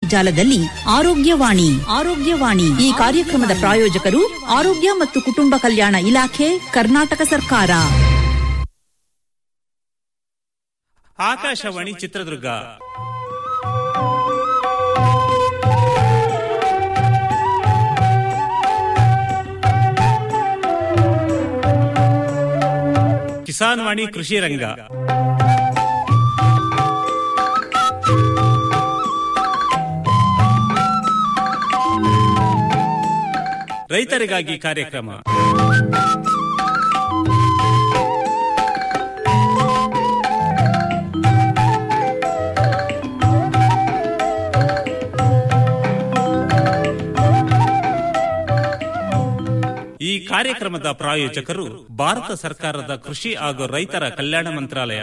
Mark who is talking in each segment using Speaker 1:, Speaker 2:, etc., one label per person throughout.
Speaker 1: ಜಾಲದಲ್ಲಿ ಆರೋಗ್ಯವಾಣಿ ಆರೋಗ್ಯವಾಣಿ ಈ ಕಾರ್ಯಕ್ರಮದ ಪ್ರಾಯೋಜಕರು ಆರೋಗ್ಯ ಮತ್ತು ಕುಟುಂಬ ಕಲ್ಯಾಣ ಇಲಾಖೆ ಕರ್ನಾಟಕ ಸರ್ಕಾರ
Speaker 2: ಆಕಾಶವಾಣಿ ಚಿತ್ರದುರ್ಗ ಕಿಸಾನ್ ವಾಣಿ ಕೃಷಿ ರಂಗ ರೈತರಿಗಾಗಿ ಕಾರ್ಯಕ್ರಮ ಈ ಕಾರ್ಯಕ್ರಮದ ಪ್ರಾಯೋಜಕರು ಭಾರತ ಸರ್ಕಾರದ ಕೃಷಿ ಹಾಗೂ ರೈತರ ಕಲ್ಯಾಣ ಮಂತ್ರಾಲಯ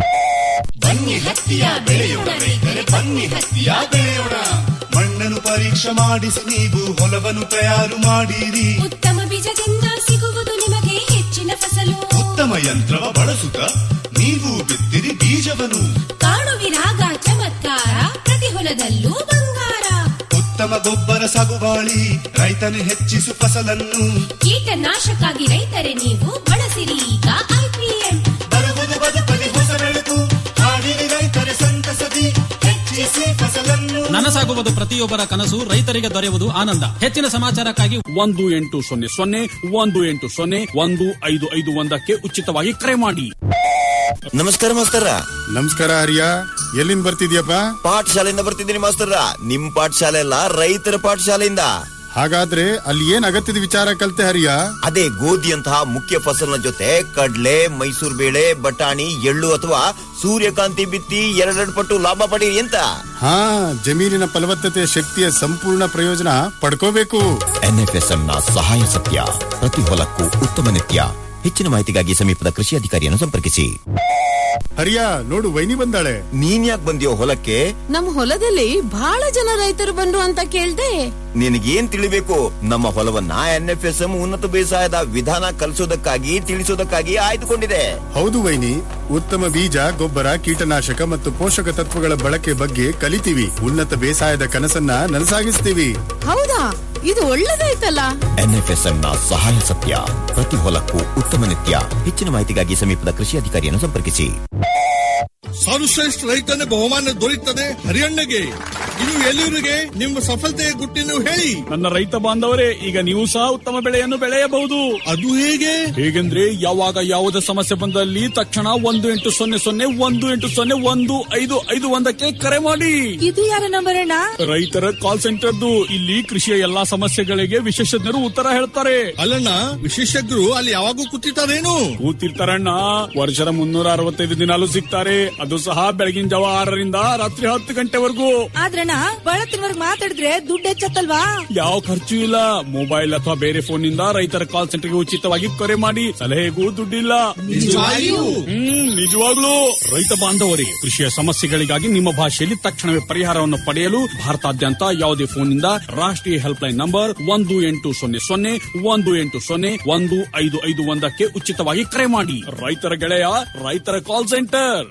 Speaker 3: ಬನ್ನಿ ಹತ್ತಿಯ ಬೆಳೆಯೋಣ ರೈತರೆ ಬನ್ನಿ ಹತ್ತಿಯ ಬೆಳೆಯೋಣ ಮಣ್ಣನ್ನು ಪರೀಕ್ಷೆ ಮಾಡಿಸಿ ನೀವು ಹೊಲವನ್ನು ತಯಾರು ಮಾಡಿರಿ
Speaker 4: ಉತ್ತಮ ಬೀಜದಿಂದ ಸಿಗುವುದು ನಿಮಗೆ ಹೆಚ್ಚಿನ ಫಸಲು
Speaker 3: ಉತ್ತಮ ಯಂತ್ರವ ಬಳಸುತ್ತ ನೀವು ಬಿತ್ತಿರಿ ಬೀಜವನ್ನು
Speaker 4: ಕಾಣುವಿರಾಗ ಚಮತ್ಕಾರ ಪ್ರತಿ ಹೊಲದಲ್ಲೂ ಬಂಗಾರ
Speaker 3: ಉತ್ತಮ ಗೊಬ್ಬರ ಸಾಗುವಾಳಿ ರೈತನು ಹೆಚ್ಚಿಸು ಫಸಲನ್ನು
Speaker 4: ಕೀಟನಾಶಕ್ಕಾಗಿ ರೈತರೇ ನೀವು ಬಳಸಿರಿ ಈಗ ಐಪಿಎಂ
Speaker 3: ಬರುವುದು ಬದುಕಲಿ ಹೊಸ ಬೆಳಕು ಹಾಡಿರಿ ರೈತರೆ ಸಂತಸದಿ ಹೆಚ್ಚಿಸಿ ಫಸಲನ್ನು
Speaker 5: ನನಸಾಗುವುದು ಪ್ರತಿಯೊಬ್ಬರ ಕನಸು ರೈತರಿಗೆ ದೊರೆಯುವುದು ಆನಂದ ಹೆಚ್ಚಿನ ಸಮಾಚಾರಕ್ಕಾಗಿ ಒಂದು ಎಂಟು ಸೊನ್ನೆ ಸೊನ್ನೆ ಒಂದು ಎಂಟು ಸೊನ್ನೆ ಒಂದು ಐದು ಐದು ಒಂದಕ್ಕೆ ಉಚಿತವಾಗಿ ಕರೆ ಮಾಡಿ
Speaker 6: ನಮಸ್ಕಾರ ಮಾಸ್ತರ
Speaker 7: ನಮಸ್ಕಾರ ಹರಿಯ ಎಲ್ಲಿಂದ ಬರ್ತಿದ್ಯಪ್ಪ
Speaker 6: ಪಾಠಶಾಲೆಯಿಂದ ಬರ್ತಿದ್ದೀನಿ ಮಾಸ್ತರ ನಿಮ್ ಪಾಠಶಾಲೆ ಅಲ್ಲ ರೈತರ ಪಾಠಶಾಲೆಯಿಂದ
Speaker 7: ಹಾಗಾದ್ರೆ ಅಲ್ಲಿ ಏನ್ ಅಗತ್ಯದ ವಿಚಾರ ಕಲ್ತೆ ಹರಿಯ
Speaker 6: ಅದೇ ಗೋಧಿಯಂತಹ ಮುಖ್ಯ ಫಸಲಿನ ಜೊತೆ ಕಡ್ಲೆ ಮೈಸೂರು ಬೇಳೆ ಬಟಾಣಿ ಎಳ್ಳು ಅಥವಾ ಸೂರ್ಯಕಾಂತಿ ಬಿತ್ತಿ ಎರಡೆರಡು ಪಟ್ಟು ಲಾಭ ಪಡೀರಿ ಅಂತ
Speaker 7: ಹಾ ಜಮೀನಿನ ಫಲವತ್ತತೆ ಶಕ್ತಿಯ ಸಂಪೂರ್ಣ ಪ್ರಯೋಜನ ಪಡ್ಕೋಬೇಕು
Speaker 6: ಎನ್ಎಫ್ಎಸ್ಎಂ ನ ಸಹಾಯ ಸತ್ಯ ಪ್ರತಿ ಹೊಲಕ್ಕೂ ಉತ್ತಮ ನಿತ್ಯ ಹೆಚ್ಚಿನ ಮಾಹಿತಿಗಾಗಿ ಸಮೀಪದ ಕೃಷಿ ಅಧಿಕಾರಿಯನ್ನು ಸಂಪರ್ಕಿಸಿ
Speaker 7: ಹರಿಯ ನೋಡು ವೈನಿ ಬಂದಾಳೆ
Speaker 6: ನೀನ್ ಯಾಕೆ ಬಂದಿಯೋ ಹೊಲಕ್ಕೆ
Speaker 8: ನಮ್ ಹೊಲದಲ್ಲಿ ಬಹಳ ಜನ ರೈತರು ಬಂದ್ರು ಅಂತ ಕೇಳ್ದೆ
Speaker 6: ನಿನಗೇನ್ ತಿಳಿಬೇಕು ನಮ್ಮ ಹೊಲವನ್ನ ಎನ್ಎಫ್ಎಸ್ಎಂ ಉನ್ನತ ಬೇಸಾಯದ ವಿಧಾನ ಕಲಿಸೋದಕ್ಕಾಗಿ ತಿಳಿಸೋದಕ್ಕಾಗಿ ಆಯ್ದುಕೊಂಡಿದೆ
Speaker 7: ಹೌದು ವೈನಿ ಉತ್ತಮ ಬೀಜ ಗೊಬ್ಬರ ಕೀಟನಾಶಕ ಮತ್ತು ಪೋಷಕ ತತ್ವಗಳ ಬಳಕೆ ಬಗ್ಗೆ ಕಲಿತೀವಿ ಉನ್ನತ ಬೇಸಾಯದ ಕನಸನ್ನ ನನಸಾಗಿಸ್ತೀವಿ
Speaker 8: ಹೌದಾ ಇದು ಒಳ್ಳೇದಾಯ್ತಲ್ಲ
Speaker 6: ಎನ್ಎಫ್ಎಸ್ಎಂ ನ ಸಹಾಯ ಸತ್ಯ ಪ್ರತಿ ಹೊಲಕ್ಕೂ ಉತ್ತಮ ನಿತ್ಯ ಹೆಚ್ಚಿನ ಮಾಹಿತಿಗಾಗಿ ಸಮೀಪದ ಕೃಷಿ ಅಧಿಕಾರಿಯನ್ನು ಸಂಪರ್ಕಿಸಿ
Speaker 9: ಸರ್ವಶ್ರೇಷ್ಠ ರೈತನ ಬಹುಮಾನ ದೊರೆಯುತ್ತದೆ ಹರಿಯಣ್ಣಗೆ ಇದು ಎಲ್ಲಿವರಿಗೆ ನಿಮ್ಮ ಸಫಲತೆಯ ಗುಟ್ಟಿನ ಹೇಳಿ
Speaker 5: ನನ್ನ ರೈತ ಬಾಂಧವರೇ ಈಗ ನೀವು ಸಹ ಉತ್ತಮ ಬೆಳೆಯನ್ನು ಬೆಳೆಯಬಹುದು
Speaker 9: ಅದು ಹೇಗೆ
Speaker 5: ಹೇಗೆಂದ್ರೆ ಯಾವಾಗ ಯಾವುದೇ ಸಮಸ್ಯೆ ಬಂದಲ್ಲಿ ತಕ್ಷಣ ಒಂದು ಎಂಟು ಸೊನ್ನೆ ಸೊನ್ನೆ ಒಂದು ಎಂಟು ಸೊನ್ನೆ ಒಂದು ಐದು ಐದು ಒಂದಕ್ಕೆ ಕರೆ ಮಾಡಿ
Speaker 8: ಇದು ಯಾರ ನಂಬರ್ ಅಣ್ಣ
Speaker 5: ರೈತರ ಕಾಲ್ ಸೆಂಟರ್ದು ಇಲ್ಲಿ ಕೃಷಿಯ ಎಲ್ಲಾ ಸಮಸ್ಯೆಗಳಿಗೆ ವಿಶೇಷಜ್ಞರು ಉತ್ತರ ಹೇಳ್ತಾರೆ
Speaker 9: ಅಲ್ಲಣ್ಣ ವಿಶೇಷಜ್ಞರು ಅಲ್ಲಿ ಯಾವಾಗೂ ಕೂತಿರ್ತಾರೇನು
Speaker 5: ಕೂತಿರ್ತಾರಣ್ಣ ವರ್ಷದ ಮುನ್ನೂರ ಅರವತ್ತೈದು ದಿನಾಲು ಸಿಗ್ತಾರೆ ಅದು ಸಹ ಬೆಳಗಿನ ಜಾವ ಆರರಿಂದ ರಾತ್ರಿ ಹತ್ತು ಗಂಟೆವರೆಗೂ
Speaker 8: ಆದ್ರಣ್ಣ ಬಳತ್ತಿನವರ್ಗ್ ಮಾತಾಡಿದ್ರೆ ದುಡ್ಡು ಹೆಚ್ಚತ್ತಲ್ವಾ
Speaker 5: ಯಾವ ಖರ್ಚು ಇಲ್ಲ ಮೊಬೈಲ್ ಅಥವಾ ಬೇರೆ ಫೋನ್ ನಿಂದ ರೈತರ ಕಾಲ್ ಸೆಂಟರ್ಗೆ ಉಚಿತವಾಗಿ ಕರೆ ಮಾಡಿ ಸಲಹೆಗೂ ದುಡ್ಡಿಲ್ಲ
Speaker 9: ನಿಜವಾಗಿಯೂ?
Speaker 5: ಹ್ಮ್ ನಿಜವಾಗ್ಲೂ ರೈತ ಬಾಂಧವರೇ ಕೃಷಿಯ ಸಮಸ್ಯೆಗಳಿಗಾಗಿ ನಿಮ್ಮ ಭಾಷೆಯಲ್ಲಿ ತಕ್ಷಣವೇ ಪರಿಹಾರವನ್ನು ಪಡೆಯಲು ಭಾರತಾದ್ಯಂತ ಯಾವುದೇ ಫೋನ್ ನಿಂದ ರಾಷ್ಟ್ರೀಯ ಹೆಲ್ಪ್ ಲೈನ್ ನಂಬರ್ ಒಂದು ಎಂಟು ಸೊನ್ನೆ ಸೊನ್ನೆ ಒಂದು ಎಂಟು ಸೊನ್ನೆ ಒಂದು ಐದು ಐದು ಒಂದಕ್ಕೆ ಉಚಿತವಾಗಿ ಕರೆ ಮಾಡಿ ರೈತರ ಗೆಳೆಯ ರೈತರ ಕಾಲ್ ಸೆಂಟರ್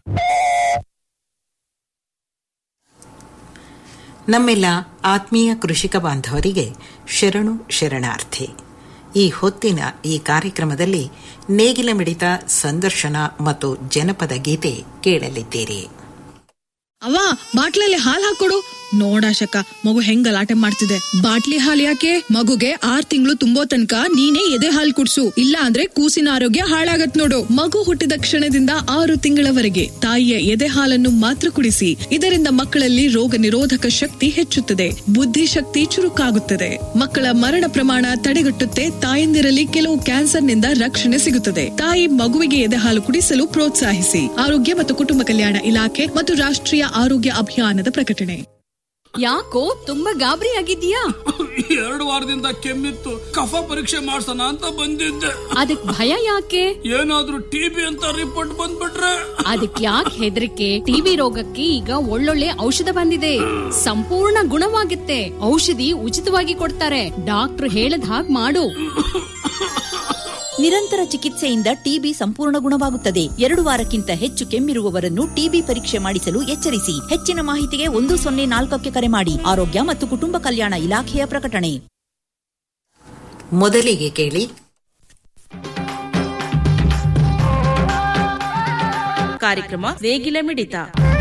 Speaker 10: ನಮ್ಮೆಲ್ಲ ಆತ್ಮೀಯ ಕೃಷಿಕ ಬಾಂಧವರಿಗೆ ಶರಣು ಶರಣಾರ್ಥಿ ಈ ಹೊತ್ತಿನ ಈ ಕಾರ್ಯಕ್ರಮದಲ್ಲಿ ನೇಗಿಲ ಮಿಡಿತ ಸಂದರ್ಶನ ಮತ್ತು ಜನಪದ ಗೀತೆ ಕೇಳಲಿದ್ದೀರಿ
Speaker 11: ಅವ್ವ ಬಾಟ್ಲಲ್ಲಿ ಹಾಲ್ ಹಾಕೊಡು ನೋಡಾಶಕ ಮಗು ಹೆಂಗ್ ಗಲಾಟೆ ಮಾಡ್ತಿದೆ ಬಾಟ್ಲಿ ಹಾಲ್ ಯಾಕೆ ಮಗುಗೆ ಆರ್ ತಿಂಗಳು ತುಂಬೋ ತನಕ ನೀನೇ ಎದೆ ಹಾಲ್ ಕುಡ್ಸು ಇಲ್ಲ ಅಂದ್ರೆ ಕೂಸಿನ ಆರೋಗ್ಯ ಹಾಳಾಗತ್ ನೋಡು ಮಗು ಹುಟ್ಟಿದ ಕ್ಷಣದಿಂದ ಆರು ತಿಂಗಳವರೆಗೆ ತಾಯಿಯ ಎದೆ ಹಾಲನ್ನು ಮಾತ್ರ ಕುಡಿಸಿ ಇದರಿಂದ ಮಕ್ಕಳಲ್ಲಿ ರೋಗ ನಿರೋಧಕ ಶಕ್ತಿ ಹೆಚ್ಚುತ್ತದೆ ಬುದ್ಧಿಶಕ್ತಿ ಚುರುಕಾಗುತ್ತದೆ ಮಕ್ಕಳ ಮರಣ ಪ್ರಮಾಣ ತಡೆಗಟ್ಟುತ್ತೆ ತಾಯಂದಿರಲ್ಲಿ ಕೆಲವು ಕ್ಯಾನ್ಸರ್ನಿಂದ ರಕ್ಷಣೆ ಸಿಗುತ್ತದೆ ತಾಯಿ ಮಗುವಿಗೆ ಎದೆ ಹಾಲು ಕುಡಿಸಲು ಪ್ರೋತ್ಸಾಹಿಸಿ ಆರೋಗ್ಯ ಮತ್ತು ಕುಟುಂಬ ಕಲ್ಯಾಣ ಇಲಾಖೆ ಮತ್ತು ರಾಷ್ಟ್ರೀಯ ಆರೋಗ್ಯ ಅಭಿಯಾನದ ಪ್ರಕಟಣೆ
Speaker 12: ಯಾಕೋ ತುಂಬಾ ಗಾಬರಿ ಆಗಿದ್ಯಾ
Speaker 5: ಎರಡು ವಾರದಿಂದ ಕೆಮ್ಮಿತ್ತು ಕಫ ಪರೀಕ್ಷೆ ಮಾಡ್ಸೋಣ ಅಂತ ಬಂದಿದ್ದೆ
Speaker 12: ಅದಕ್ ಭಯ ಯಾಕೆ
Speaker 5: ಏನಾದ್ರೂ ಟಿಬಿ ಅಂತ ರಿಪೋರ್ಟ್ ಬಂದ್ಬಿಟ್ರೆ
Speaker 12: ಅದಕ್ ಯಾಕೆ ಹೆದರಿಕೆ ಟಿವಿ ರೋಗಕ್ಕೆ ಈಗ ಒಳ್ಳೊಳ್ಳೆ ಔಷಧ ಬಂದಿದೆ ಸಂಪೂರ್ಣ ಗುಣವಾಗುತ್ತೆ ಔಷಧಿ ಉಚಿತವಾಗಿ ಕೊಡ್ತಾರೆ ಡಾಕ್ಟರ್ ಹೇಳದ ಹಾಗ್ ಮಾಡು
Speaker 1: ನಿರಂತರ ಚಿಕಿತ್ಸೆಯಿಂದ ಟಿಬಿ ಸಂಪೂರ್ಣ ಗುಣವಾಗುತ್ತದೆ ಎರಡು ವಾರಕ್ಕಿಂತ ಹೆಚ್ಚು ಕೆಮ್ಮಿರುವವರನ್ನು ಟಿಬಿ ಪರೀಕ್ಷೆ ಮಾಡಿಸಲು ಎಚ್ಚರಿಸಿ ಹೆಚ್ಚಿನ ಮಾಹಿತಿಗೆ ಒಂದು ಸೊನ್ನೆ ನಾಲ್ಕಕ್ಕೆ ಕರೆ ಮಾಡಿ ಆರೋಗ್ಯ ಮತ್ತು ಕುಟುಂಬ ಕಲ್ಯಾಣ ಇಲಾಖೆಯ ಪ್ರಕಟಣೆ
Speaker 10: ಮೊದಲಿಗೆ ಕೇಳಿ
Speaker 13: ಕಾರ್ಯಕ್ರಮ ನೇಗಿಲ ಮಿಡಿತ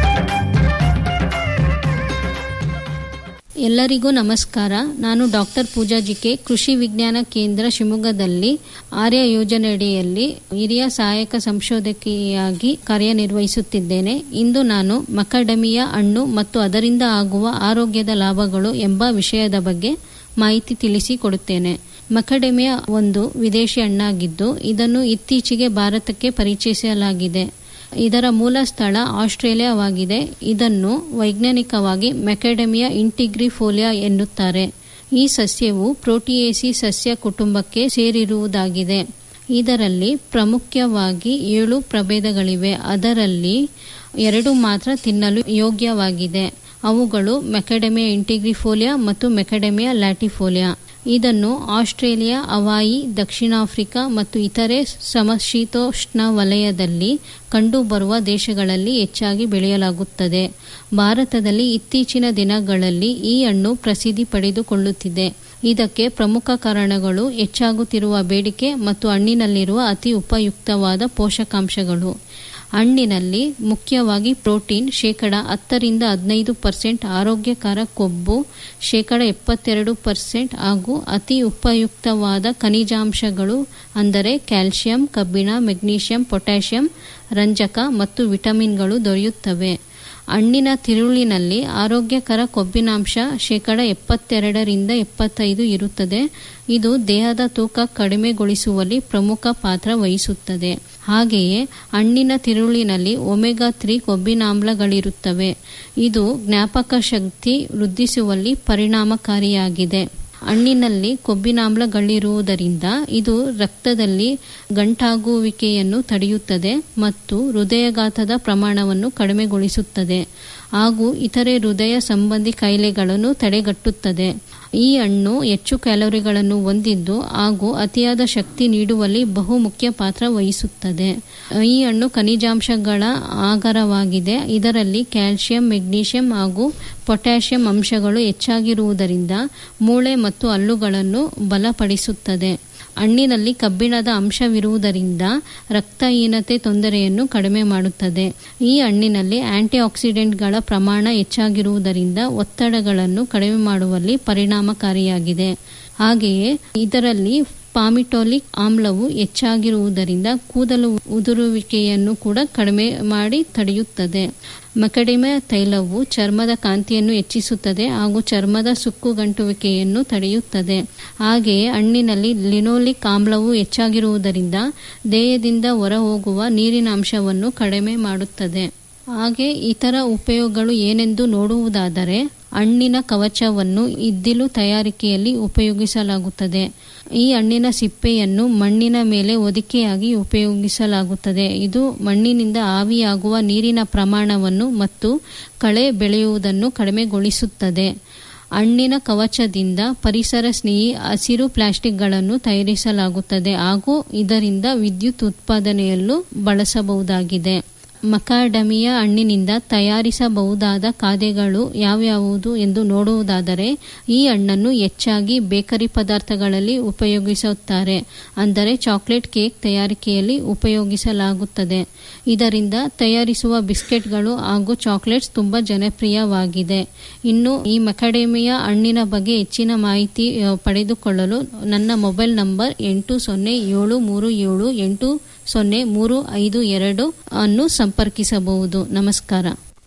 Speaker 14: ಎಲ್ಲರಿಗೂ ನಮಸ್ಕಾರ ನಾನು ಡಾಕ್ಟರ್ ಪೂಜಾ ಜಿಕೆ ಕೃಷಿ ವಿಜ್ಞಾನ ಕೇಂದ್ರ ಶಿವಮೊಗ್ಗದಲ್ಲಿ ಆರ್ಯ ಯೋಜನೆಯಡಿಯಲ್ಲಿ ಹಿರಿಯ ಸಹಾಯಕ ಸಂಶೋಧಕಿಯಾಗಿ ಕಾರ್ಯನಿರ್ವಹಿಸುತ್ತಿದ್ದೇನೆ ಇಂದು ನಾನು ಮಕಡಮಿಯ ಹಣ್ಣು ಮತ್ತು ಅದರಿಂದ ಆಗುವ ಆರೋಗ್ಯದ ಲಾಭಗಳು ಎಂಬ ವಿಷಯದ ಬಗ್ಗೆ ಮಾಹಿತಿ ತಿಳಿಸಿಕೊಡುತ್ತೇನೆ ಮಕಡೆಮಿಯಾ ಒಂದು ವಿದೇಶಿ ಹಣ್ಣಾಗಿದ್ದು ಇದನ್ನು ಇತ್ತೀಚೆಗೆ ಭಾರತಕ್ಕೆ ಪರಿಚಯಿಸಲಾಗಿದೆ ಇದರ ಮೂಲ ಸ್ಥಳ ಆಸ್ಟ್ರೇಲಿಯಾವಾಗಿದೆ ಇದನ್ನು ವೈಜ್ಞಾನಿಕವಾಗಿ ಮೆಕೆಡೆಮಿಯಾ ಇಂಟಿಗ್ರಿಫೋಲಿಯಾ ಎನ್ನುತ್ತಾರೆ ಈ ಸಸ್ಯವು ಪ್ರೋಟಿಯೇಸಿ ಸಸ್ಯ ಕುಟುಂಬಕ್ಕೆ ಸೇರಿರುವುದಾಗಿದೆ ಇದರಲ್ಲಿ ಪ್ರಮುಖವಾಗಿ ಏಳು ಪ್ರಭೇದಗಳಿವೆ ಅದರಲ್ಲಿ ಎರಡು ಮಾತ್ರ ತಿನ್ನಲು ಯೋಗ್ಯವಾಗಿದೆ ಅವುಗಳು ಮೆಕೆಡೆಮಿಯಾ ಇಂಟಿಗ್ರಿಫೋಲಿಯಾ ಮತ್ತು ಮೆಕೆಡೆಮಿಯಾ ಲ್ಯಾಟಿಫೋಲಿಯಾ ಇದನ್ನು ಆಸ್ಟ್ರೇಲಿಯಾ ಹವಾಯಿ ದಕ್ಷಿಣ ಆಫ್ರಿಕಾ ಮತ್ತು ಇತರೆ ಸಮಶೀತೋಷ್ಣ ವಲಯದಲ್ಲಿ ಕಂಡುಬರುವ ದೇಶಗಳಲ್ಲಿ ಹೆಚ್ಚಾಗಿ ಬೆಳೆಯಲಾಗುತ್ತದೆ ಭಾರತದಲ್ಲಿ ಇತ್ತೀಚಿನ ದಿನಗಳಲ್ಲಿ ಈ ಹಣ್ಣು ಪ್ರಸಿದ್ಧಿ ಪಡೆದುಕೊಳ್ಳುತ್ತಿದೆ ಇದಕ್ಕೆ ಪ್ರಮುಖ ಕಾರಣಗಳು ಹೆಚ್ಚಾಗುತ್ತಿರುವ ಬೇಡಿಕೆ ಮತ್ತು ಹಣ್ಣಿನಲ್ಲಿರುವ ಅತಿ ಉಪಯುಕ್ತವಾದ ಪೋಷಕಾಂಶಗಳು ಹಣ್ಣಿನಲ್ಲಿ ಮುಖ್ಯವಾಗಿ ಪ್ರೋಟೀನ್ ಶೇಕಡ ಹತ್ತರಿಂದ ಹದಿನೈದು ಪರ್ಸೆಂಟ್ ಆರೋಗ್ಯಕರ ಕೊಬ್ಬು ಶೇಕಡ ಎಪ್ಪತ್ತೆರಡು ಪರ್ಸೆಂಟ್ ಹಾಗೂ ಅತಿ ಉಪಯುಕ್ತವಾದ ಖನಿಜಾಂಶಗಳು ಅಂದರೆ ಕ್ಯಾಲ್ಸಿಯಂ ಕಬ್ಬಿಣ ಮೆಗ್ನೀಷಿಯಂ ಪೊಟ್ಯಾಷಿಯಂ ರಂಜಕ ಮತ್ತು ವಿಟಮಿನ್ಗಳು ದೊರೆಯುತ್ತವೆ ಹಣ್ಣಿನ ತಿರುಳಿನಲ್ಲಿ ಆರೋಗ್ಯಕರ ಕೊಬ್ಬಿನಾಂಶ ಶೇಕಡ ಎಪ್ಪತ್ತೆರಡರಿಂದ ಎಪ್ಪತ್ತೈದು ಇರುತ್ತದೆ ಇದು ದೇಹದ ತೂಕ ಕಡಿಮೆಗೊಳಿಸುವಲ್ಲಿ ಪ್ರಮುಖ ಪಾತ್ರ ವಹಿಸುತ್ತದೆ ಹಾಗೆಯೇ ಹಣ್ಣಿನ ತಿರುಳಿನಲ್ಲಿ ಒಮೆಗಾ ತ್ರೀ ಕೊಬ್ಬಿನಾಮ್ಲಗಳಿರುತ್ತವೆ ಇದು ಜ್ಞಾಪಕ ಶಕ್ತಿ ವೃದ್ಧಿಸುವಲ್ಲಿ ಪರಿಣಾಮಕಾರಿಯಾಗಿದೆ ಹಣ್ಣಿನಲ್ಲಿ ಕೊಬ್ಬಿನಾಮ್ಲಗಳಿರುವುದರಿಂದ ಇದು ರಕ್ತದಲ್ಲಿ ಗಂಟಾಗುವಿಕೆಯನ್ನು ತಡೆಯುತ್ತದೆ ಮತ್ತು ಹೃದಯಘಾತದ ಪ್ರಮಾಣವನ್ನು ಕಡಿಮೆಗೊಳಿಸುತ್ತದೆ ಹಾಗೂ ಇತರೆ ಹೃದಯ ಸಂಬಂಧಿ ಕಾಯಿಲೆಗಳನ್ನು ತಡೆಗಟ್ಟುತ್ತದೆ ಈ ಹಣ್ಣು ಹೆಚ್ಚು ಕ್ಯಾಲೋರಿಗಳನ್ನು ಹೊಂದಿದ್ದು ಹಾಗೂ ಅತಿಯಾದ ಶಕ್ತಿ ನೀಡುವಲ್ಲಿ ಬಹುಮುಖ್ಯ ಪಾತ್ರ ವಹಿಸುತ್ತದೆ ಈ ಹಣ್ಣು ಖನಿಜಾಂಶಗಳ ಆಗರವಾಗಿದೆ ಇದರಲ್ಲಿ ಕ್ಯಾಲ್ಸಿಯಂ ಮೆಗ್ನೀಷಿಯಂ ಹಾಗೂ ಪೊಟ್ಯಾಷಿಯಂ ಅಂಶಗಳು ಹೆಚ್ಚಾಗಿರುವುದರಿಂದ ಮೂಳೆ ಮತ್ತು ಹಲ್ಲುಗಳನ್ನು ಬಲಪಡಿಸುತ್ತದೆ ಹಣ್ಣಿನಲ್ಲಿ ಕಬ್ಬಿಣದ ಅಂಶವಿರುವುದರಿಂದ ರಕ್ತಹೀನತೆ ತೊಂದರೆಯನ್ನು ಕಡಿಮೆ ಮಾಡುತ್ತದೆ ಈ ಹಣ್ಣಿನಲ್ಲಿ ಆಂಟಿ ಆಕ್ಸಿಡೆಂಟ್ಗಳ ಪ್ರಮಾಣ ಹೆಚ್ಚಾಗಿರುವುದರಿಂದ ಒತ್ತಡಗಳನ್ನು ಕಡಿಮೆ ಮಾಡುವಲ್ಲಿ ಪರಿಣಾಮಕಾರಿಯಾಗಿದೆ ಹಾಗೆಯೇ ಇದರಲ್ಲಿ ಪಾಮಿಟೋಲಿಕ್ ಆಮ್ಲವು ಹೆಚ್ಚಾಗಿರುವುದರಿಂದ ಕೂದಲು ಉದುರುವಿಕೆಯನ್ನು ಕೂಡ ಕಡಿಮೆ ಮಾಡಿ ತಡೆಯುತ್ತದೆ ಮಕಡಿಮೆ ತೈಲವು ಚರ್ಮದ ಕಾಂತಿಯನ್ನು ಹೆಚ್ಚಿಸುತ್ತದೆ ಹಾಗೂ ಚರ್ಮದ ಸುಕ್ಕುಗಂಟುವಿಕೆಯನ್ನು ತಡೆಯುತ್ತದೆ ಹಾಗೆಯೇ ಹಣ್ಣಿನಲ್ಲಿ ಲಿನೋಲಿಕ್ ಆಮ್ಲವು ಹೆಚ್ಚಾಗಿರುವುದರಿಂದ ದೇಹದಿಂದ ಹೊರಹೋಗುವ ನೀರಿನ ಅಂಶವನ್ನು ಕಡಿಮೆ ಮಾಡುತ್ತದೆ ಹಾಗೆ ಇತರ ಉಪಯೋಗಗಳು ಏನೆಂದು ನೋಡುವುದಾದರೆ ಹಣ್ಣಿನ ಕವಚವನ್ನು ಇದ್ದಿಲು ತಯಾರಿಕೆಯಲ್ಲಿ ಉಪಯೋಗಿಸಲಾಗುತ್ತದೆ ಈ ಹಣ್ಣಿನ ಸಿಪ್ಪೆಯನ್ನು ಮಣ್ಣಿನ ಮೇಲೆ ಹೊದಿಕೆಯಾಗಿ ಉಪಯೋಗಿಸಲಾಗುತ್ತದೆ ಇದು ಮಣ್ಣಿನಿಂದ ಆವಿಯಾಗುವ ನೀರಿನ ಪ್ರಮಾಣವನ್ನು ಮತ್ತು ಕಳೆ ಬೆಳೆಯುವುದನ್ನು ಕಡಿಮೆಗೊಳಿಸುತ್ತದೆ ಹಣ್ಣಿನ ಕವಚದಿಂದ ಪರಿಸರ ಸ್ನೇಹಿ ಹಸಿರು ಪ್ಲಾಸ್ಟಿಕ್ಗಳನ್ನು ತಯಾರಿಸಲಾಗುತ್ತದೆ ಹಾಗೂ ಇದರಿಂದ ವಿದ್ಯುತ್ ಉತ್ಪಾದನೆಯಲ್ಲೂ ಬಳಸಬಹುದಾಗಿದೆ ಮಕಾಡಮಿಯ ಹಣ್ಣಿನಿಂದ ತಯಾರಿಸಬಹುದಾದ ಖಾದ್ಯಗಳು ಯಾವ್ಯಾವುದು ಎಂದು ನೋಡುವುದಾದರೆ ಈ ಹಣ್ಣನ್ನು ಹೆಚ್ಚಾಗಿ ಬೇಕರಿ ಪದಾರ್ಥಗಳಲ್ಲಿ ಉಪಯೋಗಿಸುತ್ತಾರೆ ಅಂದರೆ ಚಾಕ್ಲೇಟ್ ಕೇಕ್ ತಯಾರಿಕೆಯಲ್ಲಿ ಉಪಯೋಗಿಸಲಾಗುತ್ತದೆ ಇದರಿಂದ ತಯಾರಿಸುವ ಬಿಸ್ಕೆಟ್ಗಳು ಹಾಗೂ ಚಾಕ್ಲೇಟ್ಸ್ ತುಂಬ ಜನಪ್ರಿಯವಾಗಿದೆ ಇನ್ನು ಈ ಮಕಡೇಮಿಯ ಹಣ್ಣಿನ ಬಗ್ಗೆ ಹೆಚ್ಚಿನ ಮಾಹಿತಿ ಅ, ಪಡೆದುಕೊಳ್ಳಲು ನನ್ನ ಮೊಬೈಲ್ ನಂಬರ್ ಎಂಟು ಸೊನ್ನೆ ಏಳು ಮೂರು ಏಳು ಎಂಟು ಸೊನ್ನೆ ಮೂರು ಐದು ಎರಡು ಅನ್ನು ಸಂಪರ್ಕಿಸಬಹುದು ನಮಸ್ಕಾರ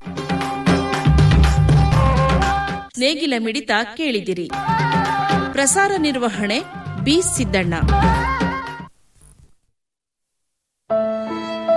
Speaker 13: ನೇಗಿಲ ಮಿಡಿತ ಕೇಳಿದಿರಿ ಪ್ರಸಾರ ನಿರ್ವಹಣೆ ಬಿ ಸಿದ್ದಣ್ಣ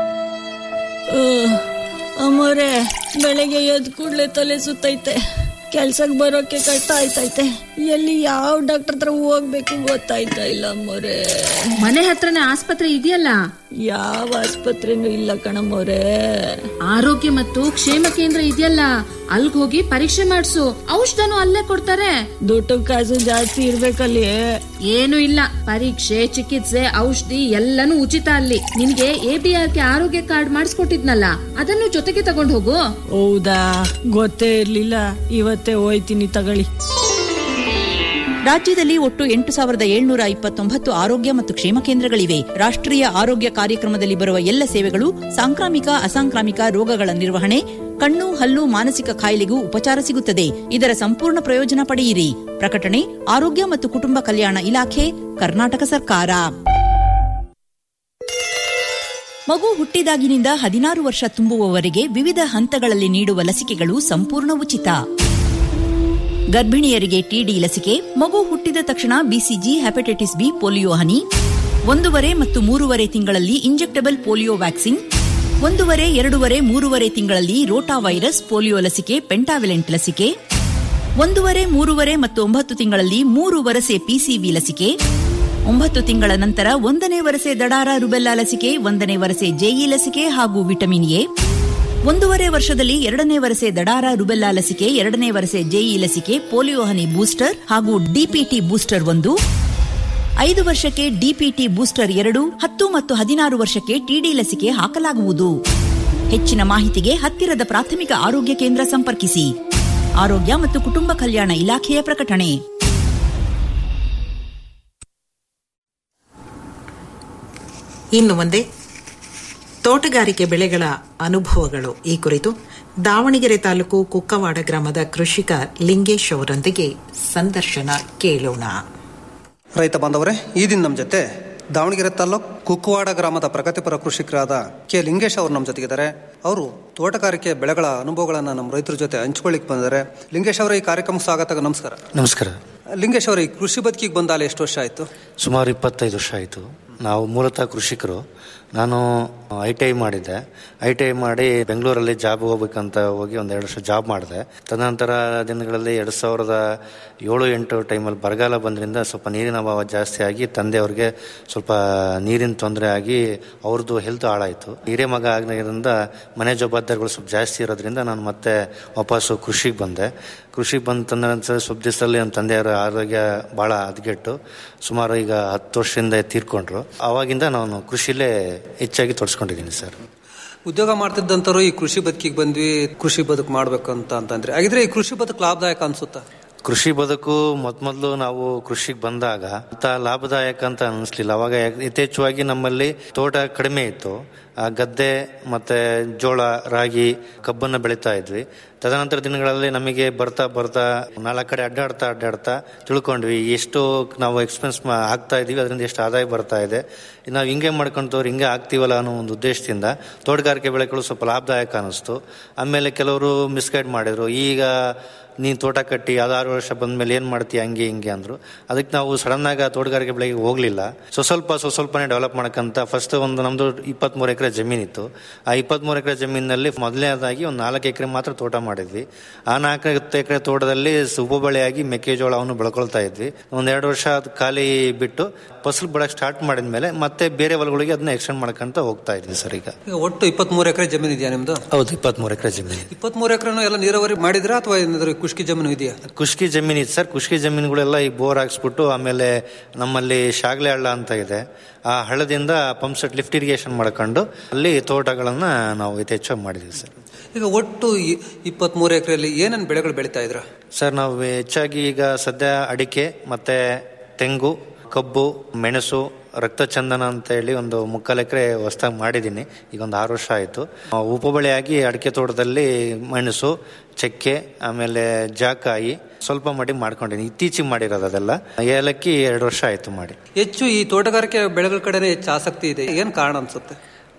Speaker 15: ಅಮ್ಮೋರೆ ಬೆಳಗ್ಗೆ ಎದ್ ಕೂಡ್ಲೆ ತಲೆ ಸುತ್ತೈತೆ ಕೆಲ್ಸಕ್ ಬರೋಕೆ ಕಷ್ಟ ಆಯ್ತೈತೆ ಎಲ್ಲಿ ಯಾವ ಡಾಕ್ಟರ್ ಹತ್ರ ಹೋಗ್ಬೇಕು ಗೊತ್ತಾಯ್ತಾ ಇಲ್ಲ ಮೊರೆ
Speaker 11: ಮನೆ ಹತ್ರನೇ ಆಸ್ಪತ್ರೆ ಇದೆಯಲ್ಲ
Speaker 15: ಯಾವ ಆಸ್ಪತ್ರೆನೂ ಇಲ್ಲ ಕಣಮ್ಮೋರೆ
Speaker 11: ಆರೋಗ್ಯ ಮತ್ತು ಕ್ಷೇಮ ಕೇಂದ್ರ ಇದೆಯಲ್ಲ ಅಲ್ಗ್ ಹೋಗಿ ಪರೀಕ್ಷೆ ಮಾಡ್ಸು ಔಷಧನು ಅಲ್ಲೇ ಕೊಡ್ತಾರೆ
Speaker 15: ದುಡ್ಡು ಕಾಸು ಜಾಸ್ತಿ ಇರ್ಬೇಕಲ್ಲಿ
Speaker 11: ಏನು ಇಲ್ಲ ಪರೀಕ್ಷೆ ಚಿಕಿತ್ಸೆ ಔಷಧಿ ಎಲ್ಲನೂ ಉಚಿತ ಅಲ್ಲಿ ನಿನ್ಗೆ ಎ ಬಿ ಆರ್ ಕೆ ಆರೋಗ್ಯ ಕಾರ್ಡ್ ಮಾಡಿಸ್ಕೊಟ್ಟಿದ್ನಲ್ಲ ಅದನ್ನು ಜೊತೆಗೆ ತಗೊಂಡ್ ಹೋಗು
Speaker 15: ಹೌದಾ ಗೊತ್ತೇ ಇರ್ಲಿಲ್ಲ ಇವತ್ತೇ ಹೋಯ್ತೀನಿ ತಗೊಳ್ಳಿ
Speaker 1: ರಾಜ್ಯದಲ್ಲಿ ಒಟ್ಟು ಎಂಟು ಸಾವಿರದ ಏಳ್ನೂರ ಇಪ್ಪತ್ತೊಂಬತ್ತು ಆರೋಗ್ಯ ಮತ್ತು ಕ್ಷೇಮ ಕೇಂದ್ರಗಳಿವೆ ರಾಷ್ಟ್ರೀಯ ಆರೋಗ್ಯ ಕಾರ್ಯಕ್ರಮದಲ್ಲಿ ಬರುವ ಎಲ್ಲ ಸೇವೆಗಳು ಸಾಂಕ್ರಾಮಿಕ ಅಸಾಂಕ್ರಾಮಿಕ ರೋಗಗಳ ನಿರ್ವಹಣೆ ಕಣ್ಣು ಹಲ್ಲು ಮಾನಸಿಕ ಕಾಯಿಲೆಗೂ ಉಪಚಾರ ಸಿಗುತ್ತದೆ ಇದರ ಸಂಪೂರ್ಣ ಪ್ರಯೋಜನ ಪಡೆಯಿರಿ ಪ್ರಕಟಣೆ ಆರೋಗ್ಯ ಮತ್ತು ಕುಟುಂಬ ಕಲ್ಯಾಣ ಇಲಾಖೆ ಕರ್ನಾಟಕ ಸರ್ಕಾರ ಮಗು ಹುಟ್ಟಿದಾಗಿನಿಂದ ಹದಿನಾರು ವರ್ಷ ತುಂಬುವವರೆಗೆ ವಿವಿಧ ಹಂತಗಳಲ್ಲಿ ನೀಡುವ ಲಸಿಕೆಗಳು ಸಂಪೂರ್ಣ ಉಚಿತ ಗರ್ಭಿಣಿಯರಿಗೆ ಟಿಡಿ ಲಸಿಕೆ ಮಗು ಹುಟ್ಟಿದ ತಕ್ಷಣ ಬಿಸಿಜಿ ಹೆಪಟೈಟಿಸ್ ಬಿ ಪೋಲಿಯೋ ಹನಿ ಒಂದೂವರೆ ಮತ್ತು ಮೂರುವರೆ ತಿಂಗಳಲ್ಲಿ ಇಂಜೆಕ್ಟಬಲ್ ಪೋಲಿಯೋ ವ್ಯಾಕ್ಸಿನ್ ಒಂದೂವರೆ ಎರಡೂವರೆ ಮೂರುವರೆ ತಿಂಗಳಲ್ಲಿ ರೋಟಾ ವೈರಸ್ ಪೋಲಿಯೋ ಲಸಿಕೆ ಪೆಂಟಾವಿಲೆಂಟ್ ಲಸಿಕೆ ಒಂದೂವರೆ ಮೂರುವರೆ ಮತ್ತು ಒಂಬತ್ತು ತಿಂಗಳಲ್ಲಿ ಮೂರು ವರಸೆ ಪಿಸಿವಿ ಲಸಿಕೆ ಒಂಬತ್ತು ತಿಂಗಳ ನಂತರ ಒಂದನೇ ವರಸೆ ದಡಾರ ರುಬೆಲ್ಲಾ ಲಸಿಕೆ ಒಂದನೇ ವರಸೆ ಜೆಇ ಲಸಿಕೆ ಹಾಗೂ ವಿಟಮಿನ್ ಎ ಒಂದೂವರೆ ವರ್ಷದಲ್ಲಿ ಎರಡನೇ ವರಸೆ ದಡಾರ ರುಬೆಲ್ಲಾ ಲಸಿಕೆ ಎರಡನೇ ವರಸೆ ಜೆಇ ಲಸಿಕೆ ಪೋಲಿಯೋ ಹನಿ ಬೂಸ್ಟರ್ ಹಾಗೂ ಡಿಪಿಟಿ ಬೂಸ್ಟರ್ ಒಂದು ಐದು ವರ್ಷಕ್ಕೆ ಡಿಪಿಟಿ ಬೂಸ್ಟರ್ ಎರಡು ಹತ್ತು ಮತ್ತು ಹದಿನಾರು ವರ್ಷಕ್ಕೆ ಟಿಡಿ ಲಸಿಕೆ ಹಾಕಲಾಗುವುದು ಹೆಚ್ಚಿನ ಮಾಹಿತಿಗೆ ಹತ್ತಿರದ ಪ್ರಾಥಮಿಕ ಆರೋಗ್ಯ ಕೇಂದ್ರ ಸಂಪರ್ಕಿಸಿ ಆರೋಗ್ಯ ಮತ್ತು ಕುಟುಂಬ ಕಲ್ಯಾಣ ಇಲಾಖೆಯ ಪ್ರಕಟಣೆ
Speaker 10: ಇನ್ನು ಮುಂದೆ ತೋಟಗಾರಿಕೆ ಬೆಳೆಗಳ ಅನುಭವಗಳು ಈ ಕುರಿತು ದಾವಣಗೆರೆ ತಾಲೂಕು ಕುಕ್ಕವಾಡ ಗ್ರಾಮದ ಕೃಷಿಕ ಲಿಂಗೇಶ್ ಅವರೊಂದಿಗೆ ಸಂದರ್ಶನ ಕೇಳೋಣ
Speaker 16: ರೈತ ಬಾಂಧವರೇ ಈ ದಿನ ನಮ್ಮ ಜೊತೆ ದಾವಣಗೆರೆ ತಾಲೂಕು ಕುಕ್ಕವಾಡ ಗ್ರಾಮದ ಪ್ರಗತಿಪರ ಕೃಷಿಕರಾದ ಕೆ ಲಿಂಗೇಶ್ ಅವರು ನಮ್ಮ ಜೊತೆಗಿದ್ದಾರೆ ಅವರು ತೋಟಗಾರಿಕೆ ಬೆಳೆಗಳ ಅನುಭವಗಳನ್ನು ನಮ್ಮ ರೈತರ ಜೊತೆ ಹಂಚ್ಕೊಳ್ಳಿಕ್ ಬಂದಿದ್ದಾರೆ ಲಿಂಗೇಶ್ ಅವರ ಈ ಕಾರ್ಯಕ್ರಮಕ್ಕೆ ಸ್ವಾಗತ ನಮಸ್ಕಾರ
Speaker 17: ನಮಸ್ಕಾರ
Speaker 16: ಲಿಂಗೇಶ್ ಅವರು ಈ ಕೃಷಿ ಬದುಕಿಗೆ ಬಂದಾಲೆ ಎಷ್ಟು ವರ್ಷ ಆಯ್ತು
Speaker 17: ಸುಮಾರು ಇಪ್ಪತ್ತೈದು ವರ್ಷ ಆಯಿತು ನಾವು ಮೂಲತಃ ಕೃಷಿಕರು ನಾನು ಐ ಟಿ ಐ ಮಾಡಿದ್ದೆ ಐ ಟಿ ಐ ಮಾಡಿ ಬೆಂಗಳೂರಲ್ಲಿ ಜಾಬ್ ಹೋಗ್ಬೇಕಂತ ಹೋಗಿ ಒಂದು ಎರಡು ವರ್ಷ ಜಾಬ್ ಮಾಡಿದೆ ತದನಂತರ ದಿನಗಳಲ್ಲಿ ಎರಡು ಸಾವಿರದ ಏಳು ಎಂಟು ಟೈಮಲ್ಲಿ ಬರಗಾಲ ಬಂದ್ರಿಂದ ಸ್ವಲ್ಪ ನೀರಿನ ಅಭಾವ ಜಾಸ್ತಿ ಆಗಿ ತಂದೆಯವ್ರಿಗೆ ಸ್ವಲ್ಪ ನೀರಿನ ತೊಂದರೆ ಆಗಿ ಅವ್ರದ್ದು ಹೆಲ್ತ್ ಹಾಳಾಯಿತು ಹಿರೇ ಮಗ ಆಗಿದ್ದರಿಂದ ಮನೆ ಜವಾಬ್ದಾರಿಗಳು ಸ್ವಲ್ಪ ಜಾಸ್ತಿ ಇರೋದ್ರಿಂದ ನಾನು ಮತ್ತೆ ವಾಪಸ್ಸು ಕೃಷಿಗೆ ಬಂದೆ ಕೃಷಿಗೆ ಬಂದ ನಂತರ ಸ್ವಲ್ಪ ದಿವಸದಲ್ಲಿ ನಮ್ಮ ತಂದೆಯವರ ಆರೋಗ್ಯ ಭಾಳ ಹದಗೆಟ್ಟು ಸುಮಾರು ಈಗ ಹತ್ತು ವರ್ಷದಿಂದ ತೀರ್ಕೊಂಡ್ರು ಆವಾಗಿಂದ ನಾನು ಕೃಷಿಲೇ ಹೆಚ್ಚಾಗಿ ತೊಡಸ್ಕೊಂಡಿದ್ದೀನಿ ಸರ್
Speaker 16: ಉದ್ಯೋಗ ಮಾಡ್ತಿದ್ದಂಥವ್ರು ಈ ಕೃಷಿ ಬದುಕಿಗೆ ಬಂದ್ವಿ ಕೃಷಿ ಬದುಕು ಮಾಡ್ಬೇಕು ಅಂತ ಅಂತಂದ್ರೆ ಹಾಗಿದ್ರೆ ಈ ಕೃಷಿ ಬದುಕು ಲಾಭದಾಯಕ ಅನ್ಸುತ್ತಾ
Speaker 17: ಕೃಷಿ ಬದುಕು ಮೊದಲು ನಾವು ಕೃಷಿಗೆ ಬಂದಾಗ ಅಂತ ಲಾಭದಾಯಕ ಅಂತ ಅನಿಸ್ಲಿಲ್ಲ ಅವಾಗ ಯಥೇಚ್ಛವಾಗಿ ನಮ್ಮಲ್ಲಿ ತೋಟ ಕಡಿಮೆ ಇತ್ತು ಆ ಗದ್ದೆ ಮತ್ತೆ ಜೋಳ ರಾಗಿ ಕಬ್ಬನ್ನು ಬೆಳೀತಾ ಇದ್ವಿ ತದನಂತರ ದಿನಗಳಲ್ಲಿ ನಮಗೆ ಬರ್ತಾ ಬರ್ತಾ ನಾಲ್ಕು ಕಡೆ ಅಡ್ಡಾಡ್ತಾ ಅಡ್ಡಾಡ್ತಾ ತಿಳ್ಕೊಂಡ್ವಿ ಎಷ್ಟು ನಾವು ಎಕ್ಸ್ಪೆನ್ಸ್ ಆಗ್ತಾ ಇದೀವಿ ಅದರಿಂದ ಎಷ್ಟು ಆದಾಯ ಬರ್ತಾ ಇದೆ ನಾವು ಹಿಂಗೆ ಮಾಡ್ಕೊಂತವ್ರು ಹಿಂಗೆ ಆಗ್ತೀವಲ್ಲ ಅನ್ನೋ ಒಂದು ಉದ್ದೇಶದಿಂದ ತೋಟಗಾರಿಕೆ ಬೆಳೆಗಳು ಸ್ವಲ್ಪ ಲಾಭದಾಯಕ ಅನ್ನಿಸ್ತು ಆಮೇಲೆ ಕೆಲವರು ಮಿಸ್ಗೈಡ್ ಮಾಡಿದ್ರು ಈಗ ನೀನು ತೋಟ ಕಟ್ಟಿ ಆರು ವರ್ಷ ಬಂದ್ಮೇಲೆ ಏನು ಮಾಡ್ತೀಯ ಹಂಗೆ ಹಿಂಗೆ ಅಂದರು ಅದಕ್ಕೆ ನಾವು ಸಡನ್ನಾಗಿ ಆ ತೋಟಗಾರಿಕೆ ಬೆಳೆಗೆ ಹೋಗಲಿಲ್ಲ ಸೊ ಸ್ವಲ್ಪ ಸೊ ಸ್ವಲ್ಪನೇ ಡೆವಲಪ್ ಮಾಡಕ್ಕಂತ ಫಸ್ಟ್ ಒಂದು ನಮ್ಮದು ಇಪ್ಪತ್ತ್ಮೂರು ಎಕರೆ ಜಮೀನಿತ್ತು ಆ ಇಪ್ಪತ್ತ್ಮೂರು ಎಕರೆ ಜಮೀನಿನಲ್ಲಿ ಮೊದಲನೇದಾಗಿ ಒಂದು ನಾಲ್ಕು ಎಕರೆ ಮಾತ್ರ ತೋಟ ಮಾಡಿದ್ವಿ ಆ ನಾಲ್ಕು ಎಕರೆ ತೋಟದಲ್ಲಿ ಉಪಬೆಳೆಯಾಗಿ ಮೆಕ್ಕೆಜೋಳ ಅವನ್ನು ಬೆಳ್ಕೊಳ್ತಾ ಇದ್ವಿ ಒಂದು ಎರಡು ವರ್ಷ ಅದು ಖಾಲಿ ಬಿಟ್ಟು ಫಸಲು ಬಿಡಕ್ಕೆ ಸ್ಟಾರ್ಟ್ ಮಾಡಿದ ಮೇಲೆ ಮತ್ತೆ ಬೇರೆ ಹೊಲಗಳಿಗೆ ಅದನ್ನ ಎಕ್ಸ್ಟೆಂಡ್ ಮಾಡ್ಕೊಂತ ಹೋಗ್ತಾ ಇದ್ವಿ ಸರ್ ಈಗ
Speaker 16: ಈಗ ಒಟ್ಟು ಇಪ್ಪತ್ಮೂರು ಎಕರೆ ಜಮೀನು ಇದೆಯಾ ನಿಮ್ದು
Speaker 17: ಹೌದು ಇಪ್ಪತ್ತ್ಮೂರು ಎಕರೆ ಜಮೀನು
Speaker 16: ಇಪ್ಪತ್ಮೂರು ಎಕರೆನೂ ಎಲ್ಲ ನೀರಾವರಿ ಮಾಡಿದ್ರ ಅಥವಾ ಏನಾದ್ರು ಕುಷ್ಕಿ ಜಮೀನು ಇದೆಯಾ
Speaker 17: ಕುಷ್ಕಿ ಜಮೀನು ಇದೆ ಸರ್ ಕುಷ್ಕಿ ಜಮೀನುಗಳೆಲ್ಲ ಈ ಬೋರ್ ಹಾಕ್ಸ್ಬಿಟ್ಟು ಆಮೇಲೆ ನಮ್ಮಲ್ಲಿ ಶಾಗ್ಲೆ ಹಳ್ಳ ಅಂತ ಇದೆ ಆ ಹಳ್ಳದಿಂದ ಪಂಪ್ ಸೆಟ್ ಲಿಫ್ಟ್ ಇರಿಗೇಷನ್ ಮಾಡ್ಕೊಂಡು ಅಲ್ಲಿ ತೋಟಗಳನ್ನ ನಾವು ಯಥೇಚ್ಛವಾಗಿ ಮಾಡಿದ್ವಿ ಸರ್
Speaker 16: ಈಗ ಒಟ್ಟು ಇಪ್ಪತ್ಮೂರು ಎಕರೆಯಲ್ಲಿ ಏನೇನು ಬೆಳೆಗಳು ಬೆಳೀತಾ ಇದ್ರ
Speaker 17: ಸರ್ ನಾವು ಹೆಚ್ಚಾಗಿ ಈಗ ಸದ್ಯ ಅಡಿಕೆ ಮತ್ತೆ ತೆಂಗು ಕಬ್ಬು ಮೆಣಸು ರಕ್ತಚಂದನ ಅಂತ ಹೇಳಿ ಒಂದು ಮುಕ್ಕಾಲು ಎಕರೆ ಹೊಸ್ದಾಗಿ ಮಾಡಿದ್ದೀನಿ ಈಗ ಒಂದು ಆರು ವರ್ಷ ಆಯಿತು ಉಪಬೆಳೆಯಾಗಿ ಅಡಿಕೆ ತೋಟದಲ್ಲಿ ಮೆಣಸು ಚಕ್ಕೆ ಆಮೇಲೆ ಜಾಕಾಯಿ ಸ್ವಲ್ಪ ಮಾಡಿ ಮಾಡ್ಕೊಂಡಿದ್ದೀನಿ ಇತ್ತೀಚೆಗೆ ಮಾಡಿರೋದು ಅದೆಲ್ಲ ಏಲಕ್ಕಿ ಎರಡು ವರ್ಷ ಆಯಿತು ಮಾಡಿ
Speaker 16: ಹೆಚ್ಚು ಈ ತೋಟಗಾರಿಕೆ ಬೆಳೆಗಳ ಕಡೆನೇ ಹೆಚ್ಚು ಆಸಕ್ತಿ ಇದೆ ಏನ್ ಕಾರಣ ಅನ್ಸುತ್ತೆ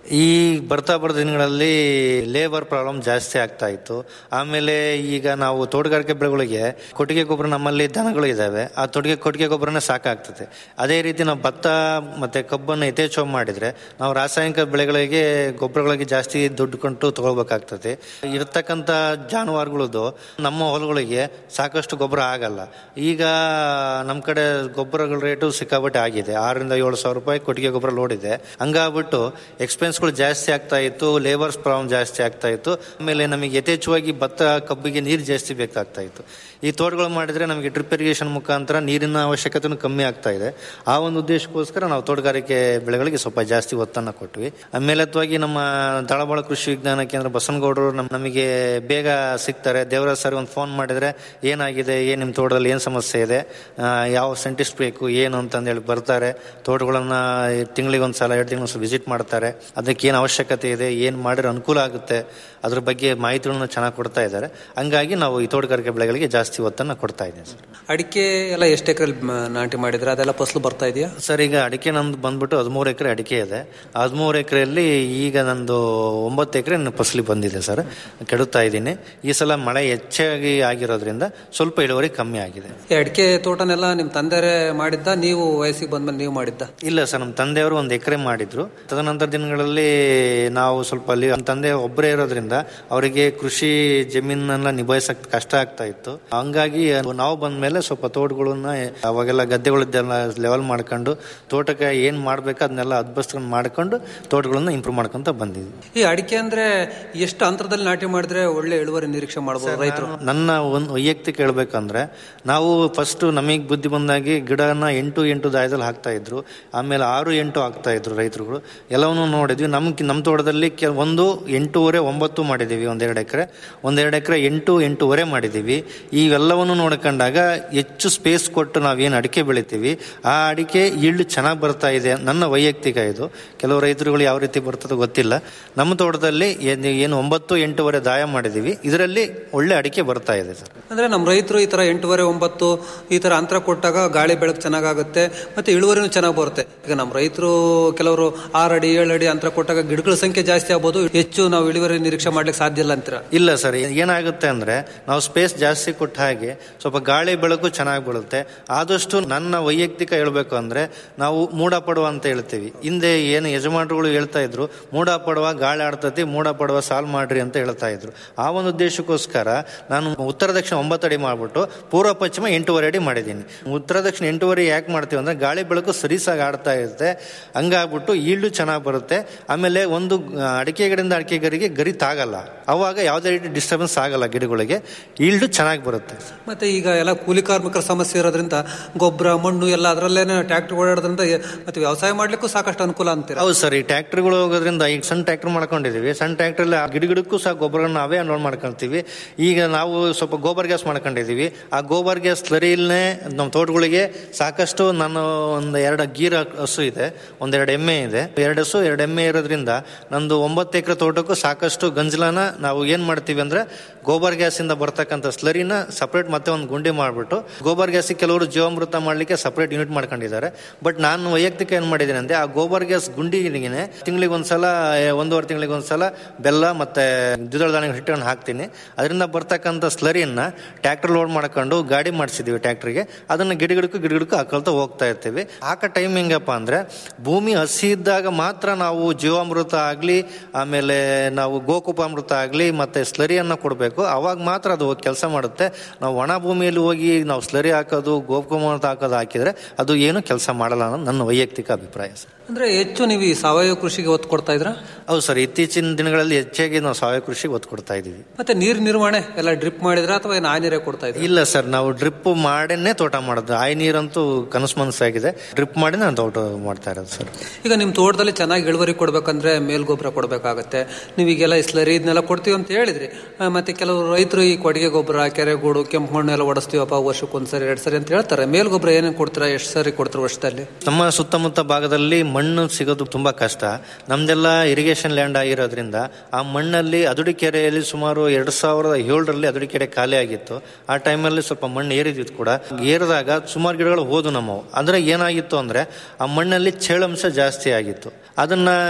Speaker 17: ಈ ಬರ್ತಾ ಬರ್ತಾ ದಿನಗಳಲ್ಲಿ ಲೇಬರ್ ಪ್ರಾಬ್ಲಮ್ ಜಾಸ್ತಿ ಆಗ್ತಾ ಇತ್ತು ಆಮೇಲೆ ಈಗ ನಾವು ತೋಟಗಾರಿಕೆ ಬೆಳೆಗಳಿಗೆ ಕೊಟ್ಟಿಗೆ ಗೊಬ್ಬರ ನಮ್ಮಲ್ಲಿ ದನಗಳು ಇದಾವೆ ಆ ತೊಟ್ಟಿಗೆ ಕೊಟ್ಟಿಗೆ ಗೊಬ್ಬರನೇ ಸಾಕಾಗ್ತದೆ ಅದೇ ರೀತಿ ನಾವು ಭತ್ತ ಮತ್ತೆ ಕಬ್ಬನ್ನು ಯಥೇಚ್ಛವಾಗಿ ಮಾಡಿದ್ರೆ ನಾವು ರಾಸಾಯನಿಕ ಬೆಳೆಗಳಿಗೆ ಗೊಬ್ಬರಗಳಿಗೆ ಜಾಸ್ತಿ ದುಡ್ಡು ಕೊಟ್ಟು ತಗೊಳ್ಬೇಕಾಗ್ತದೆ ಇರತಕ್ಕಂಥ ಜಾನುವಾರುಗಳದ್ದು ನಮ್ಮ ಹೊಲಗಳಿಗೆ ಸಾಕಷ್ಟು ಗೊಬ್ಬರ ಆಗಲ್ಲ ಈಗ ನಮ್ಮ ಕಡೆ ಗೊಬ್ಬರಗಳ ರೇಟು ಸಿಕ್ಕಾಪಟ್ಟೆ ಆಗಿದೆ ಆರರಿಂದ ಏಳು ಸಾವಿರ ರೂಪಾಯಿ ಕೊಟ್ಟಿಗೆ ಗೊಬ್ಬರ ಲೋಡ್ ಇದೆ ಹಂಗಾಗ್ಬಿಟ್ಟು ಎಕ್ಸ್ಪೆನ್ಸ್ಗಳು ಜಾಸ್ತಿ ಆಗ್ತಾ ಇತ್ತು ಲೇಬರ್ಸ್ ಪ್ರಾಬ್ಲಮ್ ಜಾಸ್ತಿ ಆಗ್ತಾ ಇತ್ತು ಆಮೇಲೆ ನಮಗೆ ಯಥೇಚ್ಛವಾಗಿ ಭತ್ತ ಕಬ್ಬಿಗೆ ನೀರು ಜಾಸ್ತಿ ಬೇಕಾಗ್ತಾ ಇತ್ತು ಈ ತೋಟಗಳು ಮಾಡಿದ್ರೆ ನಮಗೆ ಡ್ರಿಪ್ ಇರಿಗೇಷನ್ ಮುಖಾಂತರ ನೀರಿನ ಅವಶ್ಯಕತೆನೂ ಕಮ್ಮಿ ಆಗ್ತಾ ಇದೆ ಆ ಒಂದು ಉದ್ದೇಶಕ್ಕೋಸ್ಕರ ನಾವು ತೋಟಗಾರಿಕೆ ಬೆಳೆಗಳಿಗೆ ಸ್ವಲ್ಪ ಜಾಸ್ತಿ ಒತ್ತನ್ನು ಕೊಟ್ವಿ ಮೇಲತ್ವಾಗಿ ನಮ್ಮ ದಳಬಾಳ ಕೃಷಿ ವಿಜ್ಞಾನ ಕೇಂದ್ರ ಬಸನಗೌಡರು ನಮ್ ನಮಗೆ ಬೇಗ ಸಿಗ್ತಾರೆ ದೇವರಾಜ್ ಸರ್ ಒಂದು ಫೋನ್ ಮಾಡಿದ್ರೆ ಏನಾಗಿದೆ ಏನು ನಿಮ್ಮ ತೋಟದಲ್ಲಿ ಏನು ಸಮಸ್ಯೆ ಇದೆ ಆ, ಯಾವ ಸೈಂಟಿಸ್ಟ್ ಬೇಕು ಏನು ಅಂತಂದೇಳಿ ಬರ್ತಾರೆ ತೋಟಗಳನ್ನ ತಿಂಗಳಿಗೆ ಒಂದು ಸಲ ಎರಡು ತಿಂಗಳು ವಿಸಿಟ್ ಮಾಡ್ತಾರೆ ಅದಕ್ಕೆ ಏನು ಅವಶ್ಯಕತೆ ಇದೆ ಏನು ಮಾಡಿದ್ರೆ ಅನುಕೂಲ ಆಗುತ್ತೆ ಅದ್ರ ಬಗ್ಗೆ ಮಾಹಿತಿಗಳನ್ನ ಚೆನ್ನಾಗಿ ಕೊಡ್ತಾ ಇದ್ದಾರೆ ಹಂಗಾಗಿ ನಾವು ಈ ತೋಟಗಾರಿಕೆ ಬೆಳೆಗಳಿಗೆ ಜಾಸ್ತಿ ಒತ್ತನ್ನು ಕೊಡ್ತಾ ಇದ್ದೀವಿ ಸರ್
Speaker 16: ಅಡಿಕೆ ಎಲ್ಲ ಎಷ್ಟು ಎಕರೆ ನಾಟಿ ಮಾಡಿದ್ರೆ ಅದೆಲ್ಲ ಫಸಲು ಬರ್ತಾ ಇದೆಯಾ
Speaker 17: ಸರ್ ಈಗ ಅಡಿಕೆ ನಂದು ಬಂದ್ಬಿಟ್ಟು ಹದಿಮೂರು ಎಕರೆ ಅಡಿಕೆ ಇದೆ ಹದಿಮೂರು ಎಕರೆಯಲ್ಲಿ ಈಗ ನಂದು ಒಂಬತ್ತು ಎಕರೆ ಫಸಲಿ ಬಂದಿದೆ ಸರ್ ಕೆಡುತ್ತಾ ಇದ್ದೀನಿ ಈ ಸಲ ಮಳೆ ಹೆಚ್ಚಾಗಿ ಆಗಿರೋದ್ರಿಂದ ಸ್ವಲ್ಪ ಇಳುವರಿ ಕಮ್ಮಿ ಆಗಿದೆ
Speaker 16: ಈ ಅಡಿಕೆ ತೋಟನೆಲ್ಲ ನಿಮ್ಮ ತಂದೆರೇ ಮಾಡಿದ್ದ ನೀವು ವಯಸ್ಸಿಗೆ ಬಂದ್ಮೇಲೆ ನೀವು ಮಾಡಿದ್ದ
Speaker 17: ಇಲ್ಲ ಸರ್ ನಮ್ಮ ತಂದೆಯವರು ಒಂದು ಎಕರೆ ಮಾಡಿದ್ರು ತದನಂತರ ದಿನಗಳಲ್ಲಿ ನಾವು ಸ್ವಲ್ಪ ಅಲ್ಲಿ ನಮ್ಮ ತಂದೆ ಒಬ್ಬರೇ ಇರೋದ್ರಿಂದ ಅವರಿಗೆ ಕೃಷಿ ಜಮೀನನ್ನ ನಿಭಾಯಿಸಕ್ ಕಷ್ಟ ಆಗ್ತಾ ಇತ್ತು ಹಂಗಾಗಿ ನಾವು ಬಂದ್ಮೇಲೆ ಸ್ವಲ್ಪ ತೋಟಗಳನ್ನ ಅವಾಗೆಲ್ಲ ಗದ್ದೆಗಳಿದ್ದೆಲ್ಲ ಲೆವೆಲ್ ಮಾಡ್ಕೊಂಡು ತೋಟಕ್ಕೆ ಏನ್ ಮಾಡ್ಬೇಕು ಅದನ್ನೆಲ್ಲ ಅದ್ಬಸ್ಕೊಂಡು ಮಾಡ್ಕೊಂಡು ತೋಟಗಳನ್ನ ಇಂಪ್ರೂವ್ ಮಾಡ್ಕೊಂತ ಬಂದಿದ್ವಿ
Speaker 16: ಈ ಅಡಿಕೆ ಅಂದ್ರೆ ಎಷ್ಟು ಅಂತರದಲ್ಲಿ ನಾಟಿ ಮಾಡಿದ್ರೆ ಒಳ್ಳೆ ಇಳುವರಿ ನಿರೀಕ್ಷೆ ಮಾಡಬಹುದು ರೈತರು
Speaker 17: ನನ್ನ ಒಂದು ವೈಯಕ್ತಿಕ ಹೇಳ್ಬೇಕಂದ್ರೆ ನಾವು ಫಸ್ಟ್ ನಮಗೆ ಬುದ್ಧಿ ಬಂದಾಗಿ ಗಿಡನ ಎಂಟು ಎಂಟು ದಾಯದಲ್ಲಿ ಹಾಕ್ತಾ ಇದ್ರು ಆಮೇಲೆ ಆರು ಎಂಟು ಹಾಕ್ತಾ ಇದ್ರು ರೈತರುಗಳು ಎಲ್ಲವನ್ನೂ ನೋಡಿದ್ವಿ ನಮ್ ನಮ್ಮ ತೋಟದಲ್ಲಿ ಕೆಲ ಒಂದು ಎಂಟೂವರೆ ಒಂಬತ್ತು ಮಾಡಿದ್ದೀವಿ ಒಂದೆರಡು ಎಕರೆ ಒಂದೆರಡು ಎಕರೆ ಎಂಟು ಎಂಟೂವರೆ ಮಾಡಿದ್ದೀವಿ ಇವೆಲ್ಲವನ್ನು ನೋಡ್ಕೊಂಡಾಗ ಹೆಚ್ಚು ಸ್ಪೇಸ್ ಕೊಟ್ಟು ನಾವೇನು ಅಡಿಕೆ ಬೆಳಿತೀವಿ ಆ ಅಡಿಕೆ ಈಲ್ಡ್ ಚೆನ್ನಾಗಿ ಬರ್ತಾ ಇದೆ ನನ್ನ ವೈಯಕ್ತಿಕ ಇದು ಕೆಲವು ರೈತರುಗಳು ಯಾವ ರೀತಿ ಬರ್ತದೋ ಗೊತ್ತಿಲ್ಲ ನಮ್ಮ ತೋಟದಲ್ಲಿ ಏನ್- ಏನು ಒಂಬತ್ತು ಎಂಟೂವರೆ ದಾಯ ಮಾಡಿದ್ದೀವಿ ಇದರಲ್ಲಿ ಒಳ್ಳೆ ಅಡಿಕೆ ಬರ್ತಾ ಇದೆ ಸರ್
Speaker 16: ಅಂದ್ರೆ ನಮ್ಮ ರೈತರು ಈ ತರ ಎಂಟೂವರೆ ಒಂಬತ್ತು ಈ ತರ ಅಂತರ ಕೊಟ್ಟಾಗ ಗಾಳಿ ಬೆಳಕು ಚೆನ್ನಾಗಾಗುತ್ತೆ ಮತ್ತೆ ಇಳುವರಿನೂ ಚೆನ್ನಾಗಿ ಬರುತ್ತೆ ಈಗ ನಮ್ಮ ರೈತರು ಕೆಲವರು ಆರು ಅಡಿ ಏಳು ಅಡಿ ಅಂತರ ಕೊಟ್ಟಾಗ ಗಿಡಗಳ ಸಂಖ್ಯೆ ಜಾಸ್ತಿ ಆಗ್ಬೋದು ಹೆಚ್ಚು ನಾವು ಇಳುವರಿ ನಿರೀಕ್ಷೆ ಮಾಡ್ಲಿಕ್ಕೆ ಸಾಧ್ಯ ಇಲ್ಲ ಅಂತೀರ
Speaker 17: ಇಲ್ಲ ಸರ್ ಏನಾಗುತ್ತೆ ಅಂದ್ರೆ ನಾವು ಸ್ಪೇಸ್ ಜಾಸ್ತಿ ಕೊಟ್ಟ ಹಾಗೆ ಸ್ವಲ್ಪ ಗಾಳಿ ಬೆಳಕು ಚೆನ್ನಾಗಿ ಬೀಳುತ್ತೆ ಆದಷ್ಟು ನನ್ನ ವೈಯಕ್ತಿಕ ಹೇಳ್ಬೇಕು ಅಂದ್ರೆ ನಾವು ಮೂಡ ಪಡುವ ಅಂತ ಹೇಳ್ತೀವಿ ಹಿಂದೆ ಏನು ಯಜಮಾನರುಗಳು ಹೇಳ್ತಾ ಇದ್ರು ಮೂಡ ಪಡುವ ಗಾಳಿ ಆಡ್ತತಿ ಮೂಡ ಪಡುವ ಸಾಲ್ ಮಾಡ್ರಿ ಅಂತ ಹೇಳ್ತಾ ಇದ್ರು ಆ ಒಂದು ಉದ್ದೇಶಕ್ಕೋಸ್ಕರ ನಾನು ಉತ್ತರ ದಕ್ಷಿಣ ಒಂಬತ್ತು ಅಡಿ ಮಾಡ್ಬಿಟ್ಟು ಪೂರ್ವ ಪಶ್ಚಿಮ ಎಂಟೂವರೆ ಅಡಿ ಮಾಡಿದ್ದೀನಿ ಉತ್ತರ ದಕ್ಷಿಣ ಎಂಟೂವರೆ ಯಾಕೆ ಮಾಡ್ತೀವಿ ಅಂದ್ರೆ ಗಾಳಿ ಬೆಳಕು ಸರಿಸಾಗಿ ಆಡ್ತಾ ಇರುತ್ತೆ ಹಂಗಾಗ್ಬಿಟ್ಟು ಈಲ್ಡು ಚೆನ್ನಾಗಿ ಬರುತ್ತೆ ಆಮೇಲೆ ಒಂದು ಆ, ಅಡಿಕೆ ಗಿಡದಿಂದ ಅಡಿಕೆ ಗರಿಗೆ ಗರಿ ತಾಗಲ್ಲ ಅವಾಗ ಯಾವುದೇ ರೀತಿ ಡಿಸ್ಟರ್ಬೆನ್ಸ್ ಆಗಲ್ಲ ಗಿಡಗಳಿಗೆ ಈಲ್ಡು ಚೆನ್ನಾಗಿ ಬರುತ್ತೆ
Speaker 16: ಮತ್ತೆ ಈಗ ಎಲ್ಲ ಕೂಲಿ ಕಾರ್ಮಿಕರ ಸಮಸ್ಯೆ ಇರೋದ್ರಿಂದ ಗೊಬ್ಬರ ಮಣ್ಣು ಎಲ್ಲ ಅದರಲ್ಲೇನೆ ಟ್ರ್ಯಾಕ್ಟರ್ ಓಡಾಡೋದ್ರಿಂದ ಎ- ಮತ್ತೆ ವ್ಯವಸಾಯ ಮಾಡ್ಲಿಕ್ಕೂ ಸಾಕಷ್ಟು ಅನುಕೂಲ ಅಂತೀರ
Speaker 17: ಹೌದು ಸರ್ ಈ ಟ್ರ್ಯಾಕ್ಟರ್ಗಳು ಹೋಗೋದ್ರಿಂದ ಈಗ ಸಣ್ಣ ಟ್ರ್ಯಾಕ್ಟರ್ ಮಾಡ್ಕೊಂಡಿದೀವಿ ಸಣ್ಣ ಟ್ರ್ಯಾಕ್ಟರ್ ಗಿಡ ಗಿಡಕ್ಕೂ ಸಹ ಗೊಬ್ಬರನ ನಾವೇ ಅನ್ಲೋಡ್ ಮಾಡ್ಕೊಳ್ತೀವಿ ಈಗ ನಾವು ಸ್ವಲ್ಪ ಗೋಬರ್ ಗ್ಯಾಸ್ ಮಾಡ್ಕೊಂಡಿದೀವಿ ಆ ಗೋಬರ್ ಗ್ಯಾಸ್ ಸ್ಲರಿಲ್ನೇ ನಮ್ಮ ತೋಟಗಳಿಗೆ ಸಾಕಷ್ಟು ನಾನು ಒಂದು ಎರಡು ಗೀರ್ ಹಸು ಇದೆ ಒಂದೆರಡು ಎಮ್ಮೆ ಇದೆ ಎರಡು ಹಸು ಎರಡು ಎಮ್ಮೆ ಇರೋದ್ರಿಂದ ನಂದು ಒಂಬತ್ತು ಎಕರೆ ತೋಟಕ್ಕೂ ಸಾಕಷ್ಟು ಗಂಜಲನ ನಾವು ಏನ್ ಮಾಡ್ತೀವಿ ಅಂದ್ರೆ ಗೋಬರ್ ಗ್ಯಾಸ್ ಇಂದ ಬರ್ತಕ್ಕಂಥ ಸ್ಲರಿನ ಸಪರೇಟ್ ಮತ್ತೆ ಒಂದು ಗುಂಡಿ ಮಾಡ್ಬಿಟ್ಟು ಗೋಬರ್ ಗ್ಯಾಸ್ ಕೆಲವರು ಜೀವಾಮೃತ ಮಾಡ್ಲಿಕ್ಕೆ ಸಪರೇಟ್ ಯೂನಿಟ್ ಮಾಡ್ಕೊಂಡಿದ್ದಾರೆ ಬಟ್ ನಾನು ವೈಯಕ್ತಿಕ ಏನ್ ಮಾಡಿದ್ದೀನಿ ಅಂದ್ರೆ ಆ ಗೋಬರ್ ಗ್ಯಾಸ್ ಗುಂಡಿಗೆ ತಿಂಗಳಿಗೆ ಒಂದ್ಸಲ ಏ, ಒಂದೂವರೆ ತಿಂಗಳಿಗೆ ಒಂದ್ಸಲ ಬೆಲ್ಲ ಮತ್ತೆ ದ್ವಿದಳ ಧಾನ್ಯ ಹಿಟ್ಟನ್ನು ಹಾಕ್ತೀನಿ ಅದರಿಂದ ಬರ್ತಕ್ಕಂಥ ಸ್ಲರಿಯನ್ನ ಟ್ರ್ಯಾಕ್ಟರ್ ಲೋಡ್ ಮಾಡ್ಕೊಂಡು ಗಾಡಿ ಮಾಡಿಸಿದೀವಿ ಟ್ರ್ಯಾಕ್ಟರ್ಗೆ ಅದನ್ನ ಗಿಡ ಗಿಡಕ್ಕೂ ಗಿಡ ಗಿಡಕ್ಕೂ ಹಾಕೊಳ್ತಾ ಹೋಗ್ತಾ ಇರ್ತೀವಿ ಹಾಕೋ ಟೈಮ್ ಹೆಂಗಪ್ಪ ಅಂದ್ರೆ ಭೂಮಿ ಹಸಿ ಇದ್ದಾಗ ಮಾತ್ರ ನಾವು ಜೀವಾಮೃತ ಆಗ್ಲಿ ಆಮೇಲೆ ನಾವು ಗೋಕುಪಾಮೃತ ಆಗ್ಲಿ ಮತ್ತೆ ಸ್ಲರಿಯನ್ನ ಕೊಡಬೇಕು ಅವಾಗ ಮಾತ್ರ ಅದು ಕೆಲಸ ಮಾಡುತ್ತೆ ನಾವು ಒಣ ಭೂಮಿಯಲ್ಲಿ ಹೋಗಿ ನಾವು ಸ್ಲರಿ ಹಾಕೋದು ಗೋಕುಪಾಮೃತ ಹಾಕೋದು ಹಾಕಿದ್ರೆ ಅದು ಏನು ಕೆಲಸ ಮಾಡಲ್ಲ ಅನ್ನೋದು ನನ್ನ ವೈಯಕ್ತಿಕ ಅಭಿಪ್ರಾಯ ಸರ್
Speaker 16: ಅಂದ್ರೆ ಹೆಚ್ಚು ನೀವು ಈ ಸಾವಯವ ಕೃಷಿಗೆ ಒತ್ತು ಕೊಡ್ತಾ ಇದ್ರ
Speaker 17: ಹೌದು ಸರ್ ಇತ್ತೀಚಿನ ದಿನಗಳಲ್ಲಿ ಹೆಚ್ಚಾಗಿ ನಾವು ಸಾವಯವ ಕೃಷಿಗೆ ಒತ್ತು ಕೊಡ್ತಾ ಇದ್ದೀವಿ
Speaker 16: ಮತ್ತೆ ನೀರ್ ನಿರ್ವಹಣೆ ಎಲ್ಲ ಡ್ರಿಪ್ ಮಾಡಿದ್ರ ಅಥವಾ ಏನು ಆ ನೀರೇ ಕೊಡ್ತಾ ಇದ್ರ
Speaker 17: ಇಲ್ಲ ಸರ್ ನಾವು ಡ್ರಿಪ್ ಮಾಡೇನೆ ತೋಟ ಮಾಡೋದು ಆಯ್ ನೀರಂತೂ ಕನಸು ಮನಸ್ಸಾಗಿದೆ ಡ್ರಿಪ್ ಮಾಡಿ ನಾನು ತೋಟ ಮಾಡ್ತಾ ಇರೋದು ಸರ್
Speaker 16: ಈಗ ನಿಮ್ ತೋಟದಲ್ಲಿ ಚೆನ್ನಾಗಿ ಇಳುವರಿ ಕೊಡ್ಬೇಕಂದ್ರೆ ಮೇಲ್ ಗೊಬ್ಬರ ಕೊಡ್ಬೇಕಾಗತ್ತೆ ನೀವೀಗೆಲ್ಲ ಸ್ಲರಿ ಇದನ್ನೆಲ್ಲ ಕೊಡ್ತೀವಿ ಅಂತ ಹೇಳಿದ್ರಿ ಆ, ಮತ್ತೆ ಕೆಲವರು ರೈತರು ಈ ಕೊಟ್ಟಿಗೆ ಗೊಬ್ಬರ ಕೆರೆಗೂಡು ಕೆಂಪು ಮಣ್ಣು ಎಲ್ಲ ಒಡಿಸ್ತೀವಪ್ಪ ವರ್ಷಕ್ಕೆ ಒಂದ್ಸರಿ ಎರಡ್ ಸರಿ ಅಂತ ಹೇಳ್ತಾರೆ ಮೇಲ್ ಗೊಬ್ಬರ ಏನೇನು ಕೊಡ್ತೀರಾ ಎಷ್ಟು ಸರಿ ಕೊಡ್ತೀರಾ ವರ್ಷದಲ್ಲಿ
Speaker 17: ನಮ್ಮ ಸುತ್ತಮುತ್ತ ಭಾಗದಲ್ಲಿ ಮಣ್ಣು ಸಿಗೋದು ತುಂಬಾ ಕಷ್ಟ ನಮ್ದೆಲ್ಲ ಇರಿಗೇಷನ್ ಲ್ಯಾಂಡ್ ಆಗಿರೋದ್ರಿಂದ ಆ ಮಣ್ಣಲ್ಲಿ ಅದುಡಿ ಕೆರೆಯಲ್ಲಿ ಸುಮಾರು ಎರಡ್ ಸಾವಿರದ ಏಳರಲ್ಲಿ ಅದುಡಿ ಕೆರೆ ಖಾಲಿ ಆಗಿತ್ತು ಆ ಟೈಮಲ್ಲಿ ಸ್ವಲ್ಪ ಮಣ್ಣು ಏರಿದಿತ್ತು ಕೂಡ ಏರಿದಾಗ ಸುಮಾರು ಗಿಡಗಳು ಹೋದು ನಮ್ಮವು ಅಂದ್ರೆ ಏನಾಗಿತ್ತು ಅಂದ್ರೆ ಆ ಮಣ್ಣಲ್ಲಿ ಚೇಳಂಶ ಜಾಸ್ತಿ ಆಗಿತ್ತು ಅದನ್ನ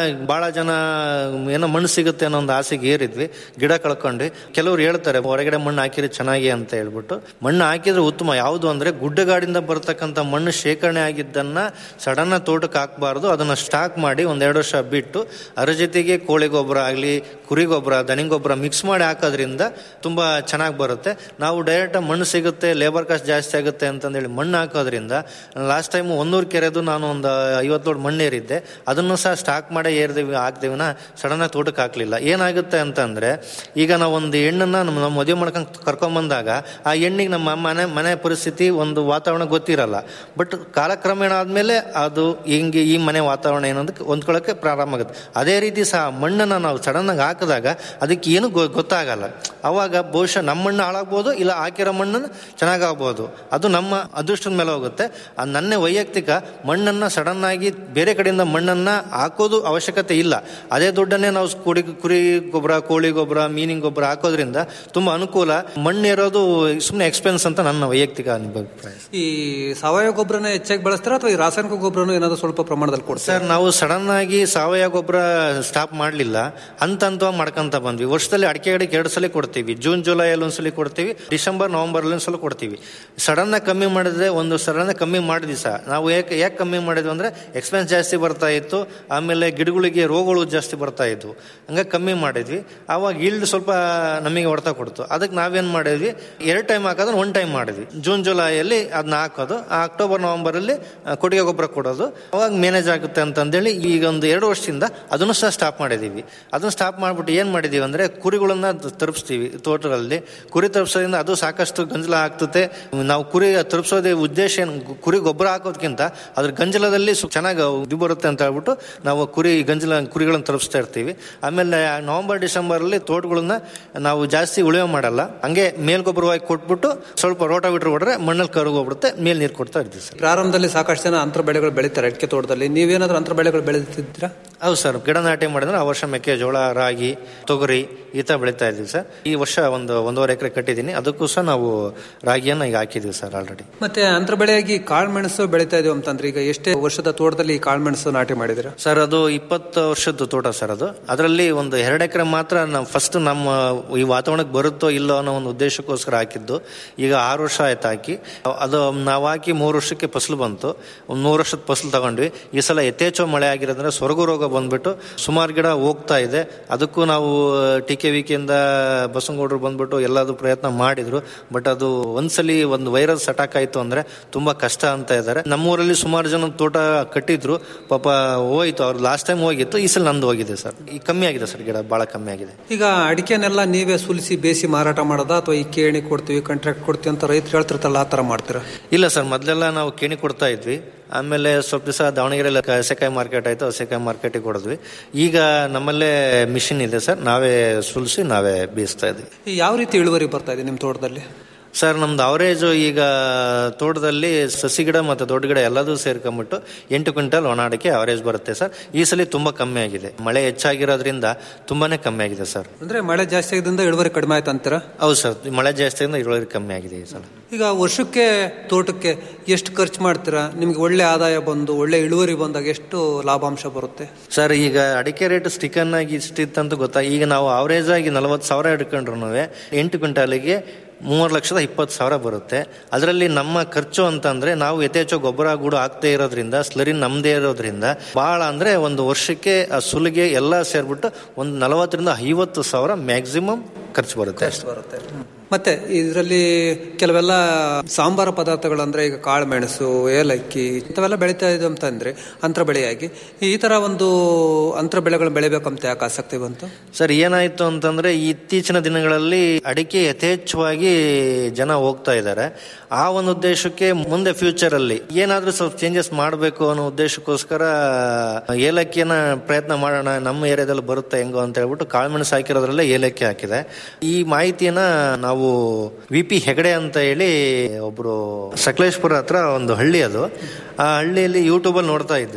Speaker 17: ಬಹಳ ಜನ ಏನೋ ಮಣ್ಣು ಸಿಗುತ್ತೆ ಅನ್ನೋ ಒಂದು ಆಸೆಗೆ ಏರಿದ್ವಿ ಗಿಡ ಕಳ್ಕೊಂಡ್ವಿ ಕೆಲವ್ರು ಹೇಳ್ತಾರೆ ಹೊರಗಡೆ ಮಣ್ಣು ಹಾಕಿದ್ರೆ ಚೆನ್ನಾಗಿ ಅಂತ ಹೇಳ್ಬಿಟ್ಟು ಮಣ್ಣು ಹಾಕಿದ್ರೆ ಉತ್ತಮ ಯಾವುದು ಅಂದ್ರೆ ಗುಡ್ಡಗಾಡಿಂದ ಬರ್ತಕ್ಕಂಥ ಮಣ್ಣು ಶೇಖರಣೆ ಆಗಿದ್ದನ್ನ ಸಡನ್ ತೋಟಕ್ಕೆ ಹಾಕಬಾರ್ದು ಅದನ್ನ ಸ್ಟಾಕ್ ಮಾಡಿ ಒಂದೆರಡು ವರ್ಷ ಬಿಟ್ಟು ಅದ್ರ ಜೊತೆಗೆ ಕೋಳಿ ಗೊಬ್ಬರ ಆಗಲಿ ಕುರಿ ಗೊಬ್ಬರ ದನಿ ಗೊಬ್ಬರ ಮಿಕ್ಸ್ ಮಾಡಿ ಹಾಕೋದ್ರಿಂದ ತುಂಬಾ ಚೆನ್ನಾಗಿ ಬರುತ್ತೆ ನಾವು ಡೈರೆಕ್ಟ್ ಮಣ್ಣು ಸಿಗುತ್ತೆ ಲೇಬರ್ ಕಾಸ್ಟ್ ಜಾಸ್ತಿ ಆಗುತ್ತೆ ಅಂತಂದೇಳಿ ಮಣ್ಣು ಹಾಕೋದ್ರಿಂದ ಲಾಸ್ಟ್ ಟೈಮ್ ಒಂದೂರು ಕೆರೆದು ನಾನು ಒಂದು ಐವತ್ತು ಲೋಡ್ ಮಣ್ಣು ಏರಿದ್ದೆ ಅದನ್ನು ಸಹ ಸ್ಟಾಕ್ ಮಾಡೇ ಏರಿದೀವಿ ಹಾಕ್ದೇವಿನ ಸಡನ್ ಆಗಿ ತೋಟಕ್ಕೆ ಹಾಕ್ಲಿಲ್ಲ ಏನಾಗುತ್ತೆ ಅಂತಂದ್ರೆ ಈಗ ನಾವು ಒಂದು ಹೆಣ್ಣನ್ನ ನಮ್ಮ ನಮ್ಮ ಮದುವೆ ಮಾಡ್ಕೊಂಡು ಕರ್ಕೊಂಬಂದಾಗ ಆ ಹೆಣ್ಣಿಗೆ ನಮ್ಮ ಮನೆ ಮನೆ ಪರಿಸ್ಥಿತಿ ಒಂದು ವಾತಾವರಣ ಗೊತ್ತಿರಲ್ಲ ಬಟ್ ಕಾಲಕ್ರಮೇಣ ಆದ್ಮೇಲೆ ಅದು ಹಿಂಗೆ ಈ ಮನೆ ವಾತಾವರಣ ಏನಂದ್ರೆ ಹೊಂದ್ಕೊಳ್ಳೋಕೆ ಪ್ರಾರಂಭ ಆಗುತ್ತೆ ಅದೇ ರೀತಿ ಸಹ ಮಣ್ಣನ್ನ ನಾವು ಸಡನ್ ಆಗಿ ಹಾಕಿದಾಗ ಅದಕ್ಕೆ ಏನು ಗೊ- ಗೊತ್ತಾಗಲ್ಲ ಅವಾಗ ಬಹುಶಃ ನಮ್ಮ ಮಣ್ಣು ಹಾಳಾಗ್ಬೋದು ಇಲ್ಲ ಹಾಕಿರೋ ಮಣ್ಣನ್ನು ಚೆನ್ನಾಗಾಗ್ಬೋದು ಅದು ನಮ್ಮ ಅದೃಷ್ಟದ ಮೇಲೆ ಹೋಗುತ್ತೆ ಅದು ನನ್ನ ವೈಯಕ್ತಿಕ ಮಣ್ಣನ್ನ ಸಡನ್ ಆಗಿ ಬೇರೆ ಕಡೆಯಿಂದ ಮಣ್ಣನ್ನ ಹಾಕೋದು ಅವಶ್ಯಕತೆ ಇಲ್ಲ ಅದೇ ದುಡ್ಡನ್ನೇ ನಾವು ಕುಡಿ ಕುರಿ ಗೊಬ್ಬರ ಕೋಳಿ ಗೊಬ್ಬರ ಮೀನಿನ ಗೊಬ್ಬರ ಹಾಕೋದ್ರಿಂದ ತುಂಬಾ ಅನುಕೂಲ ಮಣ್ಣು ಇರೋದು ಸುಮ್ಮನೆ ಎಕ್ಸ್ಪೆನ್ಸ್ ಅಂತ ನನ್ನ ವೈಯಕ್ತಿಕ ಅಭಿಪ್ರಾಯ
Speaker 16: ಈ ಸಾವಯವ ಗೊಬ್ಬರನ ಹೆಚ್ಚಾಗಿ ಬಳಸ್ತಾರ ಅಥವಾ ಈ ರಾಸಾಯನಿಕ ಗೊಬ್ಬರನು ಏನಾದ್ರು ಸ್ವಲ್ಪ ಪ್ರಮಾಣದಲ್ಲಿ ಕೊಡ್ತಾರೆ
Speaker 17: ಸರ್ ನಾವು ಸಡನ್ ಆಗಿ ಸಾವಯವ ಗೊಬ್ಬರ ಸ್ಟಾಪ್ ಮಾಡಲಿಲ್ಲ ಹಂತ ಹಂತವಾಗಿ ಮಾಡ್ಕೊಂತ ಬಂದ್ವಿ ವರ್ಷದಲ್ಲಿ ಅಡಿಕೆ ಗಿಡಕ್ಕೆ ಎರಡು ಸಲ ಕೊಡ್ತೀವಿ ಜೂನ್ ಜುಲೈಯಲ್ಲಿ ಒಂದ್ಸಲ ಕೊಡ್ತೀವಿ ಡಿಸೆಂಬರ್ ನವೆಂಬರ್ ಅಲ್ಲಿ ಒಂದ್ಸಲ ಕೊಡ್ತೀವಿ ಸಡನ್ ಆಗಿ ಕಮ್ಮಿ ಮಾಡಿದ್ರೆ ಒಂದು ಸಡನ್ ಕಮ್ಮಿ ಮಾಡಿದ್ವಿ ಸಹ ನಾವು ಯಾಕೆ ಯಾಕೆ ಕಮ್ಮಿ ಮಾಡಿದ್ವಿ ಅಂದ್ರೆ ಎಕ್ಸ್ಪೆನ್ಸ್ ಜಾಸ್ತಿ ಬರ್ತಾ ಇತ್ತು ಆಮೇಲೆ ಗಿಡಗಳಿಗೆ ರೋಗಗಳು ಜಾಸ್ತಿ ಬರ್ತಾ ಇದ್ವು ಹಂಗಾಗಿ ಕಮ್ಮಿ ಮಾಡಿದ್ವಿ ಆವಾಗ ಈಲ್ಡ್ ಸ್ವಲ್ಪ ನಮಗೆ ಹೊಡೆತ ಕೊಡ್ತು ಅದಕ್ಕೆ ನಾವೇನ್ ಮಾಡಿದ್ವಿ ಎರಡು ಟೈಮ್ ಹಾಕೋದ್ರೆ ಒನ್ ಟೈಮ್ ಮಾಡಿದ್ವಿ ಜೂನ್ ಜುಲೈಯಲ್ಲಿ ಅದನ್ನ ಹಾಕೋದು ಆ ಅಕ್ಟೋಬರ್ ನವೆಂಬರ್ ಅಲ್ಲಿ ಆ, ಕೊಟ್ಟಿಗೆ ಗೊಬ್ಬರ ಕೊಡೋದು ಅವಾಗ ಮ್ಯಾನೇಜ್ ಆಗುತ್ತೆ ಅಂತಂದೇಳಿ ಈಗ ಒಂದು ಎರಡು ವರ್ಷದಿಂದ ಅದನ್ನು ಸಹ ಸ್ಟಾಪ್ ಮಾಡಿದೀವಿ ಅದನ್ನ ಸ್ಟಾಪ್ ಮಾಡ್ಬಿಟ್ಟು ಏನ್ ಮಾಡಿದೀವಿ ಅಂದ್ರೆ ಕುರಿಗಳನ್ನ ತರಿಸ್ತೀವಿ ತೋಟದಲ್ಲಿ ಕುರಿ ತರಿಸೋದ್ರಿಂದ ಅದು ಸಾಕಷ್ಟು ಗಂಜಲ ಆಗ್ತದೆ ನಾವು ಕುರಿ ತರಿಸೋದೇ ಉದ್ದೇಶ ಏನು ಕುರಿ ಗೊಬ್ಬರ ಹಾಕೋದಕ್ಕಿಂತ ಅದ್ರ ಗಂಜಲದಲ್ಲಿ ಸು- ಚೆನ್ನಾಗಿ ಇದು ಬರುತ್ತೆ ಅಂತ ಹೇಳ್ಬಿಟ್ಟು ನಾವು ಕುರಿ ಗಂಜಲ ಕುರಿಗಳನ್ನ ತರಿಸ್ತಾ ಇರ್ತೀವಿ ಆಮೇಲೆ ನವೆಂಬರ್ ಡಿಸೆಂಬರ್ ಅಲ್ಲಿ ತೋಟಗಳನ್ನ ನಾವು ಜಾಸ್ತಿ ಉಳುಮೆ ಮಾಡಲ್ಲ ಹಂಗೆ ಮೇಲ್ ಗೊಬ್ಬರವಾಗಿ ಕೊಟ್ಬಿಟ್ಟು ಸ್ವಲ್ಪ ರೋಟಾವಿಟ್ರ್ ಹೊಡ್ರೆ ಮಣ್ಣಲ್ಲಿ ಕರಗೋಗ್ಬಿಡುತ್ತೆ ಮೇಲ್ ನೀರು ಕೊಡ್ತಾ ಇರ್ತೀವಿ ಸರ್
Speaker 16: ಪ್ರಾರಂಭದಲ್ಲಿ ಸಾಕಷ್ಟು ಜನ ಅಂತರ ಬೆಳೆಗಳು ಬೆಳೀತಾರೆ ಅಡಿಕೆ ತೋಟದಲ್ಲಿ ನೀವೇನಾದ್ರೂ ಅಂತರ ಬೆಳೆಗಳು ಬೆಳೆದಿದ್ದೀರಾ
Speaker 17: ಹೌದು ಸರ್ ಗಿಡ ನಾಟಿ ಮಾಡಿದ್ರೆ ಆ ವರ್ಷ ಮೆಕ್ಕೆಜೋಳ ರಾಗಿ ತೊಗರಿ ಈ ಥರ ಬೆಳೀತಾ ಇದ್ದೀವಿ ಸರ್ ಈ ವರ್ಷ ಒಂದು ಒಂದೂವರೆ ಎಕರೆ ಕಟ್ಟಿದ್ದೀನಿ ಅದಕ್ಕೂ ಸಹ ನಾವು ರಾಗಿಯನ್ನು ಈಗ ಹಾಕಿದ್ದೀವಿ ಸರ್ ಆಲ್ರೆಡಿ
Speaker 16: ಮತ್ತೆ ಅಂತರ ಬೆಳೆಯಾಗಿ ಕಾಳುಮೆಣಸು ಬೆಳೀತಾ ಇದೀವಿ ಅಂತಂದ್ರೆ ಈಗ ಎಷ್ಟೇ ವರ್ಷದ ತೋಟದಲ್ಲಿ ಈ ಕಾಳುಮೆಣಸು ನಾಟಿ ಮಾಡಿದಿರಾ
Speaker 17: ಸರ್ ಅದು ಇಪ್ಪತ್ತು ವರ್ಷದ ತೋಟ ಸರ್ ಅದು ಅದರಲ್ಲಿ ಒಂದು ಎರಡು ಎಕರೆ ಮಾತ್ರ ನಾವು ಫಸ್ಟ್ ನಮ್ಮ ಈ ವಾತಾವರಣಕ್ಕೆ ಬರುತ್ತೋ ಇಲ್ಲೋ ಅನ್ನೋ ಒಂದು ಉದ್ದೇಶಕ್ಕೋಸ್ಕರ ಹಾಕಿದ್ದು ಈಗ ಆರು ವರ್ಷ ಆಯ್ತು ಹಾಕಿ ಅದು ನಾವು ಹಾಕಿ ಮೂರು ವರ್ಷಕ್ಕೆ ಫಸಲು ಬಂತು ಒಂದು ಮೂರು ವರ್ಷದ ಫಸಲು ತಗೊಂಡ್ವಿ ಈ ಸಲ ಯಥೇಚ್ಛ ಮಳೆ ಆಗಿರೋದ್ರಿಂದ ಸ್ವರ್ಗ ರೋಗ ಬಂದ್ಬಿಟ್ಟು ಸುಮಾರು ಗಿಡ ಹೋಗ್ತಾ ಇದೆ ಅದಕ್ಕೂ ನಾವು ಟಿ ಕೆ ವಿ ಕೆಯಿಂದ ಬಸವನಗೌಡರು ಬಂದ್ಬಿಟ್ಟು ಎಲ್ಲದೂ ಪ್ರಯತ್ನ ಮಾಡಿದ್ರು ಬಟ್ ಅದು ಒಂದ್ಸಲಿ ಒಂದು ವೈರಸ್ ಅಟ್ಯಾಕ್ ಆಯ್ತು ಅಂದ್ರೆ ತುಂಬಾ ಕಷ್ಟ ಅಂತ ಇದ್ದಾರೆ ನಮ್ಮೂರಲ್ಲಿ ಸುಮಾರು ಜನ ತೋಟ ಕಟ್ಟಿದ್ರು ಪಾಪ ಹೋಯ್ತು ಅವ್ರು ಲಾಸ್ಟ್ ಟೈಮ್ ಹೋಗಿತ್ತು ಈ ಸಲ ನಂದು ಹೋಗಿದೆ ಸರ್ ಈ ಕಮ್ಮಿ ಆಗಿದೆ ಸರ್ ಗಿಡ ಬಹಳ ಕಮ್ಮಿ ಆಗಿದೆ
Speaker 16: ಈಗ ಅಡಿಕೆನೆಲ್ಲ ನೀವೇ ಸುಲಿಸಿ ಬೇಸಿ ಮಾರಾಟ ಮಾಡೋದಾ ಅಥವಾ ಈ ಕೇಣಿ ಕೊಡ್ತೀವಿ ಕಾಂಟ್ರಾಕ್ಟ್ ಕೊಡ್ತೀವಿ ಅಂತ ರೈತರು ಹೇಳ್ತಿರ್ತಾರಲ್ಲ ಆ ತರ ಮಾಡ್ತೀರಾ
Speaker 17: ಇಲ್ಲ ಸರ್ ಮೊದಲೆಲ್ಲ ನಾವು ಕೇಣಿ ಕೊಡ್ತಾ ಇದ್ವಿ ಆಮೇಲೆ ಸ್ವಲ್ಪ ದಿವಸ ದಾವಣಗೆರೆಯಲ್ಲಿ ಕ- ಹಸೆಕಾಯಿ ಮಾರ್ಕೆಟ್ ಆಯ್ತು ಹಸೆಕಾಯಿ ಮಾರ್ಕೆಟಿಗೆ ಕೊಡಿದ್ವಿ ಈಗ ನಮ್ಮಲ್ಲೇ ಮಿಷಿನ್ ಇದೆ ಸರ್ ನಾವೇ ಸುಲಿಸಿ ನಾವೇ ಬೀಸ್ತಾ ಇದ್ವಿ
Speaker 16: ಈ ಯಾವ ರೀತಿ ಇಳುವರಿ ಬರ್ತಾ ಇದೆ ನಿಮ್ಮ ತೋಟದಲ್ಲಿ
Speaker 17: ಸರ್ ನಮ್ದು ಅವರೇಜ್ ಈಗ ತೋಟದಲ್ಲಿ ಸಸಿ ಗಿಡ ಮತ್ತು ದೊಡ್ಡ ಗಿಡ ಎಲ್ಲದೂ ಸೇರ್ಕೊಂಡ್ಬಿಟ್ಟು ಎಂಟು ಕ್ವಿಂಟಲ್ ಒಣ ಅಡಿಕೆ ಅವರೇಜ್ ಬರುತ್ತೆ ಸರ್ ಈ ಸಲ ತುಂಬಾ ಕಮ್ಮಿ ಆಗಿದೆ ಮಳೆ ಹೆಚ್ಚಾಗಿರೋದ್ರಿಂದ ತುಂಬಾನೇ ಕಮ್ಮಿ ಆಗಿದೆ ಸರ್
Speaker 16: ಅಂದ್ರೆ ಮಳೆ ಜಾಸ್ತಿ ಆಗಿದ್ದರಿಂದ ಇಳುವರಿ ಕಡಿಮೆ ಆಯ್ತು ಅಂತೀರಾ
Speaker 17: ಹೌದು ಸರ್ ಮಳೆ ಜಾಸ್ತಿ ಆಗಿಂದ ಇಳುವರಿ ಕಮ್ಮಿ ಆಗಿದೆ ಈ ಸಲ
Speaker 16: ಈಗ ವರ್ಷಕ್ಕೆ ತೋಟಕ್ಕೆ ಎಷ್ಟು ಖರ್ಚು ಮಾಡ್ತೀರಾ ನಿಮ್ಗೆ ಒಳ್ಳೆ ಆದಾಯ ಬಂದು ಒಳ್ಳೆ ಇಳುವರಿ ಬಂದಾಗ ಎಷ್ಟು ಲಾಭಾಂಶ ಬರುತ್ತೆ
Speaker 17: ಸರ್ ಈಗ ಅಡಿಕೆ ರೇಟ್ ಸ್ಟಿಕನ್ ಆಗಿ ಇಷ್ಟಿತ್ತಂತ ಗೊತ್ತಾ ಈಗ ನಾವು ಅವರೇಜ್ ಆಗಿ ನಲವತ್ತು ಸಾವಿರ ಹಿಡ್ಕೊಂಡ್ರು ಎಂಟು ಕ್ವಿಂಟಾಲಿಗೆ ಮೂರು ಲಕ್ಷದ ಇಪ್ಪತ್ತು ಸಾವಿರ ಬರುತ್ತೆ ಅದರಲ್ಲಿ ನಮ್ಮ ಖರ್ಚು ಅಂತಂದ್ರೆ ನಾವು ಯಥೇಚ್ಛ ಗೊಬ್ಬರ ಗೂಡು ಹಾಕ್ದೇ ಇರೋದ್ರಿಂದ ಸ್ಲರಿನ್ ನಮ್ದೇ ಇರೋದ್ರಿಂದ ಬಹಳ ಅಂದ್ರೆ ಒಂದು ವರ್ಷಕ್ಕೆ ಆ ಸುಲಿಗೆ ಎಲ್ಲ ಸೇರ್ಬಿಟ್ಟು ಒಂದು ನಲವತ್ತರಿಂದ ಐವತ್ತು ಸಾವಿರ ಮ್ಯಾಕ್ಸಿಮಮ್ ಖರ್ಚು ಬರುತ್ತೆ ಅಷ್ಟೇ
Speaker 16: ಬರುತ್ತೆ ಮತ್ತೆ ಇದರಲ್ಲಿ ಕೆಲವೆಲ್ಲ ಸಾಂಬಾರ ಪದಾರ್ಥಗಳು ಅಂದ್ರೆ ಈಗ ಕಾಳು ಮೆಣಸು ಏಲಕ್ಕಿ ಇಂಥವೆಲ್ಲ ಬೆಳೀತಾ ಇದೆ ಅಂತಂದ್ರೆ ಅಂತರ ಬೆಳೆಯಾಗಿ ಈ ತರ ಒಂದು ಅಂತರ ಬೆಳೆಗಳು ಬೆಳಿಬೇಕಂತ ಯಾಕೆ ಆಸಕ್ತಿ ಬಂತು
Speaker 17: ಸರ್ ಏನಾಯ್ತು ಅಂತಂದ್ರೆ ಇತ್ತೀಚಿನ ದಿನಗಳಲ್ಲಿ ಅಡಿಕೆ ಯಥೇಚ್ಛವಾಗಿ ಜನ ಹೋಗ್ತಾ ಇದ್ದಾರೆ ಆ ಒಂದು ಉದ್ದೇಶಕ್ಕೆ ಮುಂದೆ ಫ್ಯೂಚರ್ ಅಲ್ಲಿ ಏನಾದ್ರೂ ಸ್ವಲ್ಪ ಚೇಂಜಸ್ ಮಾಡಬೇಕು ಅನ್ನೋ ಉದ್ದೇಶಕ್ಕೋಸ್ಕರ ಏಲಕ್ಕಿಯನ್ನ ಪ್ರಯತ್ನ ಮಾಡೋಣ ನಮ್ಮ ಏರಿಯಾದಲ್ಲಿ ಬರುತ್ತೆ ಹೆಂಗೋ ಅಂತ ಹೇಳ್ಬಿಟ್ಟು ಕಾಳುಮೆಣಸು ಹಾಕಿರೋದ್ರಲ್ಲೇ ಏಲಕ್ಕಿ ಹಾಕಿದೆ ಈ ಮಾಹಿತಿಯನ್ನ ನಾವು ವಿ ಪಿ ಹೆಗಡೆ ಅಂತ ಹೇಳಿ ಒಬ್ರು ಸಕಲೇಶ್ಪುರ ಹತ್ರ ಒಂದು ಹಳ್ಳಿ ಅದು ಆ ಹಳ್ಳಿಯಲ್ಲಿ ಯೂಟ್ಯೂಬಲ್ಲಿ ನೋಡ್ತಾ ಇದ್ದೆ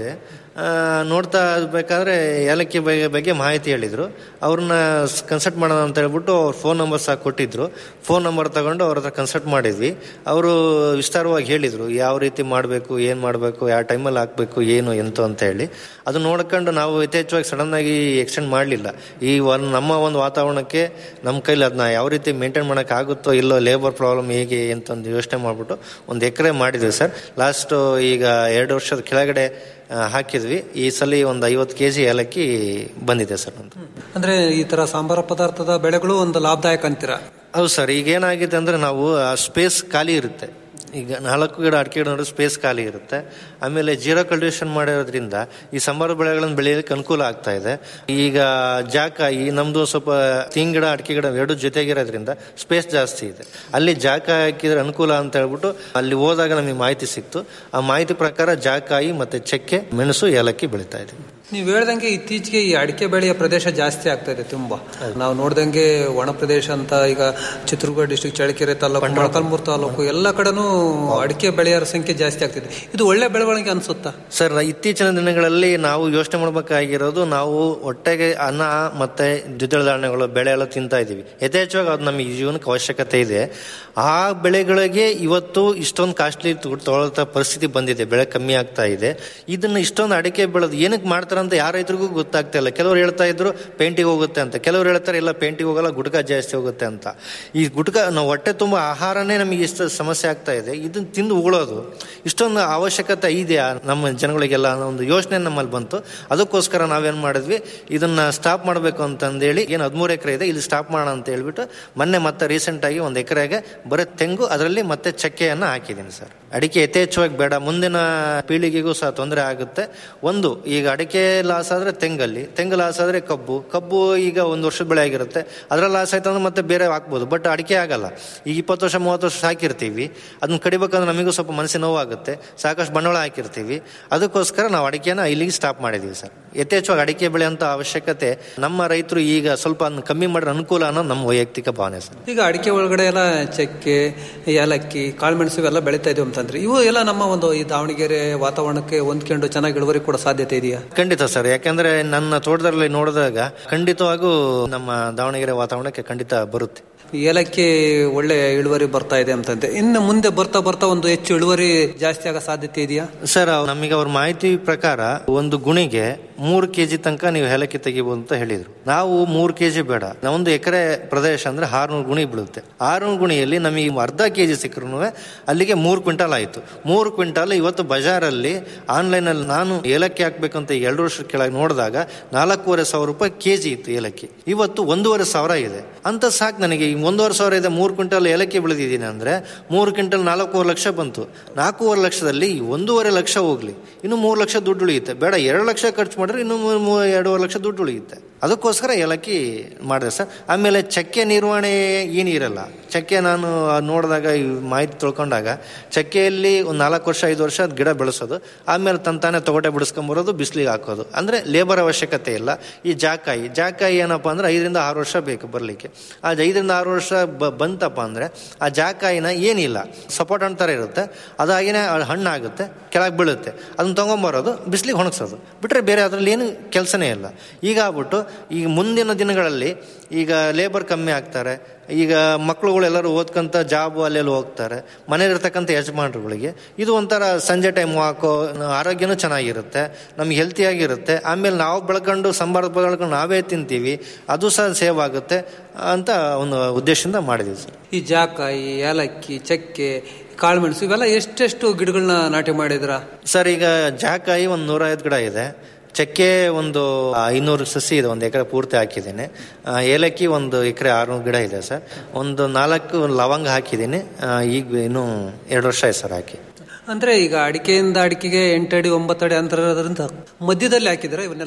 Speaker 17: ಆ, ನೋಡ್ತಾ ಬೇಕಾದ್ರೆ ಏಲಕ್ಕಿ ಬಗ್ಗೆ ಬಗ್ಗೆ ಮಾಹಿತಿ ಹೇಳಿದರು ಅವ್ರನ್ನ ಕನ್ಸಲ್ಟ್ ಮಾಡೋಣ ಅಂತ ಹೇಳ್ಬಿಟ್ಟು ಅವ್ರ ಫೋನ್ ನಂಬರ್ ಸಹ ಕೊಟ್ಟಿದ್ರು ಫೋನ್ ನಂಬರ್ ತಗೊಂಡು ಅವ್ರ ಹತ್ರ ಕನ್ಸಲ್ಟ್ ಮಾಡಿದ್ವಿ ಅವರು ವಿಸ್ತಾರವಾಗಿ ಹೇಳಿದರು ಯಾವ ರೀತಿ ಮಾಡಬೇಕು ಏನು ಮಾಡಬೇಕು ಯಾವ ಟೈಮಲ್ಲಿ ಹಾಕಬೇಕು ಏನು ಎಂತ ಅಂತ ಹೇಳಿ ಅದು ನೋಡ್ಕೊಂಡು ನಾವು ಯಥೇಚ್ಛವಾಗಿ ಸಡನ್ನಾಗಿ ಎಕ್ಸ್ಟೆಂಡ್ ಮಾಡಲಿಲ್ಲ ಈ ಒಂದು ನಮ್ಮ ಒಂದು ವಾತಾವರಣಕ್ಕೆ ನಮ್ಮ ಕೈಲಿ ಅದನ್ನ ಯಾವ ರೀತಿ ಮೇಂಟೈನ್ ಮಾಡೋಕೆ ಆಗುತ್ತೋ ಇಲ್ಲೋ ಲೇಬರ್ ಪ್ರಾಬ್ಲಮ್ ಹೇಗೆ ಅಂತಂದು ಯೋಚನೆ ಮಾಡಿಬಿಟ್ಟು ಒಂದು ಎಕರೆ ಮಾಡಿದ್ವಿ ಸರ್ ಲಾಸ್ಟ್ ಈಗ ಎರಡು ವರ್ಷದ ಕೆಳಗಡೆ ಆ, ಹಾಕಿದ್ವಿ ಈ ಸಲ ಒಂದು ಐವತ್ತು ಕೆ ಜಿ ಏಲಕ್ಕಿ ಬಂದಿದೆ ಸರ್ ಒಂದು
Speaker 16: ಅಂದ್ರೆ ಈ ತರ ಸಾಂಬಾರ ಪದಾರ್ಥದ ಬೆಳೆಗಳು ಒಂದು ಲಾಭದಾಯಕ ಅಂತೀರಾ
Speaker 17: ಹೌದು ಸರ್ ಈಗ ಏನಾಗಿದೆ ಅಂದ್ರೆ ನಾವು ಆ ಸ್ಪೇಸ್ ಖಾಲಿ ಇರುತ್ತೆ ಈಗ ನಾಲ್ಕು ಗಿಡ ಅಡಿಕೆ ಗಿಡ ನೋಡಿ ಸ್ಪೇಸ್ ಖಾಲಿ ಇರುತ್ತೆ ಆಮೇಲೆ ಜೀರೋ ಕಲ್ಟಿವೇಶನ್ ಮಾಡಿರೋದ್ರಿಂದ ಈ ಸಂಬಾರ ಬೆಳೆಗಳನ್ನು ಬೆಳೆಯೋದಕ್ಕೆ ಅನುಕೂಲ ಆಗ್ತಾ ಇದೆ ಈಗ ಜಾಕ ಈ ನಮ್ದು ಸ್ವಲ್ಪ ತೆಂಗಿನ ಗಿಡ ಅಡಿಕೆ ಗಿಡ ಎರಡು ಜೊತೆಗಿರೋದ್ರಿಂದ ಸ್ಪೇಸ್ ಜಾಸ್ತಿ ಇದೆ ಅಲ್ಲಿ ಜಾಕ ಹಾಕಿದ್ರೆ ಅನುಕೂಲ ಅಂತ ಹೇಳ್ಬಿಟ್ಟು ಅಲ್ಲಿ ಹೋದಾಗ ನಮಗೆ ಮಾಹಿತಿ ಸಿಕ್ತು ಆ ಮಾಹಿತಿ ಪ್ರಕಾರ ಜಾಕಾಯಿ ಮತ್ತೆ ಚಕ್ಕೆ ಮೆಣಸು ಏಲಕ್ಕಿ ಬೆಳೀತಾ ಇದೆ
Speaker 16: ನೀವು ಹೇಳ್ದಂಗೆ ಇತ್ತೀಚೆಗೆ ಈ ಅಡಿಕೆ ಬೆಳೆಯ ಪ್ರದೇಶ ಜಾಸ್ತಿ ಆಗ್ತಾ ಇದೆ ತುಂಬಾ ನಾವು ನೋಡ್ದಂಗೆ ಒಣ ಪ್ರದೇಶ ಅಂತ ಈಗ ಚಿತ್ರದುರ್ಗ ಡಿಸ್ಟಿಕ್ ಚಳ್ಳಕೆರೆ ತಾಲೂಕು ಮೊಳಕಾಲ್ಮೂರು ತಾಲೂಕು ಎಲ್ಲ ಕಡೆನೂ ಅಡಿಕೆ ಬೆಳೆಯೋರ ಸಂಖ್ಯೆ ಜಾಸ್ತಿ ಆಗ್ತಿದೆ ಇದು ಒಳ್ಳೆ ಬೆಳವಣಿಗೆ ಅನ್ಸುತ್ತಾ
Speaker 17: ಸರ್ ಇತ್ತೀಚಿನ ದಿನಗಳಲ್ಲಿ ನಾವು ಯೋಚನೆ ಮಾಡಬೇಕಾಗಿರೋದು ನಾವು ಹೊಟ್ಟೆಗೆ ಅನ್ನ ಮತ್ತೆ ದ್ವಿದಳ ಧಾನ್ಯಗಳು ಬೆಳೆ ಎಲ್ಲ ತಿಂತಾ ಇದ್ದೀವಿ ಯಥೇಚ್ಛವಾಗಿ ಅದು ನಮಗೆ ಜೀವನಕ್ಕೆ ಅವಶ್ಯಕತೆ ಇದೆ ಆ ಬೆಳೆಗಳಿಗೆ ಇವತ್ತು ಇಷ್ಟೊಂದು ಕಾಸ್ಟ್ಲಿ ತೊಗೊಳ್ತಾ ಪರಿಸ್ಥಿತಿ ಬಂದಿದೆ ಬೆಳೆ ಕಮ್ಮಿ ಆಗ್ತಾ ಇದೆ ಇದನ್ನ ಇಷ್ಟೊಂದು ಅಡಿಕೆ ಬೆಳೆದು ಏನಕ್ಕೆ ಮಾಡ್ತಾರಂತ ಯಾರ ರೈತರಿಗೂ ಗೊತ್ತಾಗ್ತಾ ಇಲ್ಲ ಕೆಲವರು ಹೇಳ್ತಾ ಇದ್ರು ಪೇಂಟಿಗೆ ಹೋಗುತ್ತೆ ಅಂತ ಕೆಲವರು ಹೇಳ್ತಾರೆ ಇಲ್ಲ ಪೇಂಟಿಗೆ ಹೋಗಲ್ಲ ಗುಟ್ಕ ಜಾಸ್ತಿ ಹೋಗುತ್ತೆ ಅಂತ ಈ ಗುಟ್ಕ ನಾವು ಹೊಟ್ಟೆ ತುಂಬ ಆಹಾರನೇ ನಮಗೆ ಇಷ್ಟು ಸಮಸ್ಯೆ ಆಗ್ತಾ ಇದೆ ಇದನ್ನ ತಿಂದು ಉಗುಳೋದು ಇಷ್ಟೊಂದು ಅವಶ್ಯಕತೆ ಇದೆಯಾ ನಮ್ಮ ಜನಗಳಿಗೆಲ್ಲ ಅನ್ನೋ ಒಂದು ಯೋಚನೆ ನಮ್ಮಲ್ಲಿ ಬಂತು ಅದಕ್ಕೋಸ್ಕರ ನಾವೇನ್ ಮಾಡಿದ್ವಿ ಇದನ್ನ ಸ್ಟಾಪ್ ಮಾಡಬೇಕು ಅಂತಂದೇಳಿ ಏನು ಹದಿಮೂರು ಎಕರೆ ಇದೆ ಇಲ್ಲಿ ಸ್ಟಾಪ್ ಮಾಡೋಣ ಅಂತ ಹೇಳ್ಬಿಟ್ಟು ಮೊನ್ನೆ ಮತ್ತೆ ರೀಸೆಂಟ್ ಆಗಿ ಒಂದು ಎಕರೆಗೆ ಬರೀ ತೆಂಗು ಅದರಲ್ಲಿ ಮತ್ತೆ ಚಕ್ಕೆಯನ್ನ ಹಾಕಿದ್ದೀನಿ ಸರ್ ಅಡಿಕೆ ಯಥೇಚ್ಛವಾಗಿ ಬೇಡ ಮುಂದಿನ ಪೀಳಿಗೆಗೂ ಸಹ ತೊಂದರೆ ಆಗುತ್ತೆ ಒಂದು ಈಗ ಅಡಿಕೆ ಲಾಸ್ ಆದ್ರೆ ತೆಂಗಲ್ಲಿ ತೆಂಗು ಲಾಸ್ ಆದ್ರೆ ಕಬ್ಬು ಕಬ್ಬು ಈಗ ಒಂದು ವರ್ಷದ ಬೆಳೆ ಆಗಿರುತ್ತೆ ಅದ್ರಲ್ಲಿ ಲಾಸ್ ಆಯ್ತು ಅಂದ್ರೆ ಮತ್ತೆ ಬೇರೆ ಹಾಕ್ಬೋದು ಬಟ್ ಅಡಿಕೆ ಆಗಲ್ಲ ಈಗ ಇಪ್ಪತ್ತು ವರ್ಷ ಮೂವತ್ತು ವರ್ಷ ಹಾಕಿರ್ತೀವಿ ಅದನ್ನ ಕಡಿಬೇಕಂದ್ರೆ ನಮಗೂ ಸ್ವಲ್ಪ ಮನಸ್ಸಿನ ನೋವಾಗುತ್ತೆ ಸಾಕಷ್ಟು ಬಂಡವಾಳ ಹಾಕಿರ್ತೀವಿ ಅದಕ್ಕೋಸ್ಕರ ನಾವು ಅಡಿಕೆನ ಇಲ್ಲಿಗೆ ಸ್ಟಾಪ್ ಮಾಡಿದೀವಿ ಸರ್ ಯಥೇಚ್ಛವಾಗಿ ಅಡಿಕೆ ಬೆಳೆ ಅಂತ ಅವಶ್ಯಕತೆ ನಮ್ಮ ರೈತರು ಈಗ ಸ್ವಲ್ಪ ಅದನ್ನ ಕಮ್ಮಿ ಮಾಡಿದ್ರೆ ಅನುಕೂಲ ಅನ್ನೋದು ನಮ್ಮ ವೈಯಕ್ತಿಕ ಭಾವನೆ ಸರ್
Speaker 16: ಈಗ ಅಡಿಕೆ ಒಳಗಡೆ ಎಲ್ಲ ಚಕ್ಕೆ ಏಲಕ್ಕಿ ಕಾಳುಮೆಣಸು ಇವೆಲ್ಲ ಬೆಳೀತಾ ಇದೀವಿ ಅಂತಂದ್ರೆ ಇವು ಎಲ್ಲ ನಮ್ಮ ಒಂದು ಈ ದಾವಣಗೆರೆ ವಾತಾವರಣಕ್ಕೆ ಹೊಂದ್ಕೊಂಡು ಚೆನ್ನಾಗಿ ಇಳುವರಿ ಕೂಡ ಸಾಧ್ಯತೆ ಇದೆಯಾ
Speaker 17: ಖಂಡಿತ ಸರ್ ಯಾಕಂದ್ರೆ ನನ್ನ ತೋಟದಲ್ಲಿ ನೋಡಿದಾಗ ಖಂಡಿತವಾಗೂ ನಮ್ಮ ದಾವಣಗೆರೆ ವಾತಾವರಣಕ್ಕೆ ಖಂಡಿತ ಬರುತ್ತೆ
Speaker 16: ಈ ಏಲಕ್ಕಿ ಒಳ್ಳೆ ಇಳುವರಿ ಬರ್ತಾ ಇದೆ ಅಂತಂದ್ರೆ ಇನ್ನು ಮುಂದೆ ಬರ್ತಾ ಬರ್ತಾ ಒಂದು ಹೆಚ್ಚು ಇಳುವರಿ ಜಾಸ್ತಿ ಆಗೋ ಸಾಧ್ಯತೆ ಇದೆಯಾ
Speaker 17: ಸರ್ ನಮಗೆ ಅವ್ರ ಮಾಹಿತಿ ಪ್ರಕಾರ ಒಂದು ಗುಣಿಗೆ ಮೂರು ಕೆಜಿ ತನಕ ನೀವು ಏಲಕ್ಕಿ ತೆಗಿಬಹುದು ಅಂತ ಹೇಳಿದ್ರು ನಾವು ಮೂರು ಕೆಜಿ ಬೇಡ ಒಂದು ಎಕರೆ ಪ್ರದೇಶ ಅಂದ್ರೆ ಆರ್ನೂರು ಗುಣಿ ಬೀಳುತ್ತೆ ಆರ್ನೂರು ಗುಣಿಯಲ್ಲಿ ನಮಗೆ ಅರ್ಧ ಕೆಜಿ ಸಿಕ್ಕರೂ ಅಲ್ಲಿಗೆ ಮೂರು ಕ್ವಿಂಟಾಲ್ ಆಯಿತು ಮೂರು ಕ್ವಿಂಟಾಲ್ ಇವತ್ತು ಬಜಾರಲ್ಲಿ ಆನ್ಲೈನ್ ಅಲ್ಲಿ ನಾನು ಏಲಕ್ಕಿ ಹಾಕ್ಬೇಕಂತ ಎರಡು ವರ್ಷ ಕೆಳಗೆ ನೋಡಿದಾಗ ನಾಲ್ಕೂವರೆ ಸಾವಿರ ರೂಪಾಯಿ ಕೆಜಿ ಇತ್ತು ಏಲಕ್ಕಿ ಇವತ್ತು ಒಂದೂವರೆ ಸಾವಿರ ಇದೆ ಅಂತ ಸಾಕು ನನಗೆ ಈ ಒಂದೂವರೆ ಸಾವಿರ ಇದೆ ಮೂರು ಕ್ವಿಂಟಲ್ ಏಲಕ್ಕಿ ಬೆಳೆದಿದ್ದೀನಿ ಅಂದ್ರೆ ಮೂರು ಕ್ವಿಂಟಲ್ ನಾಲ್ಕೂವರೆ ಲಕ್ಷ ಬಂತು ನಾಲ್ಕೂವರೆ ಲಕ್ಷದಲ್ಲಿ ಈ ಒಂದೂವರೆ ಲಕ್ಷ ಹೋಗ್ಲಿ ಇನ್ನು ಮೂರು ಲಕ್ಷ ದುಡ್ಡು ಉಳಿಯುತ್ತೆ ಬೇಡ ಎರಡು ಲಕ್ಷ ಖರ್ಚು ಮಾಡಿದ್ರೆ ಇನ್ನು ಮೂ- ಮೂ- ಎರಡೂವರೆ ಲಕ್ಷ ದುಡ್ಡು ಉಳಿಯುತ್ತೆ ಅದಕ್ಕೋಸ್ಕರ ಏಲಕ್ಕಿ ಮಾಡಿದೆ ಸರ್ ಆಮೇಲೆ ಚಕ್ಕೆ ನಿರ್ವಹಣೆ ಏನಿರಲ್ಲ ಚಕ್ಕೆ ನಾನು ನೋಡಿದಾಗ ಈ ಮಾಹಿತಿ ತಿಳ್ಕೊಂಡಾಗ ಚಕ್ಕೆಯಲ್ಲಿ ಒಂದು ನಾಲ್ಕು ವರ್ಷ ಐದು ವರ್ಷ ಅದು ಗಿಡ ಬೆಳೆಸೋದು ಆಮೇಲೆ ತಂತಾನೆ ತೊಗಟೆ ಬಿಡಿಸ್ಕೊಂಬರೋದು ಬಿಸಿಲಿಗೆ ಹಾಕೋದು ಅಂದರೆ ಲೇಬರ್ ಅವಶ್ಯಕತೆ ಇಲ್ಲ ಈ ಜಾಕಾಯಿ ಜಾಕಾಯಿ ಏನಪ್ಪ ಅಂದ್ರೆ ಐದರಿಂದ ಆರು ವರ್ಷ ಬೇಕು ಬರಲಿಕ್ಕೆ ಆ ಐದರಿಂದ ಆರು ವರ್ಷ ಬ ಬಂತಪ್ಪ ಅಂದರೆ ಆ ಜಾಕಾಯಿನ ಏನಿಲ್ಲ ಸಪೋರ್ಟ್ ಹಣ್ಣು ಥರ ಇರುತ್ತೆ ಅದಾಗಿನೇ ಹಣ್ಣಾಗುತ್ತೆ ಕೆಳಗೆ ಬೀಳುತ್ತೆ ಅದನ್ನ ತೊಗೊಂಬರೋದು ಬಿಸಿಲಿಗೆ ಒಣಗಿಸೋದು ಬಿಟ್ಟರೆ ಬೇರೆ ಅದರಲ್ಲಿ ಏನು ಕೆಲಸನೇ ಇಲ್ಲ ಈಗ ಆಗ್ಬಿಟ್ಟು ಈಗ ಮುಂದಿನ ದಿನಗಳಲ್ಲಿ ಈಗ ಲೇಬರ್ ಕಮ್ಮಿ ಆಗ್ತಾರೆ ಈಗ ಮಕ್ಕಳುಗಳು ಎಲ್ಲರೂ ಓದ್ಕೊಂತ ಜಾಬ್ ಅಲ್ಲೆಲ್ಲಿ ಹೋಗ್ತಾರೆ ಮನೇಲಿರ್ತಕ್ಕಂಥ ಯಜಮಾನ್ರುಗಳಿಗೆ ಇದು ಒಂಥರ ಸಂಜೆ ಟೈಮ್ ವಾಕೋ ಆರೋಗ್ಯನೂ ಚೆನ್ನಾಗಿರುತ್ತೆ ನಮ್ಗೆ ಹೆಲ್ತಿಯಾಗಿರುತ್ತೆ ಆಮೇಲೆ ನಾವು ಬೆಳ್ಕೊಂಡು ಸಂಬಾರ ಬೆಳ್ಕೊಂಡು ನಾವೇ ತಿಂತೀವಿ ಅದು ಸಹ ಸೇವ್ ಆಗುತ್ತೆ ಅಂತ ಒಂದು ಉದ್ದೇಶದಿಂದ ಮಾಡಿದ್ದೀವಿ ಸರ್
Speaker 16: ಈ ಜಾಕಾಯಿ ಏಲಕ್ಕಿ ಚಕ್ಕೆ ಕಾಳುಮೆಣಸು ಇವೆಲ್ಲ ಎಷ್ಟೆಷ್ಟು ಗಿಡಗಳನ್ನ ನಾಟಿ ಮಾಡಿದ್ರ
Speaker 17: ಸರ್ ಈಗ ಜಾಕಾಯಿ ಒಂದು ನೂರ ಐದು ಗಿಡ ಇದೆ ಚಕ್ಕೆ ಒಂದು ಐನೂರು ಸಸಿ ಇದೆ ಒಂದು ಎಕರೆ ಪೂರ್ತಿ ಹಾಕಿದ್ದೀನಿ ಆ, ಏಲಕ್ಕಿ ಒಂದು ಎಕರೆ ಆರುನೂರು ಗಿಡ ಇದೆ ಸರ್ ಒಂದು ನಾಲ್ಕು ಲವಂಗ ಹಾಕಿದ್ದೀನಿ ಆ, ಈಗ ಇನ್ನೂ ಎರಡು ವರ್ಷ ಆಯ್ತು ಸರ್ ಹಾಕಿ
Speaker 16: ಅಂದ್ರೆ ಈಗ ಅಡಿಕೆಯಿಂದ ಅಡಿಕೆಗೆ ಎಂಟು ಅಡಿ ಒಂಬತ್ತು ಅಡಿ ಅಂತರ ಇರೋದ್ರಿಂದ ಮಧ್ಯದಲ್ಲಿ ಹಾಕಿದ್ರ ಇವನ್ನೆಲ್ಲ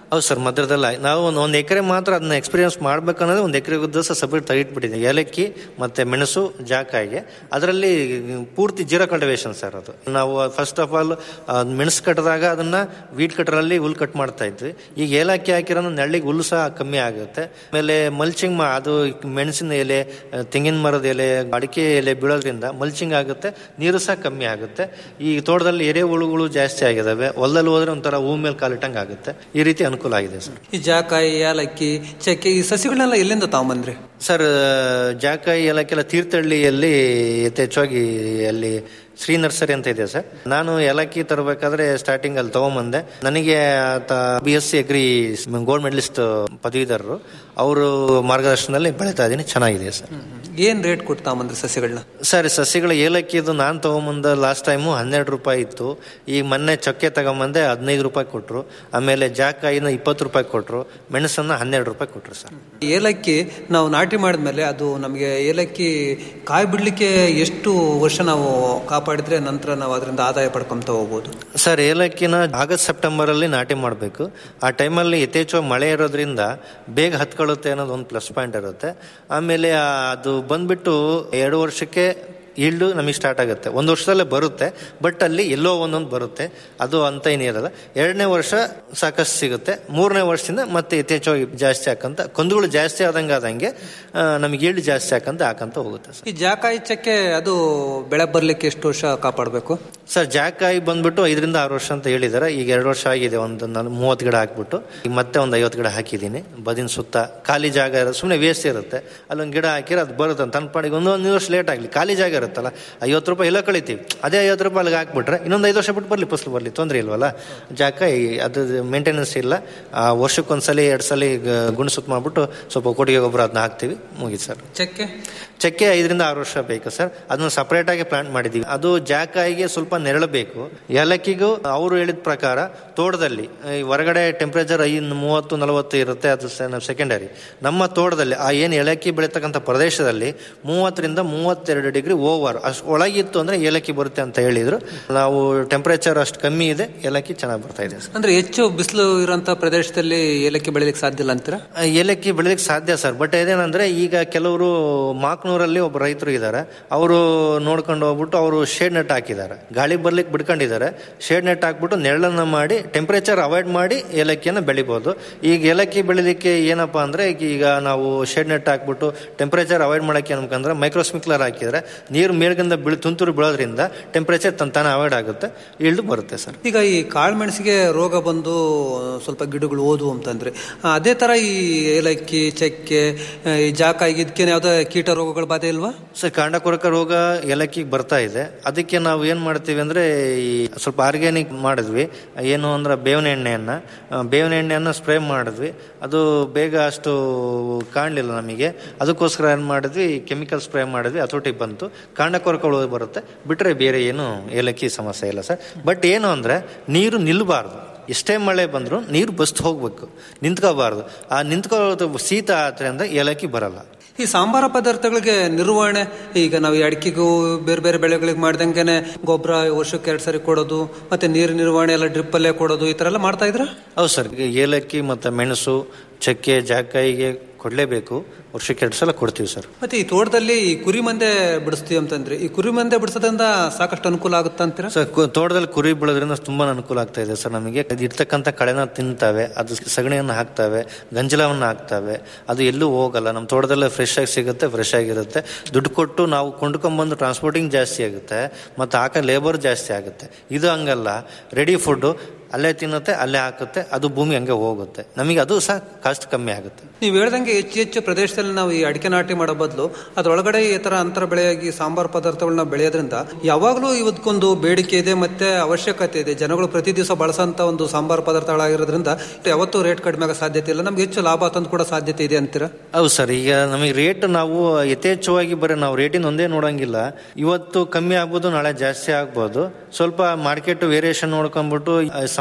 Speaker 17: ಹೌದು ಸರ್ ಮಧ್ಯದಲ್ಲಿ ನಾವು ಒಂದು ಒಂದು ಎಕರೆ ಮಾತ್ರ ಅದನ್ನ ಎಕ್ಸ್ಪೀರಿಯನ್ಸ್ ಮಾಡ್ಬೇಕನ್ನೋದು ಒಂದು ಎಕರೆ ಉದ್ದ ಸಪ್ರೇಟ್ ತೆಗಿಟ್ಬಿಟ್ಟಿದ್ದೀವಿ ಏಲಕ್ಕಿ ಮತ್ತೆ ಮೆಣಸು ಜಾಕಾಯಿಗೆ ಅದರಲ್ಲಿ ಪೂರ್ತಿ ಜೀರೋ ಕಲ್ಟಿವೇಶನ್ ಸರ್ ಅದು ನಾವು ಫಸ್ಟ್ ಆಫ್ ಆಲ್ ಮೆಣಸು ಕಟ್ಟಿದಾಗ ಅದನ್ನ ವೀಟ್ ಕಟ್ಟರಲ್ಲಿ ಹುಲ್ ಕಟ್ ಮಾಡ್ತಾ ಇದ್ವಿ ಈಗ ಏಲಕ್ಕಿ ಹಾಕಿರೋ ನೆಳ್ಳಿಗೆ ಹುಲ್ಲು ಸಹ ಕಮ್ಮಿ ಆಗುತ್ತೆ ಆಮೇಲೆ ಮಲ್ಚಿಂಗ್ ಅದು ಮೆಣಸಿನ ಎಲೆ ಆ, ತೆಂಗಿನ ಮರದ ಎಲೆ ಅಡಿಕೆ ಎಲೆ ಬೀಳೋದ್ರಿಂದ ಮಲ್ಚಿಂಗ್ ಆಗುತ್ತೆ ನೀರು ಸಹ ಕಮ್ಮಿ ಆಗುತ್ತೆ ಈ ತೋಟದಲ್ಲಿ ಎರೆಹುಳುಗಳು ಜಾಸ್ತಿ ಆಗಿದಾವೆ ಹೊಲದಲ್ಲಿ ಹೋದ್ರೆ ಒಂಥರ ಹೂ ಮೇಲೆ ಕಾಲಿಟ್ಟಂಗೆ ಆಗುತ್ತೆ ಈ ರೀತಿ ಅನುಕೂಲ ಆಗಿದೆ ಸರ್
Speaker 16: ಈ ಜಾಕಾಯಿ ಏಲಕ್ಕಿ ಚಕ್ಕೆ ಈ ಸಸಿಗಳನ್ನೆಲ್ಲ ಎಲ್ಲಿಂದ ತಗೊಂಬಂದ್ರಿ
Speaker 17: ಸರ್ ಜಾಕಾಯಿ ಏಲಕ್ಕೆಲ್ಲ ತೀರ್ಥಹಳ್ಳಿಯಲ್ಲಿ ಯಥೇಚ್ಛವಾಗಿ ಅಲ್ಲಿ ಶ್ರೀ ನರ್ಸರಿ ಅಂತ ಇದೆ ಸರ್ ನಾನು ಏಲಕ್ಕಿ ತರಬೇಕಾದ್ರೆ ಸ್ಟಾರ್ಟಿಂಗ್ ಅಲ್ಲಿ ತಗೊಂಬಂದೆ ನನಗೆ B S C agri gold medalist ಪದವೀಧರರು ಅವರು ಮಾರ್ಗದರ್ಶನದಲ್ಲಿ ಬೆಳೀತಾ ಇದ್ದೀನಿ ಚೆನ್ನಾಗಿದೆ ಸರ್
Speaker 16: ಏನ್ ರೇಟ್ ಕೊಟ್ಟು ತಗೊಂಬಂದ್ರಿ ಸಸಿಗಳನ್ನ
Speaker 17: ಸರ್ ಸಸಿಗಳ ಏಲಕ್ಕಿದು ನಾನು ತಗೊಂಬಂದ ಲಾಸ್ಟ್ ಟೈಮು ಹನ್ನೆರಡು ರೂಪಾಯಿ ಇತ್ತು ಈ ಮೊನ್ನೆ ಚೊಕ್ಕೆ ತಗೊಂಬಂದೆ ಹದಿನೈದು ರೂಪಾಯಿ ಕೊಟ್ಟರು ಆಮೇಲೆ ಜಾಕಾಯಿನ ಇಪ್ಪತ್ತು ರೂಪಾಯಿ ಕೊಟ್ಟರು ಮೆಣಸನ್ನ ಹನ್ನೆರಡು ರೂಪಾಯಿ ಕೊಟ್ಟರು ಸರ್
Speaker 16: ಏಲಕ್ಕಿ ನಾವು ನಾಟಿ ಮಾಡಿದ್ಮೇಲೆ ಅದು ನಮಗೆ ಏಲಕ್ಕಿ ಕಾಯಿ ಬಿಡ್ಲಿಕ್ಕೆ ಎಷ್ಟು ವರ್ಷ ನಾವು ಕಾಪಾಡಿದ್ರೆ ನಂತರ ನಾವು ಅದರಿಂದ ಆದಾಯ ಪಡ್ಕೊಂತ ಹೋಗ್ಬೋದು
Speaker 17: ಸರ್ ಏಲಕ್ಕಿನ ಆಗಸ್ಟ್ ಸೆಪ್ಟೆಂಬರ್ ಅಲ್ಲಿ ನಾಟಿ ಮಾಡಬೇಕು ಆ ಟೈಮಲ್ಲಿ ಯಥೇಚ್ಛವಾಗಿ ಮಳೆ ಇರೋದ್ರಿಂದ ಬೇಗ ಹತ್ಕೊಳ್ಳುತ್ತೆ ಅನ್ನೋದು ಒಂದು ಪ್ಲಸ್ ಪಾಯಿಂಟ್ ಇರುತ್ತೆ ಆಮೇಲೆ ಆ ಅದು ಬಂದ್ಬಿಟ್ಟು ಎರಡು ವರ್ಷಕ್ಕೆ ಈಲ್ಡು ನಮಗೆ ಸ್ಟಾರ್ಟ್ ಆಗುತ್ತೆ ಒಂದು ವರ್ಷದಲ್ಲೇ ಬರುತ್ತೆ ಬಟ್ ಅಲ್ಲಿ ಎಲ್ಲೋ ಒಂದೊಂದು ಬರುತ್ತೆ ಅದು ಅಂತ ಏನಿರಲ್ಲ ಎರಡನೇ ವರ್ಷ ಸಾಕಷ್ಟು ಸಿಗುತ್ತೆ ಮೂರನೇ ವರ್ಷದಿಂದ ಮತ್ತೆ ಯಥೇಚ್ಛವಾಗಿ ಜಾಸ್ತಿ ಹಾಕಂತ ಕಂದುಗಳು ಜಾಸ್ತಿ ಆದಂಗೆ ಆದಂಗೆ ಆ, ನಮಗೆ ಈಲ್ಡ್ ಜಾಸ್ತಿ ಹಾಕಂತ ಹಾಕಂತ ಹೋಗುತ್ತೆ ಸರ್
Speaker 16: ಈ ಜಾಕಾಯಿ ಚಕ್ಕೆ ಅದು ಬೆಳೆ ಬರ್ಲಿಕ್ಕೆ ಎಷ್ಟು ವರ್ಷ ಕಾಪಾಡಬೇಕು
Speaker 17: ಸರ್ ಜಾಕಾಯಿ ಬಂದ್ಬಿಟ್ಟು ಐದರಿಂದ ಆರು ವರ್ಷ ಅಂತ ಹೇಳಿದ್ದಾರೆ ಈಗ ಎರಡು ವರ್ಷ ಆಗಿದೆ ಒಂದು ನಾನು ಮೂವತ್ತು ಗಿಡ ಹಾಕ್ಬಿಟ್ಟು ಈಗ ಮತ್ತೆ ಒಂದು ಐವತ್ತು ಗಿಡ ಹಾಕಿದ್ದೀನಿ ಬದಿನ ಸುತ್ತ ಖಾಲಿ ಜಾಗ ಇರುತ್ತೆ ಸುಮ್ಮನೆ ವೇಸ್ಟ್ ಇರುತ್ತೆ ಅಲ್ಲೊಂದು ಗಿಡ ಹಾಕಿದ್ರೆ ಅದು ಬರುತ್ತೆ ತನ್ನ ಪಾಡಿಗೆ ಒಂದೊಂದು ವರ್ಷ ಲೇಟ್ ಆಗಲಿ ಖಾಲಿ ಜಾಗ ಇರುತ್ತಲ್ಲ ಐವತ್ತು ರೂಪಾಯಿ ಎಲ್ಲ ಕಳಿತೀವಿ ಅದೇ ಐವತ್ತು ರೂಪಾಯಿ ಅಲ್ಲಿಗೆ ಹಾಕ್ಬಿಟ್ರೆ ಇನ್ನೊಂದು ಐದು ವರ್ಷ ಬಿಟ್ಟು ಬರಲಿ ಫಸಲು ಬರಲಿ ತೊಂದರೆ ಇಲ್ವಲ್ಲ ಜಾಕಾಯಿ ಅದು ಮೇಂಟೆನೆನ್ಸ್ ಇಲ್ಲ ಆ, ವರ್ಷಕ್ಕೊಂದ್ಸಲಿ ಎರಡು ಸಲ ಗುಣ ಸುತ್ತ ಮಾಡ್ಬಿಟ್ಟು ಸ್ವಲ್ಪ ಕೊಟ್ಟಿಗೆ ಗೊಬ್ಬರ ಅದನ್ನ ಹಾಕ್ತೀವಿ ಮುಗೀತು ಸರ್
Speaker 16: ಚಕ್ಕೆ
Speaker 17: ಚಕ್ಕೆ ಐದರಿಂದ ಆರು ವರ್ಷ ಬೇಕು ಸರ್ ಅದನ್ನ ಸಪರೇಟ್ ಆಗಿ ಪ್ಲಾಂಟ್ ಮಾಡಿದೀವಿ ಅದು ಜಾಕಾಯಿಗೆ ಸ್ವಲ್ಪ ನೆರಳು ಬೇಕು ಏಲಕ್ಕಿಗೂ ಅವರು ಹೇಳಿದ ಪ್ರಕಾರ ತೋಟದಲ್ಲಿ ಈ ಹೊರಗಡೆ ಟೆಂಪರೇಚರ್ ಐದು ಮೂವತ್ತು ನಲವತ್ತು ಇರುತ್ತೆ ಅದು ಸೆಕೆಂಡರಿ ನಮ್ಮ ತೋಟದಲ್ಲಿ ಆ ಏನು ಏಲಕ್ಕಿ ಬೆಳೀತಕ್ಕಂಥ ಪ್ರದೇಶದಲ್ಲಿ ಮೂವತ್ತರಿಂದ ಮೂವತ್ತೆರಡು ಡಿಗ್ರಿ ಓವರ್ ಅಷ್ಟು ಒಳಗಿತ್ತು ಅಂದ್ರೆ ಏಲಕ್ಕಿ ಬರುತ್ತೆ ಅಂತ ಹೇಳಿದ್ರು ನಾವು ಟೆಂಪರೇಚರ್ ಅಷ್ಟು ಕಮ್ಮಿ ಇದೆ ಏಲಕ್ಕಿ ಚೆನ್ನಾಗಿ ಬರ್ತಾ ಇದೆ ಸರ್
Speaker 16: ಅಂದ್ರೆ ಹೆಚ್ಚು ಬಿಸಿಲು ಇರುವಂತ ಪ್ರದೇಶದಲ್ಲಿ ಏಲಕ್ಕಿ ಬೆಳಿಲಿಕ್ಕೆ ಸಾಧ್ಯ ಇಲ್ಲ ಅಂತೀರಾ
Speaker 17: ಆ, ಏಲಕ್ಕಿ ಬೆಳೆಲಿಕ್ಕೆ ಸಾಧ್ಯ ಸರ್ ಬಟ್ ಇದೇನಂದ್ರೆ ಈಗ ಕೆಲವರು ಮಾಕ್ನೂರಲ್ಲಿ ಒಬ್ಬ ರೈತರು ಇದ್ದಾರೆ ಅವರು ನೋಡ್ಕೊಂಡು ಹೋಗ್ಬಿಟ್ಟು ಅವರು ಶೇಡ್ ನೆಟ್ ಹಾಕಿದ್ದಾರೆ ಗಾಳಿ ಬರ್ಲಿಕ್ಕೆ ಬಿಡ್ಕೊಂಡಿದ್ದಾರೆ ಶೇಡ್ ನೆಟ್ ಹಾಕ್ಬಿಟ್ಟು ನೆರಳನ್ನ ಮಾಡಿ ಟೆಂಪರೇಚರ್ ಅವಾಯ್ಡ್ ಮಾಡಿ ಏಲಕ್ಕಿಯನ್ನು ಬೆಳಿಬೋದು ಈಗ ಏಲಕ್ಕಿ ಬೆಳಿಲಿಕ್ಕೆ ಏನಪ್ಪಾ ಅಂದ್ರೆ ಈಗ ಈಗ ನಾವು ಶೇಡ್ ನೆಟ್ ಹಾಕ್ಬಿಟ್ಟು ಟೆಂಪರೇಚರ್ ಅವಾಯ್ಡ್ ಮಾಡಕ್ಕೆ ಏನಕ್ಕಂದ್ರೆ ಮೈಕ್ರೋ ಸ್ಪ್ರಿಂಕ್ಲರ್ ಹಾಕಿದ್ರೆ ನೀರು ಮೇಲ್ಗಿಂದ ಬೀಳ್ ತುಂತುರು ಬೀಳೋದ್ರಿಂದ ಟೆಂಪರೇಚರ್ ತನ್ನ ತಾನೇ ಅವಾಯ್ಡ್ ಆಗುತ್ತೆ ಇಳ್ದು ಬರುತ್ತೆ ಸರ್
Speaker 16: ಈಗ ಈ ಕಾಳುಮೆಣಸಿಗೆ ರೋಗ ಬಂದು ಸ್ವಲ್ಪ ಗಿಡಗಳು ಓದು ಅಂತಂದ್ರೆ ಆ, ಅದೇ ತರ ಈ ಏಲಕ್ಕಿ ಚಕ್ಕೆ ಆ, ಈ ಜಾಕಾಯಿಗೆ ಇದಕ್ಕೇನು ಯಾವ್ದೋ ಕೀಟ ರೋಗಗಳ ಬಾಧೆ ಇಲ್ವಾ
Speaker 17: ಸರ್ ಕಾಂಡಕೊರಕ ರೋಗ ಏಲಕ್ಕಿಗೆ ಬರ್ತಾ ಇದೆ ಅದಕ್ಕೆ ನಾವು ಏನ್ ಮಾಡ್ತೀವಿ ಅಂದ್ರೆ ಈ ಸ್ವಲ್ಪ ಆರ್ಗ್ಯಾನಿಕ್ ಮಾಡಿದ್ವಿ ಏನು ಅಂದ್ರೆ ಬೇವಿನ ಎಣ್ಣೆಯನ್ನ ಆ, ಬೇವಿನ ಎಣ್ಣೆಯನ್ನ ಸ್ಪ್ರೇ ಮಾಡಿದ್ವಿ ಅದು ಬೇಗ ಅಷ್ಟು ಕಾಣಲಿಲ್ಲ ನಮಗೆ ಅದಕ್ಕೋಸ್ಕರ ಏನ್ ಮಾಡಿದ್ವಿ ಕೆಮಿಕಲ್ ಸ್ಪ್ರೇ ಮಾಡಿದ್ವಿ ಹತೋಟಿಗೆ ಬಂತು ಕಾಂಡಕೊರಕ ರೋಗ ಬರುತ್ತೆ ಬಿಟ್ರೆ ಬೇರೆ ಏನು ಏಲಕ್ಕಿ ಸಮಸ್ಯೆ ಇಲ್ಲ ಸರ್ ಬಟ್ ಏನು ಅಂದ್ರೆ ನೀರು ನಿಲ್ಲಬಾರ್ದು ಎಷ್ಟೇ ಮಳೆ ಬಂದರೂ ನೀರು ಬಸ್ತು ಹೋಗ್ಬೇಕು ನಿಂತ್ಕೋಬಾರ್ದು ಆ ನಿಂತ್ಕೊಳ್ಳೋದು ಶೀತ ಆದ್ರಿಂದ ಏಲಕ್ಕಿ ಬರಲ್ಲ
Speaker 16: ಈ ಸಾಂಬಾರ ಪದಾರ್ಥಗಳಿಗೆ ನಿರ್ವಹಣೆ ಈಗ ನಾವು ಈ ಅಡಿಕೆಗೂ ಬೇರೆ ಬೇರೆ ಬೆಳೆಗಳಿಗೆ ಮಾಡ್ದಂಗೆನೆ ಗೊಬ್ಬರ ವರ್ಷಕ್ಕೆ ಎರಡು ಸರಿ ಕೊಡೋದು ಮತ್ತೆ ನೀರು ನಿರ್ವಹಣೆ ಎಲ್ಲ ಡ್ರಿಪ್ ಅಲ್ಲೇ ಕೊಡೋದು ಈ ತರ ಎಲ್ಲ ಮಾಡ್ತಾ ಇದ್ರ
Speaker 17: ಹೌದು ಸರ್ ಈಗ ಏಲಕ್ಕಿ ಮತ್ತು ಮೆಣಸು ಚಕ್ಕೆ ಜಾಕಾಯಿಗೆ ಕೊಡಲೇಬೇಕು ವರ್ಷಕ್ಕೆ ಎರಡು ಸಲ ಕೊಡ್ತೀವಿ ಸರ್
Speaker 16: ಮತ್ತೆ ಈ ತೋಟದಲ್ಲಿ ಈ ಕುರಿ ಮಂದೆ ಬಿಡಿಸ್ತೀವಿ ಅಂತಂದ್ರೆ ಈ ಕುರಿ ಮಂದೆ ಬಿಡಿಸೋದ್ರಿಂದ ಸಾಕಷ್ಟು ಅನುಕೂಲ ಆಗುತ್ತಾ ಅಂತೀರಾ
Speaker 17: ಸರ್ ಕು- ತೋಟದಲ್ಲಿ ಕುರಿ ಬೆಳೆದ್ರಿಂದ ತುಂಬಾ ಅನುಕೂಲ ಆಗ್ತಾ ಇದೆ ಸರ್ ನಮಗೆ ಅದು ಇರ್ತಕ್ಕಂಥ ಕಳೆನ ತಿಂತವೆ ಅದು ಸಗಣಿಯನ್ನು ಹಾಕ್ತವೆ ಗಂಜಲವನ್ನು ಹಾಕ್ತವೆ ಅದು ಎಲ್ಲೂ ಹೋಗಲ್ಲ ನಮ್ಮ ತೋಟದಲ್ಲೇ ಫ್ರೆಶ್ ಆಗಿ ಸಿಗುತ್ತೆ ಫ್ರೆಶ್ ಆಗಿರುತ್ತೆ ದುಡ್ಡು ಕೊಟ್ಟು ನಾವು ಕೊಂಡ್ಕೊಂಡ್ಬಂದು ಟ್ರಾನ್ಸ್ಪೋರ್ಟಿಂಗ್ ಜಾಸ್ತಿ ಆಗುತ್ತೆ ಮತ್ತು ಹಾಕೋ ಲೇಬರ್ ಜಾಸ್ತಿ ಆಗುತ್ತೆ ಇದು ಹಂಗಲ್ಲ ರೆಡಿ ಫುಡ್ಡು ಅಲ್ಲೇ ತಿನ್ನುತ್ತೆ ಅಲ್ಲೇ ಹಾಕುತ್ತೆ ಅದು ಭೂಮಿ ಹಂಗೆ ಹೋಗುತ್ತೆ ನಮಗೆ ಅದು ಸಹ ಕಾಸ್ಟ್ ಕಮ್ಮಿ ಆಗುತ್ತೆ
Speaker 16: ನೀವು ಹೇಳ್ದಂಗೆ ಹೆಚ್ಚು ಹೆಚ್ಚು ಪ್ರದೇಶದಲ್ಲಿ ನಾವು ಈ ಅಡಿಕೆ ನಾಟಿ ಮಾಡೋ ಬದಲು ಅದ್ರೊಳಗಡೆ ಈ ತರ ಅಂತರ ಬೆಳೆಯಾಗಿ ಸಾಂಬಾರ್ ಪದಾರ್ಥಗಳನ್ನ ಬೆಳೆಯೋದ್ರಿಂದ ಯಾವಾಗಲೂ ಇವತ್ತಕ್ಕೊಂದು ಬೇಡಿಕೆ ಇದೆ ಮತ್ತೆ ಅವಶ್ಯಕತೆ ಇದೆ ಜನಗಳು ಪ್ರತಿ ದಿವಸ ಬಳಸಂತ ಒಂದು ಸಾಂಬಾರ್ ಪದಾರ್ಥಗಳಾಗಿರೋದ್ರಿಂದ ಯಾವತ್ತೂ ರೇಟ್ ಕಡಿಮೆ ಆಗೋ ಸಾಧ್ಯತೆ ಇಲ್ಲ ನಮ್ಗೆ ಹೆಚ್ಚು ಲಾಭ ತಂದು ಕೂಡ ಸಾಧ್ಯತೆ ಇದೆ ಅಂತೀರಾ
Speaker 17: ಹೌದು ಸರ್ ಈಗ ನಮಗೆ ರೇಟ್ ನಾವು ಯಥೇಚ್ಛವಾಗಿ ಬರೀ ನಾವು ರೇಟಿನ ಒಂದೇ ನೋಡಂಗಿಲ್ಲ ಇವತ್ತು ಕಮ್ಮಿ ಆಗ್ಬೋದು ನಾಳೆ ಜಾಸ್ತಿ ಆಗ್ಬೋದು ಸ್ವಲ್ಪ ಮಾರ್ಕೆಟ್ ವೇರಿಯೇಷನ್ ನೋಡ್ಕೊಂಡ್ಬಿಟ್ಟು ಆ,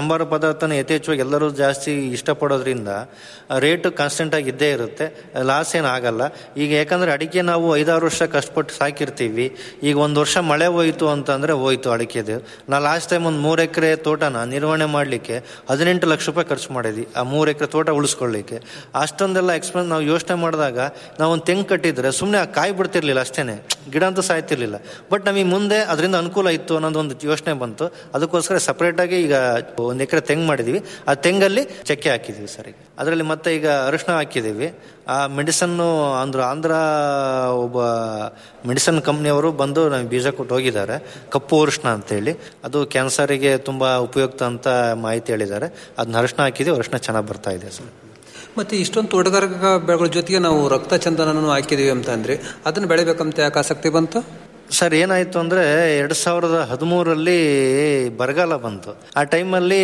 Speaker 17: ಸಾಂಬಾರು ಪದಾರ್ಥನ ಯಥೇಚ್ಛವಾಗಿ ಎಲ್ಲರೂ ಜಾಸ್ತಿ ಇಷ್ಟಪಡೋದ್ರಿಂದ ರೇಟು ಕಾನ್ಸ್ಟೆಂಟ್ ಆಗಿ ಇದ್ದೇ ಇರುತ್ತೆ ಲಾಸ್ ಏನು ಆಗಲ್ಲ ಈಗ ಯಾಕಂದ್ರೆ ಅಡಿಕೆ ನಾವು ಐದಾರು ವರ್ಷ ಕಷ್ಟಪಟ್ಟು ಸಾಕಿರ್ತೀವಿ ಈಗ ಒಂದು ವರ್ಷ ಮಳೆ ಹೋಯ್ತು ಅಂತಂದ್ರೆ ಹೋಯ್ತು ಅಡಿಕೆದು ನಾ ಲಾಸ್ಟ್ ಟೈಮ್ ಒಂದು ಮೂರು ಎಕರೆ ತೋಟನ ನಿರ್ವಹಣೆ ಮಾಡಲಿಕ್ಕೆ ಹದಿನೆಂಟು ಲಕ್ಷ ರೂಪಾಯಿ ಖರ್ಚು ಮಾಡಿದ್ವಿ ಆ ಮೂರು ಎಕರೆ ತೋಟ ಉಳಿಸ್ಕೊಳ್ಳಿಕ್ಕೆ ಅಷ್ಟೊಂದೆಲ್ಲ ಎಕ್ಸ್ಪೆನ್ಸ್ ನಾವು ಯೋಚನೆ ಮಾಡಿದಾಗ ನಾವು ಒಂದು ತೆಂಗು ಕಟ್ಟಿದ್ರೆ ಸುಮ್ಮನೆ ಆ ಕಾಯಿ ಬಿಡ್ತಿರ್ಲಿಲ್ಲ ಅಷ್ಟೇನೆ ಗಿಡ ಅಂತೂ ಸಾಯ್ತಿರ್ಲಿಲ್ಲ ಬಟ್ ನಮಗೆ ಮುಂದೆ ಅದರಿಂದ ಅನುಕೂಲ ಇತ್ತು ಅನ್ನೋದು ಒಂದು ಯೋಚನೆ ಬಂತು ಅದಕ್ಕೋಸ್ಕರ ಸಪ್ರೇಟಾಗಿ ಈಗ ಒಂದು ಎಕರೆ ತೆಂಗು ಮಾಡಿದ್ವಿ ಆ ತೆಂಗಲ್ಲಿ ಚಕ್ಕೆ ಹಾಕಿದ್ವಿ ಸರ್ ಈಗ ಅದರಲ್ಲಿ ಮತ್ತೆ ಈಗ ಅರಿಶಿನ ಹಾಕಿದ್ದೀವಿ ಆ ಮೆಡಿಸನ್ನು ಅಂದ್ರೆ ಆಂಧ್ರ ಒಬ್ಬ ಮೆಡಿಸನ್ ಕಂಪ್ನಿಯವರು ಬಂದು ನಮಗೆ ಬೀಜ ಕೊಟ್ಟು ಹೋಗಿದ್ದಾರೆ ಕಪ್ಪು ಅರಿಶಿನ ಅಂತೇಳಿ ಅದು ಕ್ಯಾನ್ಸರಿಗೆ ತುಂಬ ಉಪಯುಕ್ತ ಅಂತ ಮಾಹಿತಿ ಹೇಳಿದ್ದಾರೆ ಅದನ್ನ ಅರಿಶಿನ ಹಾಕಿದ್ದೀವಿ ಅರಿಶಿನ ಚೆನ್ನಾಗಿ ಬರ್ತಾ ಇದೆ ಸರ್
Speaker 16: ಮತ್ತೆ ಇಷ್ಟೊಂದು ತೋಟಗಾರಿಕಾ ಬೆಳೆಗಳ ಜೊತೆಗೆ ನಾವು ರಕ್ತ ಚಂದನನ್ನು ಹಾಕಿದೀವಿ ಅಂತ ಅಂದ್ರೆ ಅದನ್ನ ಬೆಳಿಬೇಕಂತ ಯಾಕೆ ಆಸಕ್ತಿ ಬಂತು
Speaker 17: ಸರ್ ಏನಾಯ್ತು ಅಂದ್ರೆ ಎರಡ್ ಸಾವಿರದ ಹದಿಮೂರರಲ್ಲಿ ಬರಗಾಲ ಬಂತು ಆ ಟೈಮಲ್ಲಿ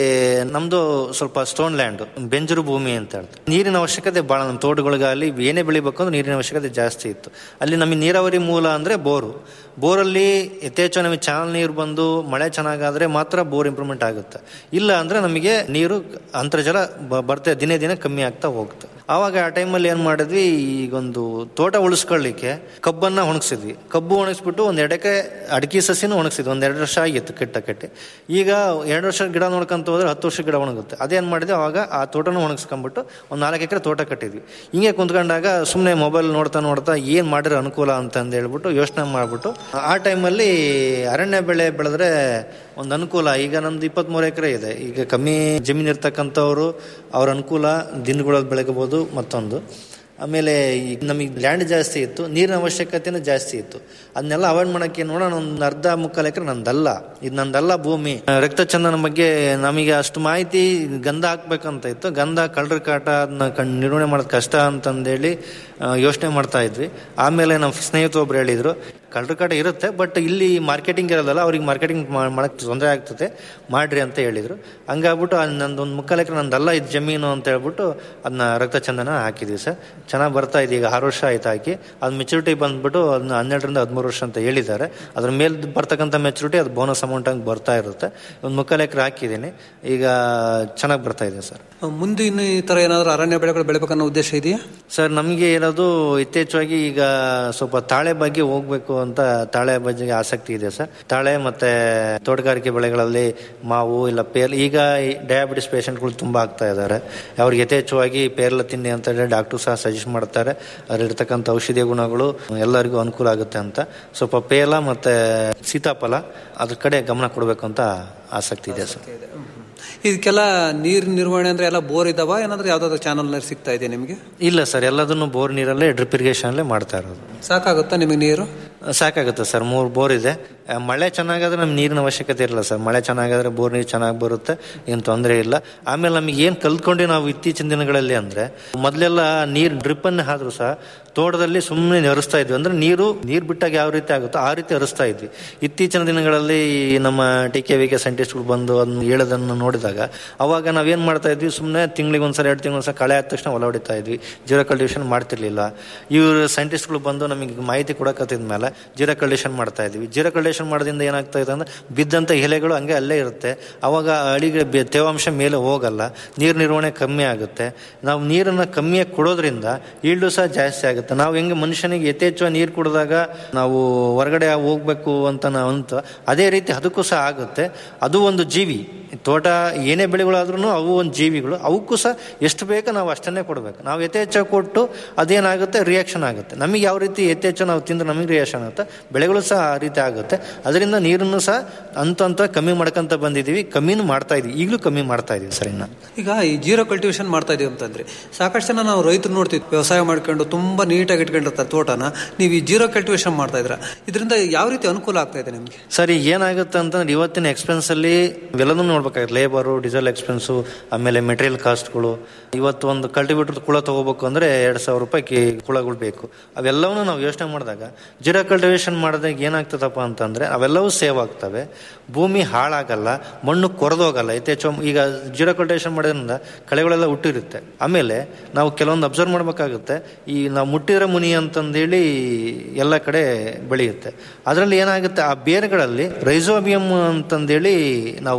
Speaker 17: ನಮ್ದು ಸ್ವಲ್ಪ ಸ್ಟೋನ್ ಲ್ಯಾಂಡ್ ಬೆಂಜರು ಭೂಮಿ ಅಂತ ಹೇಳ್ತಾರೆ ನೀರಿನ ಅವಶ್ಯಕತೆ ಬಹಳ ನಮ್ಮ ತೋಟಗಳಿಗಾಗಲಿ ಏನೇ ಬೆಳಿಬೇಕು ಅಂದ್ರೆ ನೀರಿನ ಅವಶ್ಯಕತೆ ಜಾಸ್ತಿ ಇತ್ತು ಅಲ್ಲಿ ನಮಗೆ ನೀರಾವರಿ ಮೂಲ ಅಂದ್ರೆ ಬೋರು ಬೋರಲ್ಲಿ ಯಥೇಚ್ಛ ನಮಗೆ ಚಾನಲ್ ನೀರು ಬಂದು ಮಳೆ ಚೆನ್ನಾಗಾದ್ರೆ ಮಾತ್ರ ಬೋರ್ ಇಂಪ್ರೂವ್ಮೆಂಟ್ ಆಗುತ್ತೆ ಇಲ್ಲ ಅಂದ್ರೆ ನಮಗೆ ನೀರು ಅಂತರ್ಜಲ ಬ- ಬರ್ತಾ ದಿನೇ ದಿನೇ ಕಮ್ಮಿ ಆಗ್ತಾ ಹೋಗುತ್ತೆ ಆವಾಗ ಆ ಟೈಮಲ್ಲಿ ಏನು ಮಾಡಿದ್ವಿ ಈಗೊಂದು ತೋಟ ಉಳಿಸ್ಕೊಳ್ಳಿಕ್ಕೆ ಕಬ್ಬನ್ನ ಒಣಗಿಸಿದ್ವಿ ಕಬ್ಬು ಒಣಗಿಸ್ಬಿಟ್ಟು ಒಂದು ಎಡಕ್ಕೆ ಅಡಿಕೆ ಸಸಿನೂ ಒಣಗಿಸಿದ್ವಿ ಒಂದು ಎರಡು ವರ್ಷ ಆಗಿತ್ತು ಕೆಟ್ಟ ಕೆಟ್ಟೆ ಈಗ ಎರಡು ವರ್ಷ ಗಿಡ ನೋಡ್ಕೊಂತ ಹೋದ್ರೆ ಹತ್ತು ವರ್ಷ ಗಿಡ ಒಣಗುತ್ತೆ ಅದೇನು ಮಾಡಿದ್ವಿ ಅವಾಗ ಆ ತೋಟನ ಒಣಗಿಸ್ಕೊಂಡ್ಬಿಟ್ಟು ಒಂದು ನಾಲ್ಕು ಎಕರೆ ತೋಟ ಕಟ್ಟಿದ್ವಿ ಹಿಂಗೆ ಕುಂತ್ಕೊಂಡಾಗ ಸುಮ್ಮನೆ ಮೊಬೈಲ್ ನೋಡ್ತಾ ನೋಡ್ತಾ ಏನು ಮಾಡಿದ್ರೆ ಅನುಕೂಲ ಅಂತ ಹೇಳ್ಬಿಟ್ಟು ಯೋಚನೆ ಮಾಡಿಬಿಟ್ಟು ಆ ಟೈಮಲ್ಲಿ ಅರಣ್ಯ ಬೆಳೆ ಬೆಳೆದ್ರೆ ಒಂದು ಅನುಕೂಲ ಈಗ ನಮ್ದು ಇಪ್ಪತ್ತ್ಮೂರು ಎಕರೆ ಇದೆ ಈಗ ಕಮ್ಮಿ ಜಮೀನು ಇರ್ತಕ್ಕಂಥವ್ರು ಅವ್ರ ಅನುಕೂಲ ದಿನಗಳಲ್ಲಿ ಬೆಳಗಬಹುದು ಮತ್ತೊಂದು ಆಮೇಲೆ ಈಗ ನಮಗೆ ಲ್ಯಾಂಡ್ ಜಾಸ್ತಿ ಇತ್ತು ನೀರಿನ ಅವಶ್ಯಕತೆನೂ ಜಾಸ್ತಿ ಇತ್ತು ಅದನ್ನೆಲ್ಲ ಅವಾಯ್ಡ್ ಮಾಡೋಕ್ಕೆ ನೋಡೋಣ ಒಂದು ಅರ್ಧ ಮುಕ್ಕಾಲು ಎಕರೆ ನಂದಲ್ಲ ಇದು ನಂದಲ್ಲ ಭೂಮಿ ರಕ್ತಚಂದನ ಬಗ್ಗೆ ನಮಗೆ ಅಷ್ಟು ಮಾಹಿತಿ ಗಂಧ ಹಾಕ್ಬೇಕಂತ ಇತ್ತು ಗಂಧ ಕಳ್ಳರ ಕಾಟ ಅದನ್ನ ಕಣ್ ನಿರ್ವಹಣೆ ಮಾಡೋದು ಕಷ್ಟ ಅಂತಂದೇಳಿ ಯೋಚನೆ ಮಾಡ್ತಾ ಇದ್ವಿ ಆಮೇಲೆ ನಮ್ಮ ಸ್ನೇಹಿತರು ಒಬ್ರು ಹೇಳಿದ್ರು ಕಳ್ಳರ ಕಾಟ ಇರುತ್ತೆ ಬಟ್ ಇಲ್ಲಿ ಮಾರ್ಕೆಟಿಂಗ್ ಇರೋದಲ್ಲ ಅವ್ರಿಗೆ ಮಾರ್ಕೆಟಿಂಗ್ ಮಾಡಕ್ಕೆ ತೊಂದರೆ ಆಗ್ತದೆ ಮಾಡ್ರಿ ಅಂತ ಹೇಳಿದ್ರು ಹಂಗಾಗ್ಬಿಟ್ಟು ಅಲ್ಲಿ ನಂದು ಒಂದು ಮುಕ್ಕಾಲು ಎಕರೆ ನಂದಲ್ಲ ಇದು ಜಮೀನು ಅಂತ ಹೇಳ್ಬಿಟ್ಟು ಅದನ್ನ ರಕ್ತಚಂದನ ಹಾಕಿದ್ವಿ ಸರ್ ಚೆನ್ನಾಗಿ ಬರ್ತಾ ಇದೆ ಈಗ ಆರು ವರ್ಷ ಆಯ್ತು ಹಾಕಿ ಅದು ಮೆಚುರಿಟಿ ಬಂದ್ಬಿಟ್ಟು ಅದನ್ನ ಹನ್ನೆರಡರಿಂದ ಹದಿಮೂರು ವರ್ಷ ಅಂತ ಹೇಳಿದ್ದಾರೆ ಅದ್ರ ಮೇಲೆ ಬರ್ತಕ್ಕಂಥ ಮೆಚುರಿಟಿ ಅದು ಬೋನಸ್ ಅಮೌಂಟ್ ಆಗಿ ಬರ್ತಾ ಇರುತ್ತೆ ಒಂದು ಮುಕ್ಕಾಲು ಎಕರೆ ಹಾಕಿದ್ದೀನಿ ಈಗ ಚೆನ್ನಾಗಿ ಬರ್ತಾ ಇದೆ ಸರ್
Speaker 16: ಮುಂದೆ ಇನ್ನು ಈ ತರ ಏನಾದ್ರು ಅರಣ್ಯ ಬೆಳೆಗಳು ಬೆಳಿಬೇಕನ್ನೋ ಉದ್ದೇಶ ಇದೆಯಾ
Speaker 17: ಸರ್ ನಮಗೆ ಇರೋದು ಯಥೇಚ್ಛವಾಗಿ ಈಗ ಸ್ವಲ್ಪ ತಾಳೆ ಬಗ್ಗೆ ಹೋಗ್ಬೇಕು ಅಂತ ತಾಳೆ ಬಗ್ಗೆ ಆಸಕ್ತಿ ಇದೆ ಸರ್ ತಾಳೆ ಮತ್ತೆ ತೋಟಗಾರಿಕೆ ಬೆಳೆಗಳಲ್ಲಿ ಮಾವು ಇಲ್ಲ ಪೇರ್ ಈಗ ಡಯಾಬಿಟಿಸ್ ಪೇಷಂಟ್ಗಳು ತುಂಬಾ ಆಗ್ತಾ ಇದ್ದಾರೆ ಅವ್ರಿಗೆ ಯಥೇಚ್ಛವಾಗಿ ಪೇರ್ಲ ತಿನ್ನಿ ಅಂತ ಹೇಳಿ ಡಾಕ್ಟರ್ ಸಹ ಸಜೆಸ್ಟ್ ಮಾಡ್ತಾರೆ ಅದರಲ್ಲಿರ್ತಕ್ಕಂಥ ಔಷಧೀಯ ಗುಣಗಳು ಎಲ್ಲರಿಗೂ ಅನುಕೂಲ ಆಗುತ್ತೆ ಅಂತ ಸ್ವಲ್ಪ ಪೇಲ ಮತ್ತೆ ಸೀತಾಫಲ ಅದ್ರ ಕಡೆ ಗಮನ ಕೊಡಬೇಕು ಅಂತ ಆಸಕ್ತಿ ಇದೆ ಸರ್
Speaker 16: ಇದಕ್ಕೆಲ್ಲ ನೀರ್ ನಿರ್ವಹಣೆ ಅಂದ್ರೆ ಎಲ್ಲ ಬೋರ್ ಇದಾವ ಏನಾದ್ರೂ ಯಾವ್ದಾದ್ರು ಚಾನಲ್ ನೀರು ಸಿಗ್ತಾ ಇದೆ ನಿಮಗೆ
Speaker 17: ಇಲ್ಲ ಸರ್ ಎಲ್ಲದನ್ನು ಬೋರ್ ನೀರಲ್ಲೇ ಡ್ರಿಪ್ ಇರಿಗೇಷನ್ ಮಾಡ್ತಾ ಇರೋದು
Speaker 16: ಸಾಕಾಗುತ್ತಾ ನಿಮಗೆ ನೀರು
Speaker 17: ಸಾಕಾಗುತ್ತೆ ಸರ್ ಮೂರು ಬೋರ್ ಇದೆ ಆ, ಮಳೆ ಚೆನ್ನಾಗಾದ್ರೆ ನಮ್ಗೆ ನೀರಿನ ಅವಶ್ಯಕತೆ ಇರಲ್ಲ ಸರ್ ಮಳೆ ಚೆನ್ನಾಗಾದ್ರೆ ಬೋರ್ ನೀರು ಚೆನ್ನಾಗಿ ಬರುತ್ತೆ ಏನು ತೊಂದರೆ ಇಲ್ಲ ಆಮೇಲೆ ನಮಗೆ ಏನು ಕಲ್ತ್ಕೊಂಡು ನಾವು ಇತ್ತೀಚಿನ ದಿನಗಳಲ್ಲಿ ಅಂದ್ರೆ ಮೊದಲೆಲ್ಲ ನೀರು ಡ್ರಿಪ್ ಅನ್ನು ಆದ್ರೂ ಸಹ ತೋಟದಲ್ಲಿ ಸುಮ್ಮನೆ ಹರಿಸ್ತಾ ಇದ್ವಿ ಅಂದ್ರೆ ನೀರು ನೀರು ಬಿಟ್ಟಾಗ ಯಾವ ರೀತಿ ಆಗುತ್ತೋ ಆ ರೀತಿ ಹರಿಸ್ತಾ ಇದ್ವಿ ಇತ್ತೀಚಿನ ದಿನಗಳಲ್ಲಿ ಈ ನಮ್ಮ ಟಿ ಕೆ ವಿ ಕೆ ಸೈಂಟಿಸ್ಟ್ಗಳು ಬಂದು ಅದನ್ನ ಹೇಳೋದನ್ನು ನೋಡಿದಾಗ ಅವಾಗ ನಾವೇನ್ ಮಾಡ್ತಾ ಇದ್ವಿ ಸುಮ್ಮನೆ ತಿಂಗಳಿಗೆ ಒಂದ್ಸಲ ಎರಡು ತಿಂಗಳು ಒಂದ್ಸಲ ಕಳೆ ಆದ ತಕ್ಷಣ ಹೊಲ ಹೊಡಿತಾ ಇದ್ವಿ ಜೀರೋ ಕಲ್ಟಿವೇಶನ್ ಮಾಡ್ತಿರ್ಲಿಲ್ಲ ಇವರು ಸೈಂಟಿಸ್ಟ್ಗಳು ಬಂದು ನಮಗೆ ಮಾಹಿತಿ ಕೊಡಕತ್ತಿದ ಮೇಲೆ ಜೀರೋ ಕಲ್ಟಿವೇಶನ್ ಮಾಡ್ತಾ ಇದ್ವಿ ಜೀರೋ ಕಲ್ಟಿವೇಶನ್ ಮಾಡೋದ್ರಿಂದ ಏನಾಗ್ತಾ ಇದೆ ಅಂದ್ರೆ ಬಿದ್ದಂತ ಎಲೆಗಳು ಹಂಗೆ ಅಲ್ಲೇ ಇರುತ್ತೆ ಅವಾಗ ಅಡಿಗೆ ಬೆ- ತೇವಾಂಶ ಮೇಲೆ ಹೋಗಲ್ಲ ನೀರು ನಿರ್ವಹಣೆ ಕಮ್ಮಿ ಆಗುತ್ತೆ ನಾವು ನೀರನ್ನ ಕಮ್ಮಿಯಾಗಿ ಕೊಡೋದ್ರಿಂದ ಈಲ್ಡು ಸಹ ಜಾಸ್ತಿ ಆಗುತ್ತೆ ನಾವು ಹೆಂಗೆ ಮನುಷ್ಯನಿಗೆ ಯಥೇಚ್ಛವಾಗಿ ನೀರು ಕುಡಿದಾಗ ನಾವು ಹೊರಗಡೆ ಹೋಗ್ಬೇಕು ಅಂತ ನಾವು ಅಂತ ಅದೇ ರೀತಿ ಅದಕ್ಕೂ ಸಹ ಆಗುತ್ತೆ ಅದು ಒಂದು ಜೀವಿ ತೋಟ ಏನೇ ಬೆಳೆಗಳಾದ್ರೂ ಅವು ಒಂದು ಜೀವಿಗಳು ಅವಕ್ಕೂ ಸಹ ಎಷ್ಟು ಬೇಕೋ ನಾವು ಅಷ್ಟನ್ನೇ ಕೊಡಬೇಕು ನಾವು ಯಥೇಚ್ಛ ಕೊಟ್ಟು ಅದೇನಾಗುತ್ತೆ ರಿಯಾಕ್ಷನ್ ಆಗುತ್ತೆ ನಮಗೆ ಯಾವ ರೀತಿ ಯಥೇಚ್ಛ ನಾವು ತಿಂದ್ರೆ ನಮಗೆ ರಿಯಾಕ್ಷನ್ ಆಗುತ್ತೆ ಬೆಳೆಗಳು ಸಹ ಆ ರೀತಿ ಆಗುತ್ತೆ ಅದರಿಂದ ನೀರನ್ನು ಸಹ ಅಂತ ಅಂತ ಕಮ್ಮಿ ಮಾಡ್ಕೊಂತ ಬಂದಿದ್ದೀವಿ ಕಮ್ಮಿನೂ ಮಾಡ್ತಾ ಇದೀವಿ ಈಗಲೂ ಕಮ್ಮಿ ಮಾಡ್ತಾ ಇದೀವಿ ಸರ್ ಇನ್ನು
Speaker 16: ಈಗ ಈ ಜೀರೋ ಕಲ್ಟಿವೇಶನ್ ಮಾಡ್ತಾ ಇದೀವಿ ಅಂತಂದ್ರೆ ಸಾಕಷ್ಟು ಜನ ನಾವು ರೈತರು ನೋಡ್ತೀವಿ ವ್ಯವಸಾಯ ಮಾಡ್ಕೊಂಡು ತುಂಬಾ ನೀಟಾಗಿ ಇಟ್ಕೊಂಡಿರ್ತಾರೆ ತೋಟನ ನೀವು ಈ ಜೀರೋ ಕಲ್ಟಿವೇಶನ್ ಮಾಡ್ತಾ ಇದ್ರ ಇದರಿಂದ ಯಾವ ರೀತಿ ಅನುಕೂಲ ಆಗ್ತಾ ಇದೆ ನಿಮ್ಗೆ
Speaker 17: ಸರ್ ಈಗ ಏನಾಗುತ್ತೆ ಅಂತಂದ್ರೆ ಇವತ್ತಿನ ಎಕ್ಸ್ಪೆನ್ಸ್ ಅಲ್ಲಿ ಇವೆಲ್ಲನೂ ನೋಡ್ಬೇಕಾಗುತ್ತೆ ಲೇಬರು ಡೀಸೆಲ್ ಎಕ್ಸ್ಪೆನ್ಸು ಆಮೇಲೆ ಮೆಟೀರಿಯಲ್ ಕಾಸ್ಟ್ಗಳು ಇವತ್ತು ಒಂದು ಕಲ್ಟಿವೇಟರ್ ಕುಳ ತಗೋಬೇಕು ಅಂದ್ರೆ ಎರಡ್ ಸಾವಿರ ರೂಪಾಯಿ ಕಿ- ಕುಳಗಳು ಬೇಕು ಅವೆಲ್ಲವನ್ನೂ ನಾವು ಯೋಚನೆ ಮಾಡಿದಾಗ ಜೀರೋ ಕಲ್ಟಿವೇಶನ್ ಮಾಡಿದಾಗ ಏನಾಗ್ತದಪ್ಪ ಅಂತಂದ್ರೆ ಅವೆಲ್ಲವೂ ಸೇವ್ ಆಗ್ತವೆ ಭೂಮಿ ಹಾಳಾಗಲ್ಲ ಮಣ್ಣು ಕೊರೆದೋಗಲ್ಲ ಯಥೇಚ್ಛ ಈಗ ಜೀರೋ ಕಲ್ಟಿವೇಶನ್ ಮಾಡೋದ್ರಿಂದ ಕಳೆಗಳೆಲ್ಲ ಹುಟ್ಟಿರುತ್ತೆ ಆಮೇಲೆ ನಾವು ಕೆಲವೊಂದು ಅಬ್ಸರ್ವ್ ಮಾಡ್ಬೇಕಾಗುತ್ತೆ ಈ ನಾವು ಮುಟ್ಟಿರೋ ಮುನಿ ಅಂತಂದೇಳಿ ಎಲ್ಲ ಕಡೆ ಬೆಳೆಯುತ್ತೆ ಅದರಲ್ಲಿ ಏನಾಗುತ್ತೆ ಆ ಬೇರುಗಳಲ್ಲಿ ರೈಸೋಬಿಯಂ ಅಂತಂದೇಳಿ ನಾವು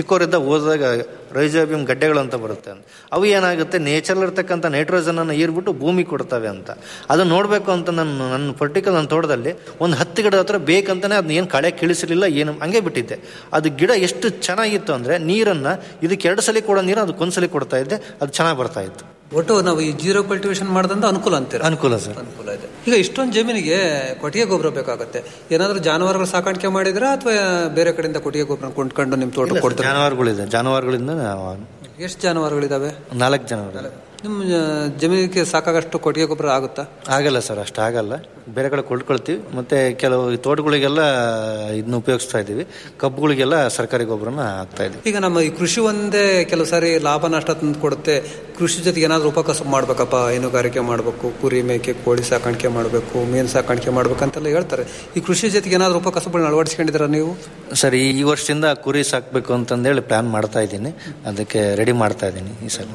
Speaker 17: ಚಿಕ್ಕವರಿದ್ದ ಓದಿದಾಗ ರೈಜೋಬಿಯಂ ಗಡ್ಡೆಗಳು ಅಂತ ಬರುತ್ತೆ ಅವು ಏನಾಗುತ್ತೆ ನೇಚರ್ ಇರ್ತಕ್ಕಂಥ ನೈಟ್ರೋಜನ್ ಅನ್ನು ಹೀರ್ಬಿಟ್ಟು ಭೂಮಿ ಕೊಡ್ತವೆ ಅಂತ ಅದನ್ನ ನೋಡಬೇಕು ಅಂತ ನಾನು ನನ್ನ ಪರ್ಟಿಕ್ಯುಲರ್ ನನ್ನ ತೋಟದಲ್ಲಿ ಒಂದು ಹತ್ತು ಗಿಡದ ಹತ್ರ ಬೇಕಂತಾನೆ ಅದನ್ನ ಏನು ಕಳೆ ಕೀಳಿಸಿರ್ಲಿಲ್ಲ ಏನು ಹಂಗೆ ಬಿಟ್ಟಿದ್ದೆ ಅದು ಗಿಡ ಎಷ್ಟು ಚೆನ್ನಾಗಿತ್ತು ಅಂದರೆ ನೀರನ್ನು ಇದಕ್ಕೆ ಎರಡು ಸಲ ಕೊಡೋ ನೀರು ಅದಕ್ಕೆ ಒಂದ್ಸಲಿ ಕೊಡ್ತಾ ಇದ್ದೆ ಅದು ಚೆನ್ನಾಗಿ ಬರ್ತಾ ಇತ್ತು
Speaker 16: ಒಟ್ಟು ನಾವು ಈ ಜೀರೋ ಕಲ್ಟಿವೇಶನ್ ಮಾಡೋದ್ರಿಂದ ಅನುಕೂಲ ಅಂತೀರ
Speaker 17: ಅನುಕೂಲ ಸರ್
Speaker 16: ಅನುಕೂಲ ಇದೆ ಈಗ ಇಷ್ಟೊಂದು ಜಮೀನಿಗೆ ಕೊಟ್ಟಿಗೆ ಗೊಬ್ಬರ ಬೇಕಾಗುತ್ತೆ ಏನಾದ್ರೂ ಜಾನುವಾರುಗಳು ಸಾಕಾಣಿಕೆ ಮಾಡಿದ್ರಾ ಅಥವಾ ಬೇರೆ ಕಡೆಯಿಂದ ಕೊಟ್ಟಿಗೆ ಗೊಬ್ಬರ ಕೊಂಡ್ಕೊಂಡು ನಿಮ್ಮ ತೋಟ ಕೊಡ್ತೀರಾ
Speaker 17: ಜಾನುವಾರುಗಳಿದೆ ಜಾನುವಾರುಗಳಿಂದ ನಾವು
Speaker 16: ಎಷ್ಟು ಜಾನುವಾರುಗಳಿದಾವೆ
Speaker 17: ನಾಲ್ಕು ಜಾನುವಾರು
Speaker 16: ನಿಮ್ಮ ಆ, ಜಮೀನಿಗೆ ಸಾಕಾಗಷ್ಟು ಕೊಟ್ಟಿಗೆ ಗೊಬ್ಬರ ಆಗುತ್ತಾ
Speaker 17: ಆಗಲ್ಲ ಸರ್ ಅಷ್ಟು ಆಗಲ್ಲ ಬೇರೆ ಕಡೆ ಕೊಂಡ್ಕೊಳ್ತೀವಿ ಮತ್ತೆ ಕೆಲವು ಈ ತೋಟಗಳಿಗೆಲ್ಲ ಇದನ್ನ ಉಪಯೋಗಿಸ್ತಾ ಇದ್ದೀವಿ ಕಬ್ಬುಗಳಿಗೆಲ್ಲ ಸರ್ಕಾರಿ ಗೊಬ್ಬರನ ಹಾಕ್ತಾ ಇದ್ದೀವಿ
Speaker 16: ಈಗ ನಮ್ಮ ಈ ಕೃಷಿ ಒಂದೇ ಕೆಲವು ಸಾರಿ ಲಾಭ ನಷ್ಟ ತಂದು ಕೊಡುತ್ತೆ ಕೃಷಿ ಜೊತೆಗೆ ಏನಾದರೂ ಉಪಕಸಬು ಮಾಡ್ಬೇಕಪ್ಪ ಹೈನುಗಾರಿಕೆ ಮಾಡಬೇಕು ಕುರಿ ಮೇಕೆ ಕೋಳಿ ಸಾಕಾಣಿಕೆ ಮಾಡಬೇಕು ಮೀನು ಸಾಕಾಣಿಕೆ ಮಾಡ್ಬೇಕು ಅಂತೆಲ್ಲ ಹೇಳ್ತಾರೆ ಈ ಕೃಷಿ ಜೊತೆಗೆ ಏನಾದರೂ ಉಪಕಸಬುಗಳನ್ನ ಅಳವಡಿಸ್ಕೊಂಡಿದ್ದೀರಾ ನೀವು
Speaker 17: ಸರ್ ಈ ಈ ವರ್ಷದಿಂದ ಕುರಿ ಸಾಕಬೇಕು ಅಂತಂದೇಳಿ ಪ್ಲಾನ್ ಮಾಡ್ತಾ ಇದ್ದೀನಿ ಅದಕ್ಕೆ ರೆಡಿ ಮಾಡ್ತಾ ಇದ್ದೀನಿ ಈ ಸಲ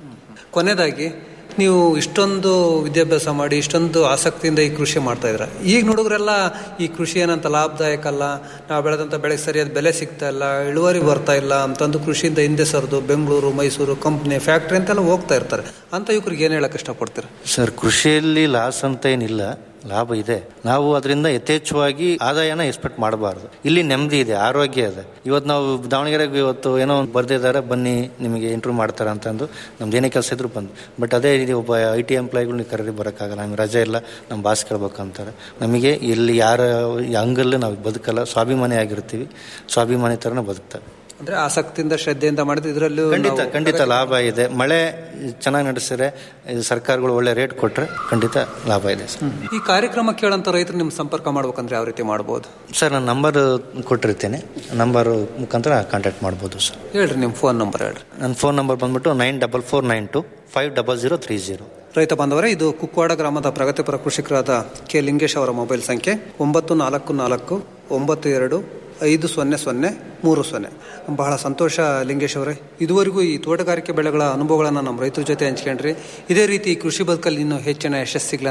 Speaker 16: ಕೊನೆಯದಾಗಿ ನೀವು ಇಷ್ಟೊಂದು ವಿದ್ಯಾಭ್ಯಾಸ ಮಾಡಿ ಇಷ್ಟೊಂದು ಆಸಕ್ತಿಯಿಂದ ಈ ಕೃಷಿ ಮಾಡ್ತಾ ಇದ್ರ ಈಗ ನೋಡಿದ್ರೆಲ್ಲ ಈ ಕೃಷಿ ಏನಂತ ಲಾಭದಾಯಕ ಅಲ್ಲ ನಾವು ಬೆಳೆದಂಥ ಬೆಳೆಗೆ ಸರಿಯಾದ ಬೆಲೆ ಸಿಗ್ತಾ ಇಲ್ಲ ಇಳುವರಿ ಬರ್ತಾ ಇಲ್ಲ ಅಂತಂದು ಕೃಷಿಯಿಂದ ಹಿಂದೆ ಸರಿದು ಬೆಂಗಳೂರು ಮೈಸೂರು ಕಂಪ್ನಿ ಫ್ಯಾಕ್ಟ್ರಿ ಅಂತೆಲ್ಲ ಹೋಗ್ತಾ ಇರ್ತಾರೆ ಅಂತ ಯುವಕರಿಗೆ ಏನು ಹೇಳಕ್ ಇಷ್ಟಪಡ್ತೀರಾ
Speaker 17: ಸರ್ ಕೃಷಿಯಲ್ಲಿ ಲಾಸ್ ಅಂತ ಏನಿಲ್ಲ ಲಾಭ ಇದೆ ನಾವು ಅದರಿಂದ ಯಥೇಚ್ಛವಾಗಿ ಆದಾಯನ ಎಕ್ಸ್ಪೆಕ್ಟ್ ಮಾಡಬಾರ್ದು ಇಲ್ಲಿ ನೆಮ್ಮದಿ ಇದೆ ಆರೋಗ್ಯ ಇದೆ ಇವತ್ತು ನಾವು ದಾವಣಗೆರೆಗೆ ಇವತ್ತು ಏನೋ ಒಂದು ಬರ್ದಿದ್ದಾರೆ ಬನ್ನಿ ನಿಮಗೆ ಇಂಟರ್ವ್ಯೂ ಮಾಡ್ತಾರೆ ಅಂತಂದು ನಮ್ದು ಏನೇ ಕೆಲಸ ಇದ್ರು ಬಂದು ಬಟ್ ಅದೇ ರೀತಿ ಒಬ್ಬ ಐ ಟಿ ಎಂಪ್ಲಾಯಿಗಳು ನೀವು ಕರೀರಿ ಬರೋಕ್ಕಾಗಲ್ಲ ನಮ್ಗೆ ರಜೆ ಇಲ್ಲ ನಮ್ಮ ಬಾಸ್ ಕೇಳ್ಬೇಕು ಅಂತಾರೆ ನಮಗೆ ಇಲ್ಲಿ ಯಾರ ಹಂಗಲ್ಲೂ ನಾವು ಬದುಕಲ್ಲ ಸ್ವಾಭಿಮಾನಿ ಆಗಿರ್ತೀವಿ ಸ್ವಾಭಿಮಾನಿ ಥರನೇ ಬದುಕ್ತಾರೆ
Speaker 16: ಅಂದ್ರೆ ಆಸಕ್ತಿಯಿಂದ ಶ್ರದ್ಧೆಯಿಂದ ಮಾಡಿದ್ರೆ ಇದರಲ್ಲೂ
Speaker 17: ಖಂಡಿತ ಖಂಡಿತ ಲಾಭ ಇದೆ ಮಳೆ ಚೆನ್ನಾಗಿ ನಡೆಸಿದ್ರೆ ಇದು ಸರ್ಕಾರಗಳು ಒಳ್ಳೆ ರೇಟ್ ಕೊಟ್ರೆ ಖಂಡಿತ ಲಾಭ ಇದೆ ಸರ್
Speaker 16: ಈ ಕಾರ್ಯಕ್ರಮ ಕೇಳಂತ ರೈತರು ನಿಮ್ ಸಂಪರ್ಕ ಮಾಡ್ಬೇಕಂದ್ರೆ ಯಾವ ರೀತಿ ಮಾಡ್ಬೋದು
Speaker 17: ಸರ್ ನಾನು ನಂಬರ್ ಕೊಟ್ಟಿರ್ತೇನೆ ನಂಬರ್ ಮುಖಾಂತರ ಕಾಂಟ್ಯಾಕ್ಟ್ ಮಾಡ್ಬೋದು ಸರ್
Speaker 16: ಹೇಳ್ರಿ ನಿಮ್ಮ ಫೋನ್ ನಂಬರ್ ಹೇಳ್ರಿ
Speaker 17: ನನ್ನ ಫೋನ್ ನಂಬರ್ ಬಂದ್ಬಿಟ್ಟು nine double four nine two five double zero three zero
Speaker 16: ರೈತ ಬಾಂಧವರೇ ಇದು ಕುಕ್ವಾಡ ಗ್ರಾಮದ ಪ್ರಗತಿಪರ ಕೃಷಿಕರಾದ ಕೆ ಲಿಂಗೇಶ್ ಅವರ ಮೊಬೈಲ್ ಸಂಖ್ಯೆ ಒಂಬತ್ತು ನಾಲ್ಕು ನಾಲ್ಕು ಒಂಬತ್ತು ಎರಡು ಐದು ಸೊನ್ನೆ ಸೊನ್ನೆ ಮೂರು ಸೊನ್ನೆ ಬಹಳ ಸಂತೋಷ ಲಿಂಗೇಶ್ ಅವರೇ ಇದುವರೆಗೂ ಈ ತೋಟಗಾರಿಕೆ ಬೆಳೆಗಳ ಅನುಭವಗಳನ್ನು ನಮ್ಮ ರೈತರ ಜೊತೆ ಹಂಚ್ಕೊಂಡ್ರಿ ಇದೇ ರೀತಿ ಈ ಕೃಷಿ ಬದುಕಲ್ಲಿ ಇನ್ನೂ ಹೆಚ್ಚಿನ ಯಶಸ್ಸಿಗಳ